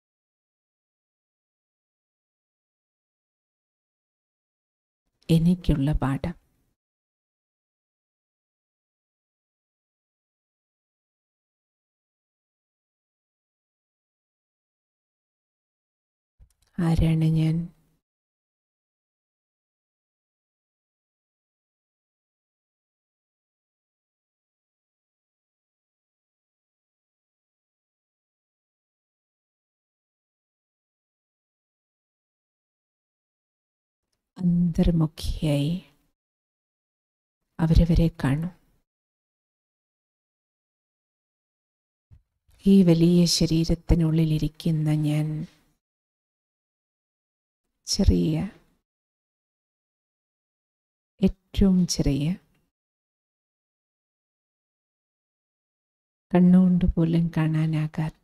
എനിക്കുള്ള പാഠം ആരാണ് ഞാൻ അന്തർമുഖിയായി അവരവരെ കാണും ഈ വലിയ ശരീരത്തിനുള്ളിലിരിക്കുന്ന ഞാൻ ചെറിയ ഏറ്റവും ചെറിയ കണ്ണുകൊണ്ട് പോലും കാണാനാകാത്ത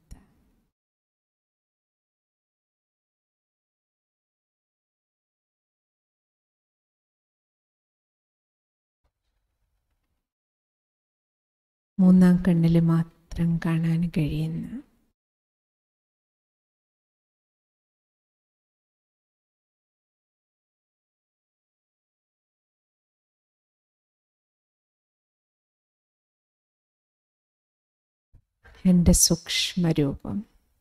മൂന്നാം കണ്ണിൽ മാത്രം കാണാൻ കഴിയുന്ന എൻ്റെ സൂക്ഷ്മരൂപം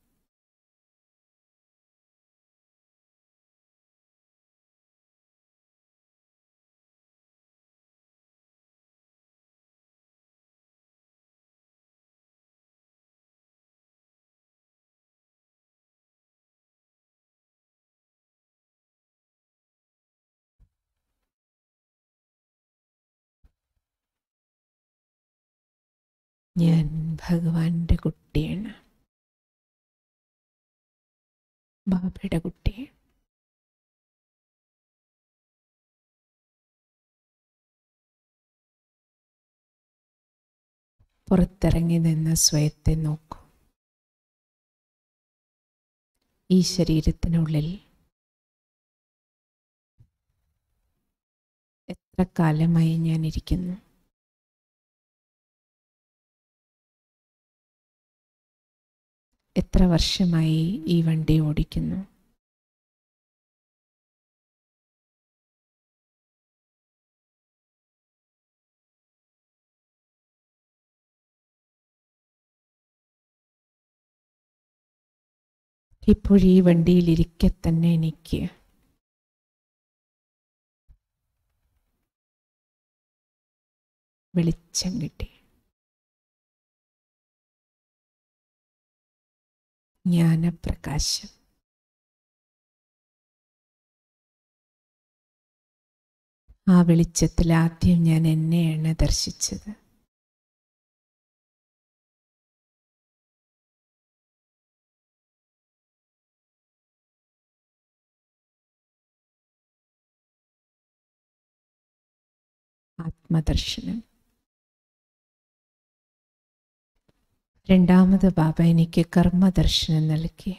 ഞാൻ ഭഗവാന്റെ കുട്ടിയാണ് ബാബയുടെ കുട്ടി പുറത്തിറങ്ങി നിന്ന് സ്വയത്തെ നോക്കൂ ഈ ശരീരത്തിനുള്ളിൽ എത്ര കാലമായി ഞാൻ ഇരിക്കുന്നു എത്ര വർഷമായി ഈ വണ്ടി ഓടിക്കുന്നു ഇപ്പോൾ ഈ വണ്ടിയിലിരിക്കെ തന്നെ എനിക്ക് വെളിച്ചം കിട്ടി ജ്ഞാനപ്രകാശം ആ വെളിച്ചത്തിൽ ആദ്യം ഞാൻ എന്നെയാണ് ദർശിച്ചത് ആത്മദർശനം രണ്ടാമത് ബാബ എനിക്ക് കർമ്മദർശനം നൽകി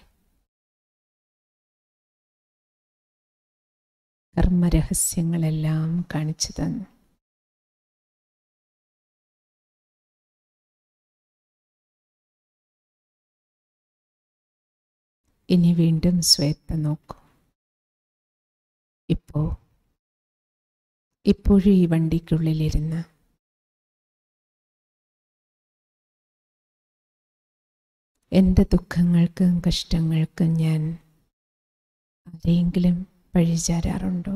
കർമ്മരഹസ്യങ്ങളെല്ലാം കാണിച്ചു തന്നു ഇനി വീണ്ടും സ്വയത്തെ നോക്കൂ ഇപ്പോ ഇപ്പോഴും ഈ വണ്ടിക്കുള്ളിലിരുന്ന് എൻ്റെ ദുഃഖങ്ങൾക്കും കഷ്ടങ്ങൾക്കും ഞാൻ ആരെയെങ്കിലും പഴിചാരാറുണ്ടോ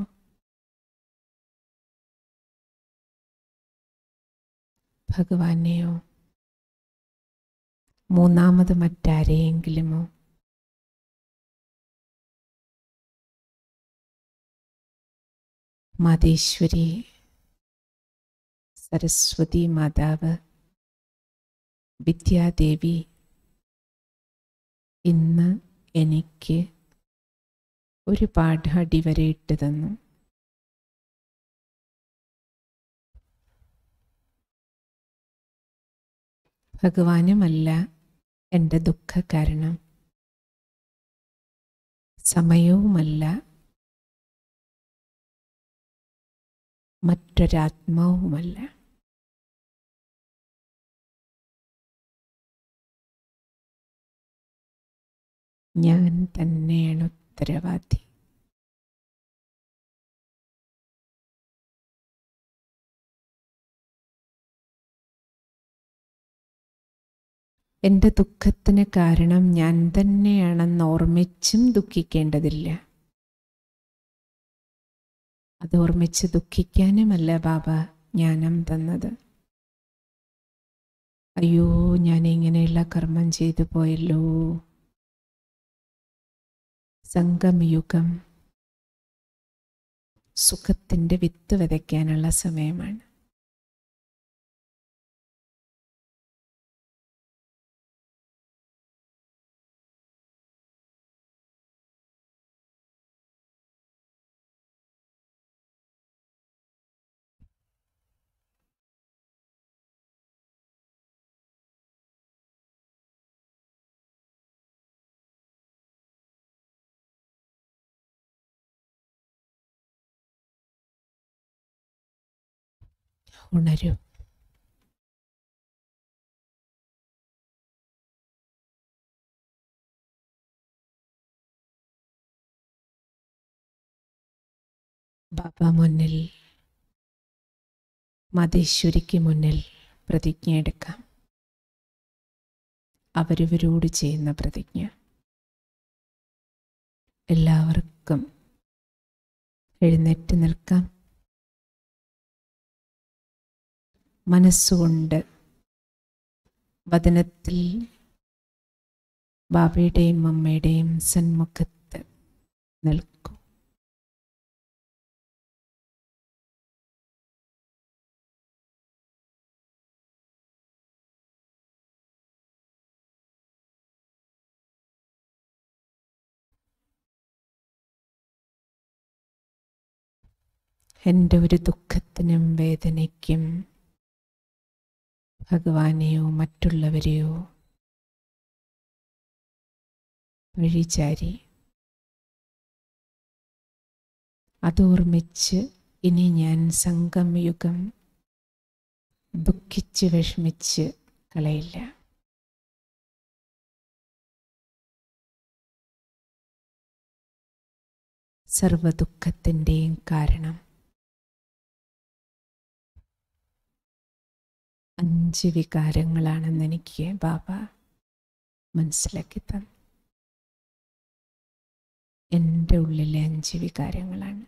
ഭഗവാനെയോ മൂന്നാമത് മറ്റാരെയെങ്കിലുമോ മാതേശ്വരി സരസ്വതി മാതാവ് വിദ്യാദേവി ഇന്ന് എനിക്ക് ഒരുപാട് അടിവരയിട്ട് തന്നു ഭഗവാനുമല്ല എൻ്റെ ദുഃഖ കാരണം സമയവുമല്ല മറ്റൊരാത്മാവുമല്ല ഞാൻ തന്നെയാണ് ഉത്തരവാദി എൻ്റെ ദുഃഖത്തിന് കാരണം ഞാൻ തന്നെയാണെന്ന് ഓർമ്മിച്ചും ദുഃഖിക്കേണ്ടതില്ല അത് ഓർമ്മിച്ച് ദുഃഖിക്കാനുമല്ല ബാബ ജ്ഞാനം തന്നത് അയ്യോ ഞാൻ ഇങ്ങനെയുള്ള കർമ്മം ചെയ്തു പോയല്ലോ സംഗമയുഗം സുഖത്തിൻ്റെ വിത്ത് വിതയ്ക്കാനുള്ള സമയമാണ് ഉണരൂ ബാബ മുന്നിൽ മതേശ്വരിക്ക് മുന്നിൽ പ്രതിജ്ഞ എടുക്കാം അവരവരോട് ചെയ്യുന്ന പ്രതിജ്ഞ എല്ലാവർക്കും എഴുന്നേറ്റ് നിൽക്കാം മനസ്സുകൊണ്ട് വചനത്തിൽ ബാബയുടെയും അമ്മയുടെയും സന്മുഖത്ത് നിൽക്കൂ എൻ്റെ ഒരു ദുഃഖത്തിനും വേദനയ്ക്കും ഭഗവാനെയോ മറ്റുള്ളവരെയോ വഴിചാരി അതോർമ്മിച്ച് ഇനി ഞാൻ സംഗമയുഗം ദുഃഖിച്ച് വിഷമിച്ച് കളയില്ല സർവദുഃഖത്തിൻ്റെയും കാരണം അഞ്ച് വികാരങ്ങളാണെന്ന് എനിക്ക് ബാബ മനസ്സിലാക്കി തന്നു എൻ്റെ ഉള്ളിലെ അഞ്ച് വികാരങ്ങളാണ്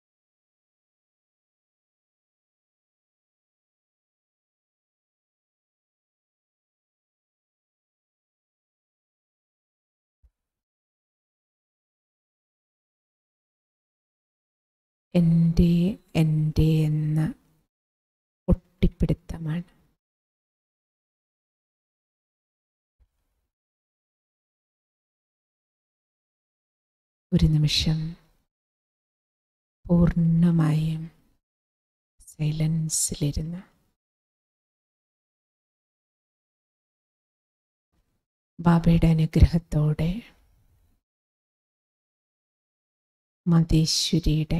എൻ്റെ എൻ്റെ എന്ന ഒട്ടിപ്പിടുത്തമാണ് ഒരു നിമിഷം പൂർണ്ണമായും സൈലൻസിലിരുന്ന് ബാബയുടെ അനുഗ്രഹത്തോടെ മതേശ്വരിയുടെ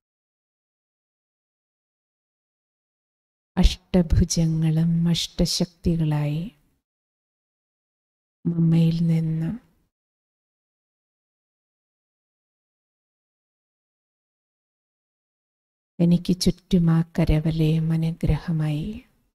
അഷ്ടഭുജങ്ങളും അഷ്ടശക്തികളായി മമ്മയിൽ നിന്ന് എനിക്ക് ചുറ്റും ആ കരവലയം അനുഗ്രഹമായി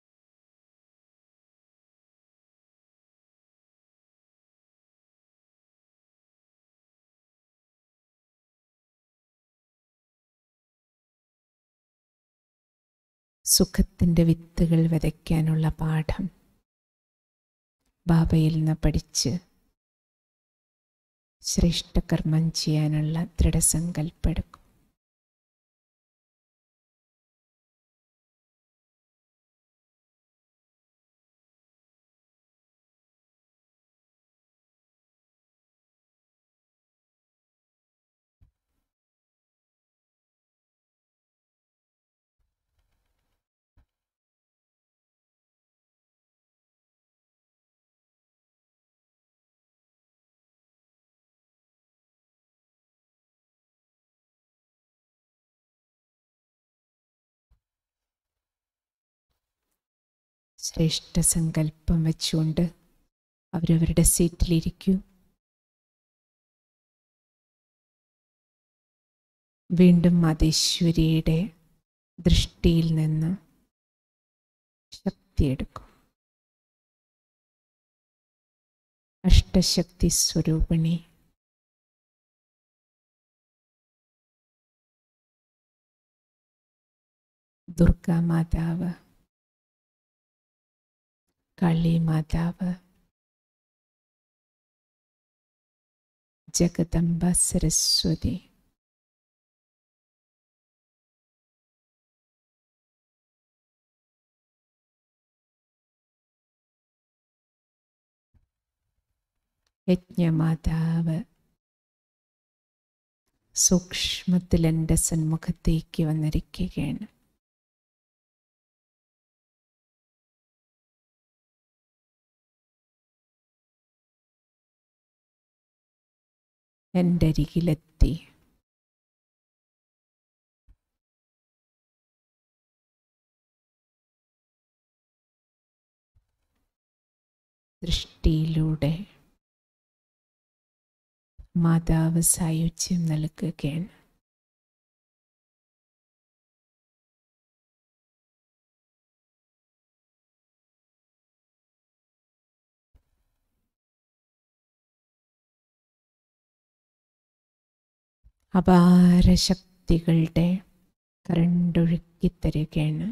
സുഖത്തിൻ്റെ വിത്തുകൾ വിതയ്ക്കാനുള്ള പാഠം ബാബയിൽ നിന്ന് പഠിച്ച് ശ്രേഷ്ഠകർമ്മം ചെയ്യാനുള്ള ദൃഢസങ്കല്പം എടുക്കും ശ്രേഷ്ഠ സങ്കല്പം വെച്ചുകൊണ്ട് അവരവരുടെ സീറ്റിലിരിക്കൂ വീണ്ടും മതേശ്വരിയുടെ ദൃഷ്ടിയിൽ നിന്ന് ശക്തിയെടുക്കും അഷ്ടശക്തി സ്വരൂപിണി ദുർഗാമാതാവ് കാളി മാതാവ് ജഗദംബ സരസ്വതി യജ്ഞമാതാവ് സൂക്ഷ്മത്തിൽ എൻ്റെ സന്മുഖത്തേക്ക് വന്നിരിക്കുകയാണ് എൻ്റെ അരികിലെത്തി ദൃഷ്ടിയിലൂടെ മാതാവ് സായുജ്യം നൽകുകയാണ് അപാര ശക്തികളുടെ കരണ്ടൊഴുക്കി തരികയാണ്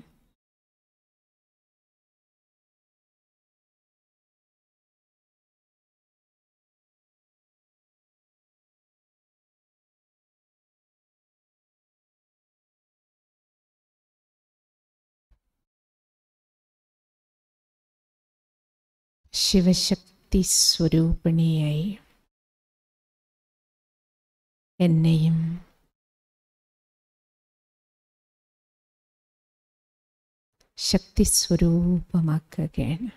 ശിവശക്തി സ്വരൂപിണിയായി എന്നെയും ശക്തി സ്വരൂപമാക്കുകയാണ്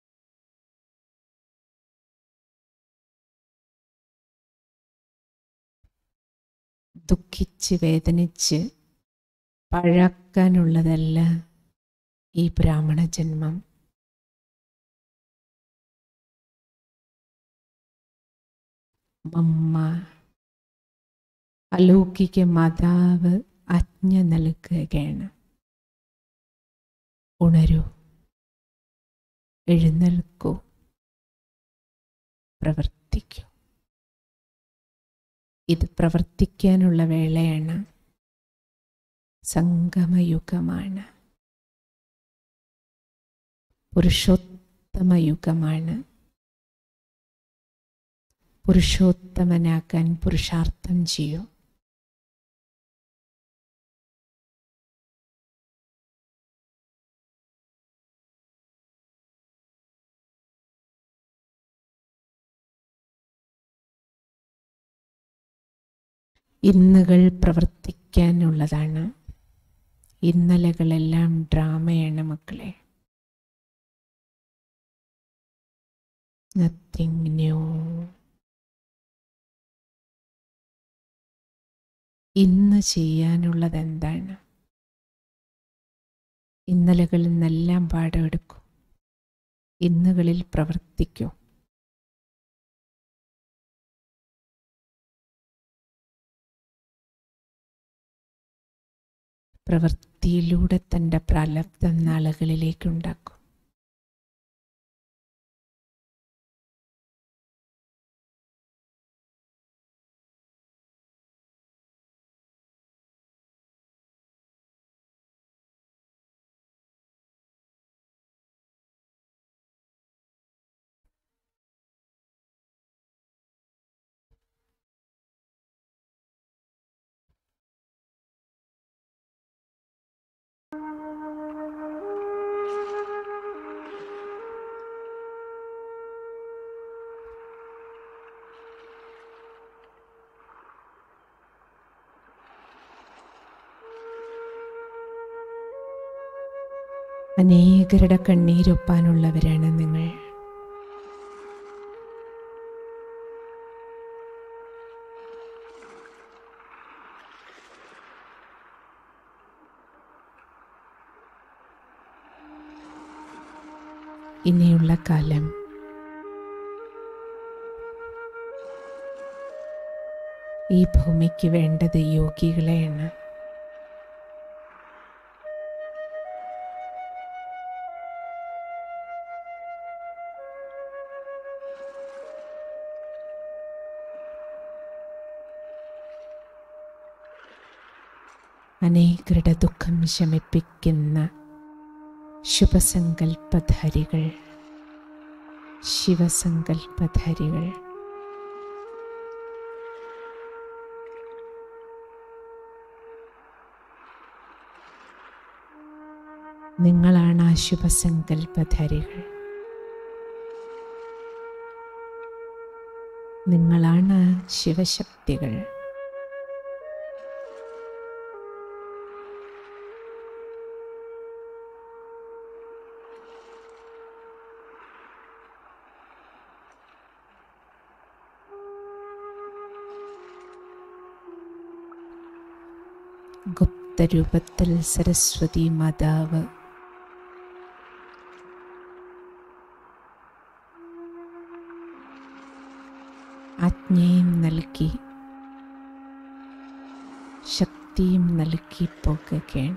ദുഃഖിച്ച് വേദനിച്ച് പഴക്കാനുള്ളതല്ല ഈ ബ്രാഹ്മണ ജന്മം മമ്മ അലൗകിക മാതാവ് ആജ്ഞ നൽകുകയാണ് ഉണരൂ എഴുന്നേൽക്കൂ പ്രവർത്തിക്കൂ ഇത് പ്രവർത്തിക്കാനുള്ള വേളയാണ് സംഗമയുഗമാണ് പുരുഷോത്തമ യുഗമാണ് പുരുഷോത്തമനാക്കാൻ പുരുഷാർത്ഥം ചെയ്യൂ ഇന്നുകൾ പ്രവർത്തിക്കാനുള്ളതാണ് ഇന്നലകളെല്ലാം ഡ്രാമയാണ് മക്കളെ നത്തിങ് ന്യൂ ഇന്ന് ചെയ്യാനുള്ളത് എന്താണ് ഇന്നലകളിൽ നിന്നെല്ലാം പാഠമെടുക്കൂ ഇന്നുകളിൽ പ്രവർത്തിക്കൂ പ്രവൃത്തിയിലൂടെ തൻ്റെ പ്രാലബ്ധം നാളുകളിലേക്ക് ഉണ്ടാക്കും അനേകരുടെ കണ്ണീരൊപ്പാനുള്ളവരാണ് നിങ്ങൾ ഇനിയുള്ള കാലം ഈ ഭൂമിക്ക് വേണ്ടത് യോഗികളെയാണ് അനേകരുടെ ദുഃഖം ശമിപ്പിക്കുന്ന ശുഭസങ്കൽപ്പധാരികൾ ശിവസങ്കൽപ്പധാരികൾ നിങ്ങളാണ് ആ ശുഭസങ്കൽപ്പധാരികൾ നിങ്ങളാണ് ശിവശക്തികൾ ഗുപ്തരൂപത്തിൽ സരസ്വതി മാതാവ് ആജ്ഞയും നൽകി ശക്തിയും നൽകി പോകുകയാണ്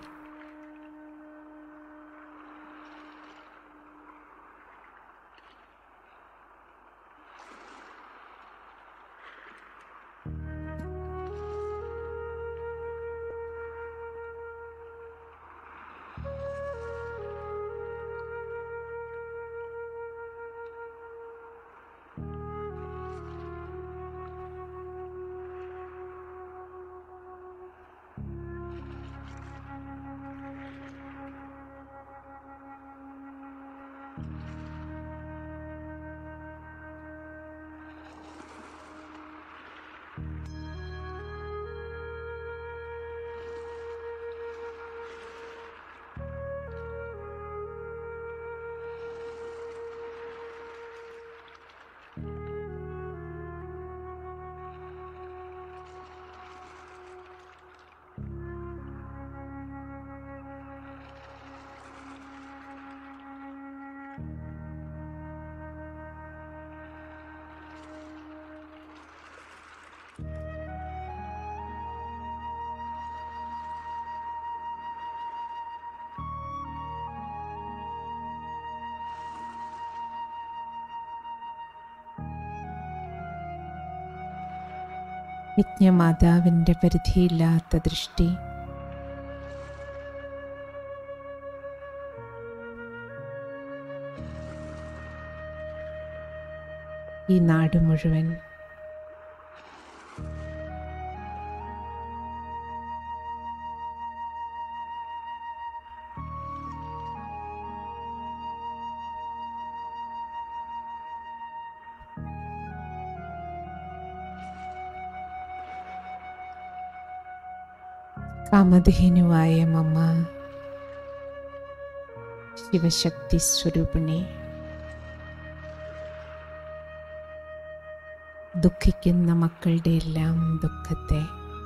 യജ്ഞമാതാവിൻ്റെ പരിധിയില്ലാത്ത ദൃഷ്ടി ഈ നാട് മുഴുവൻ കാമധേനുവായ മമ്മ ശിവശക്തി സ്വരൂപിണി ദുഃഖിക്കുന്ന മക്കളുടെ എല്ലാം ദുഃഖത്തെ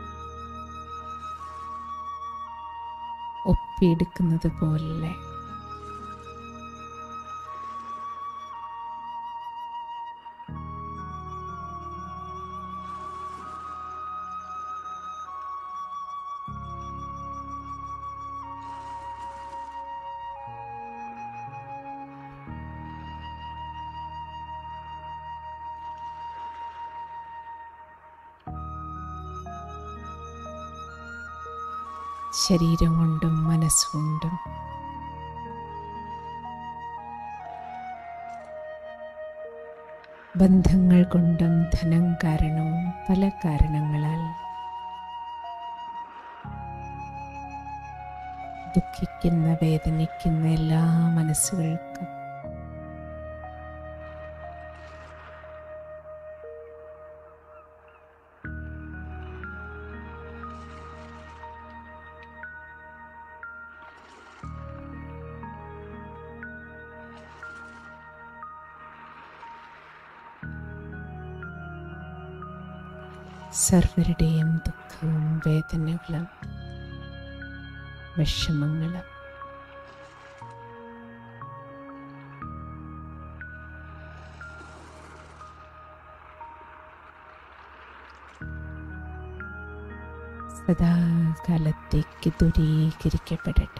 ഒപ്പിയെടുക്കുന്നത് പോലെ ശരീരം കൊണ്ടും മനസ്സുകൊണ്ടും ബന്ധങ്ങൾ കൊണ്ടും ധനം കാരണവും പല കാരണങ്ങളാൽ ദുഃഖിക്കുന്ന വേദനിക്കുന്ന എല്ലാ മനസ്സുകൾക്കും സർവരുടെയും ദുഃഖവും വേദനകളും വിഷമങ്ങളും സദാകാലത്തേക്ക് ദൂരീകരിക്കപ്പെടട്ടെ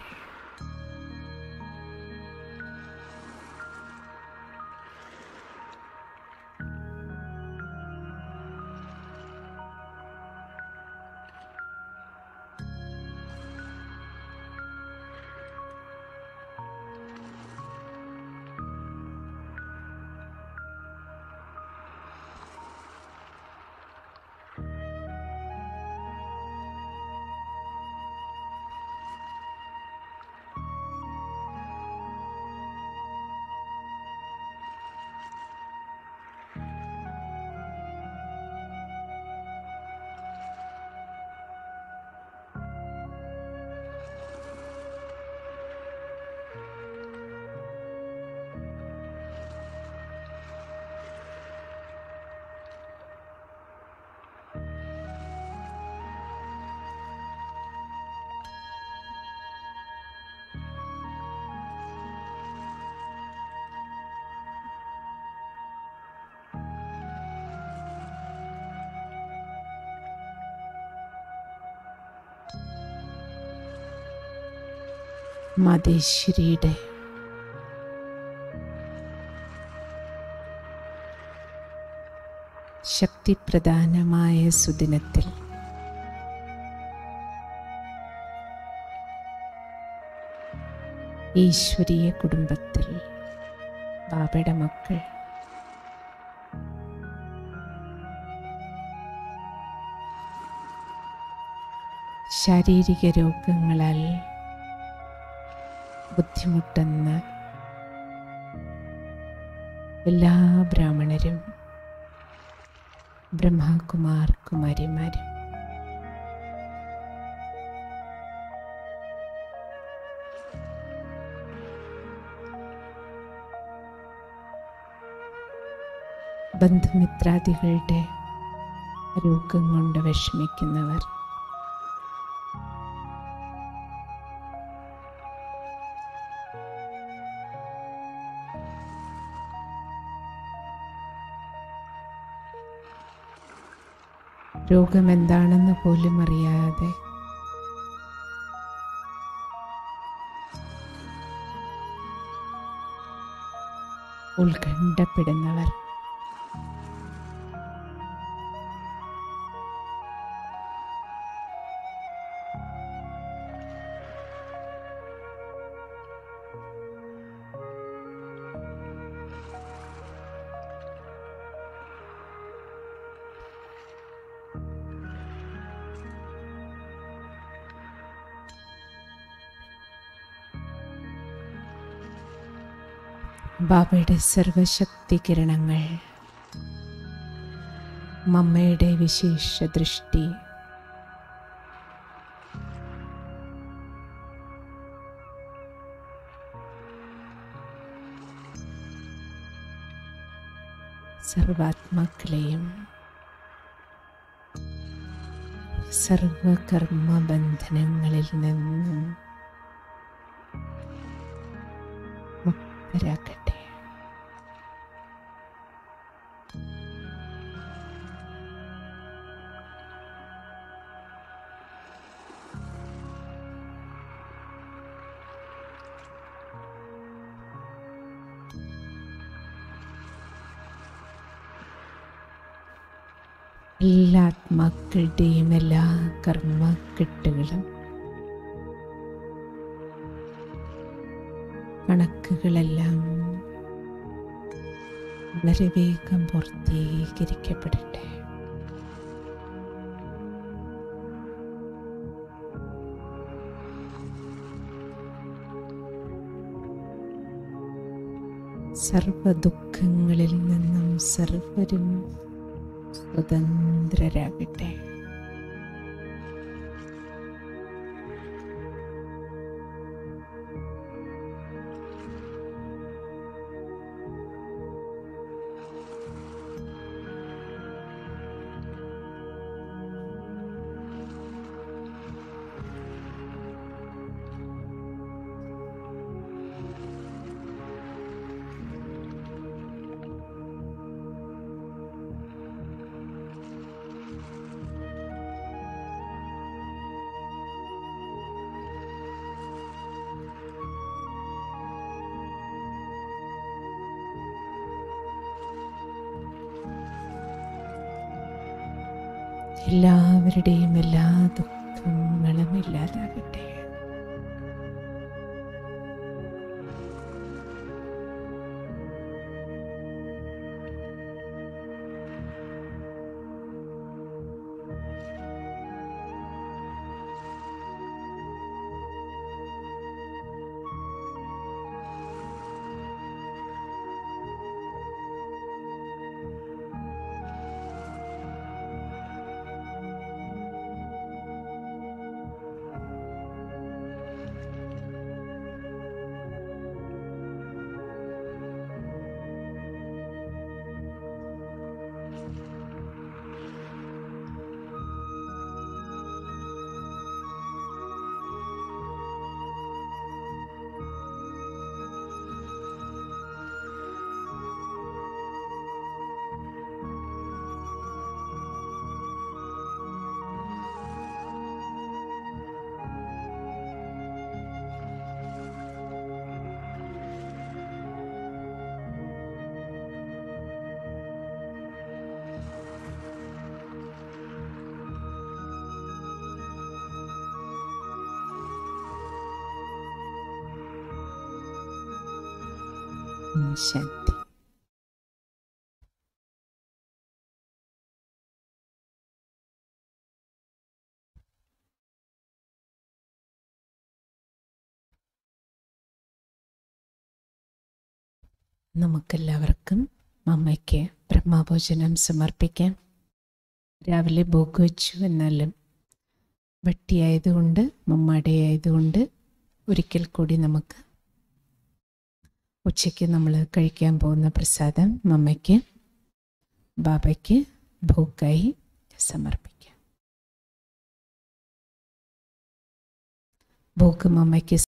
മാതേശ്വരിയുടെ ശക്തിപ്രധാനമായ സുദിനത്തിൽ ഈശ്വരീയ കുടുംബത്തിൽ ബാബയുടെ മക്കൾ ശാരീരിക രോഗങ്ങളാൽ ബുദ്ധിമുട്ടുന്ന എല്ലാ ബ്രാഹ്മണരും ബ്രഹ്മകുമാർ കുമാരിമാരും ബന്ധുമിത്രാദികളുടെ രോഗം കൊണ്ട് വിഷമിക്കുന്നവർ രോഗം എന്താണെന്ന് പോലും അറിയാതെ ഉത്കണ്ഠപ്പെടുന്നവർ ബാബയുടെ സർവശക്തി കിരണങ്ങൾ മമ്മയുടെ വിശേഷ ദൃഷ്ടി സർവാത്മാക്കളെയും സർവകർമ്മ ബന്ധനങ്ങളിൽ നിന്നും മുക്തരാക്കട്ടെ എല്ലാ ആത്മാക്കളുടെയും എല്ലാ കർമ്മക്കെട്ടുകളും കണക്കുകളെല്ലാം വളരെ വേഗം പൂർത്തീകരിക്കപ്പെടട്ടെ സർവ ദുഃഖങ്ങളിൽ നിന്നും സർവരും സ്വതന്ത്രരാകട്ടെ എല്ലാവരുടെയും എല്ലാ ദുഃഖങ്ങളും ഇല്ലാതാകട്ടെ ഓം ശാന്തി നമുക്കെല്ലാവർക്കും മമ്മയ്ക്ക് ബ്രഹ്മഭോജനം സമർപ്പിക്കാം രാവിലെ ബോഗ് വെച്ചു എന്നാലും വട്ടിയായതുകൊണ്ട് മമ്മാടയായതുകൊണ്ട് ഒരിക്കൽ കൂടി നമുക്ക് ഉച്ചയ്ക്ക് നമ്മൾ കഴിക്കാൻ പോകുന്ന പ്രസാദം മമ്മയ്ക്ക് ബാബയ്ക്ക് ഭോഗായി സമർപ്പിക്കാം ഭോഗ് മമ്മയ്ക്ക്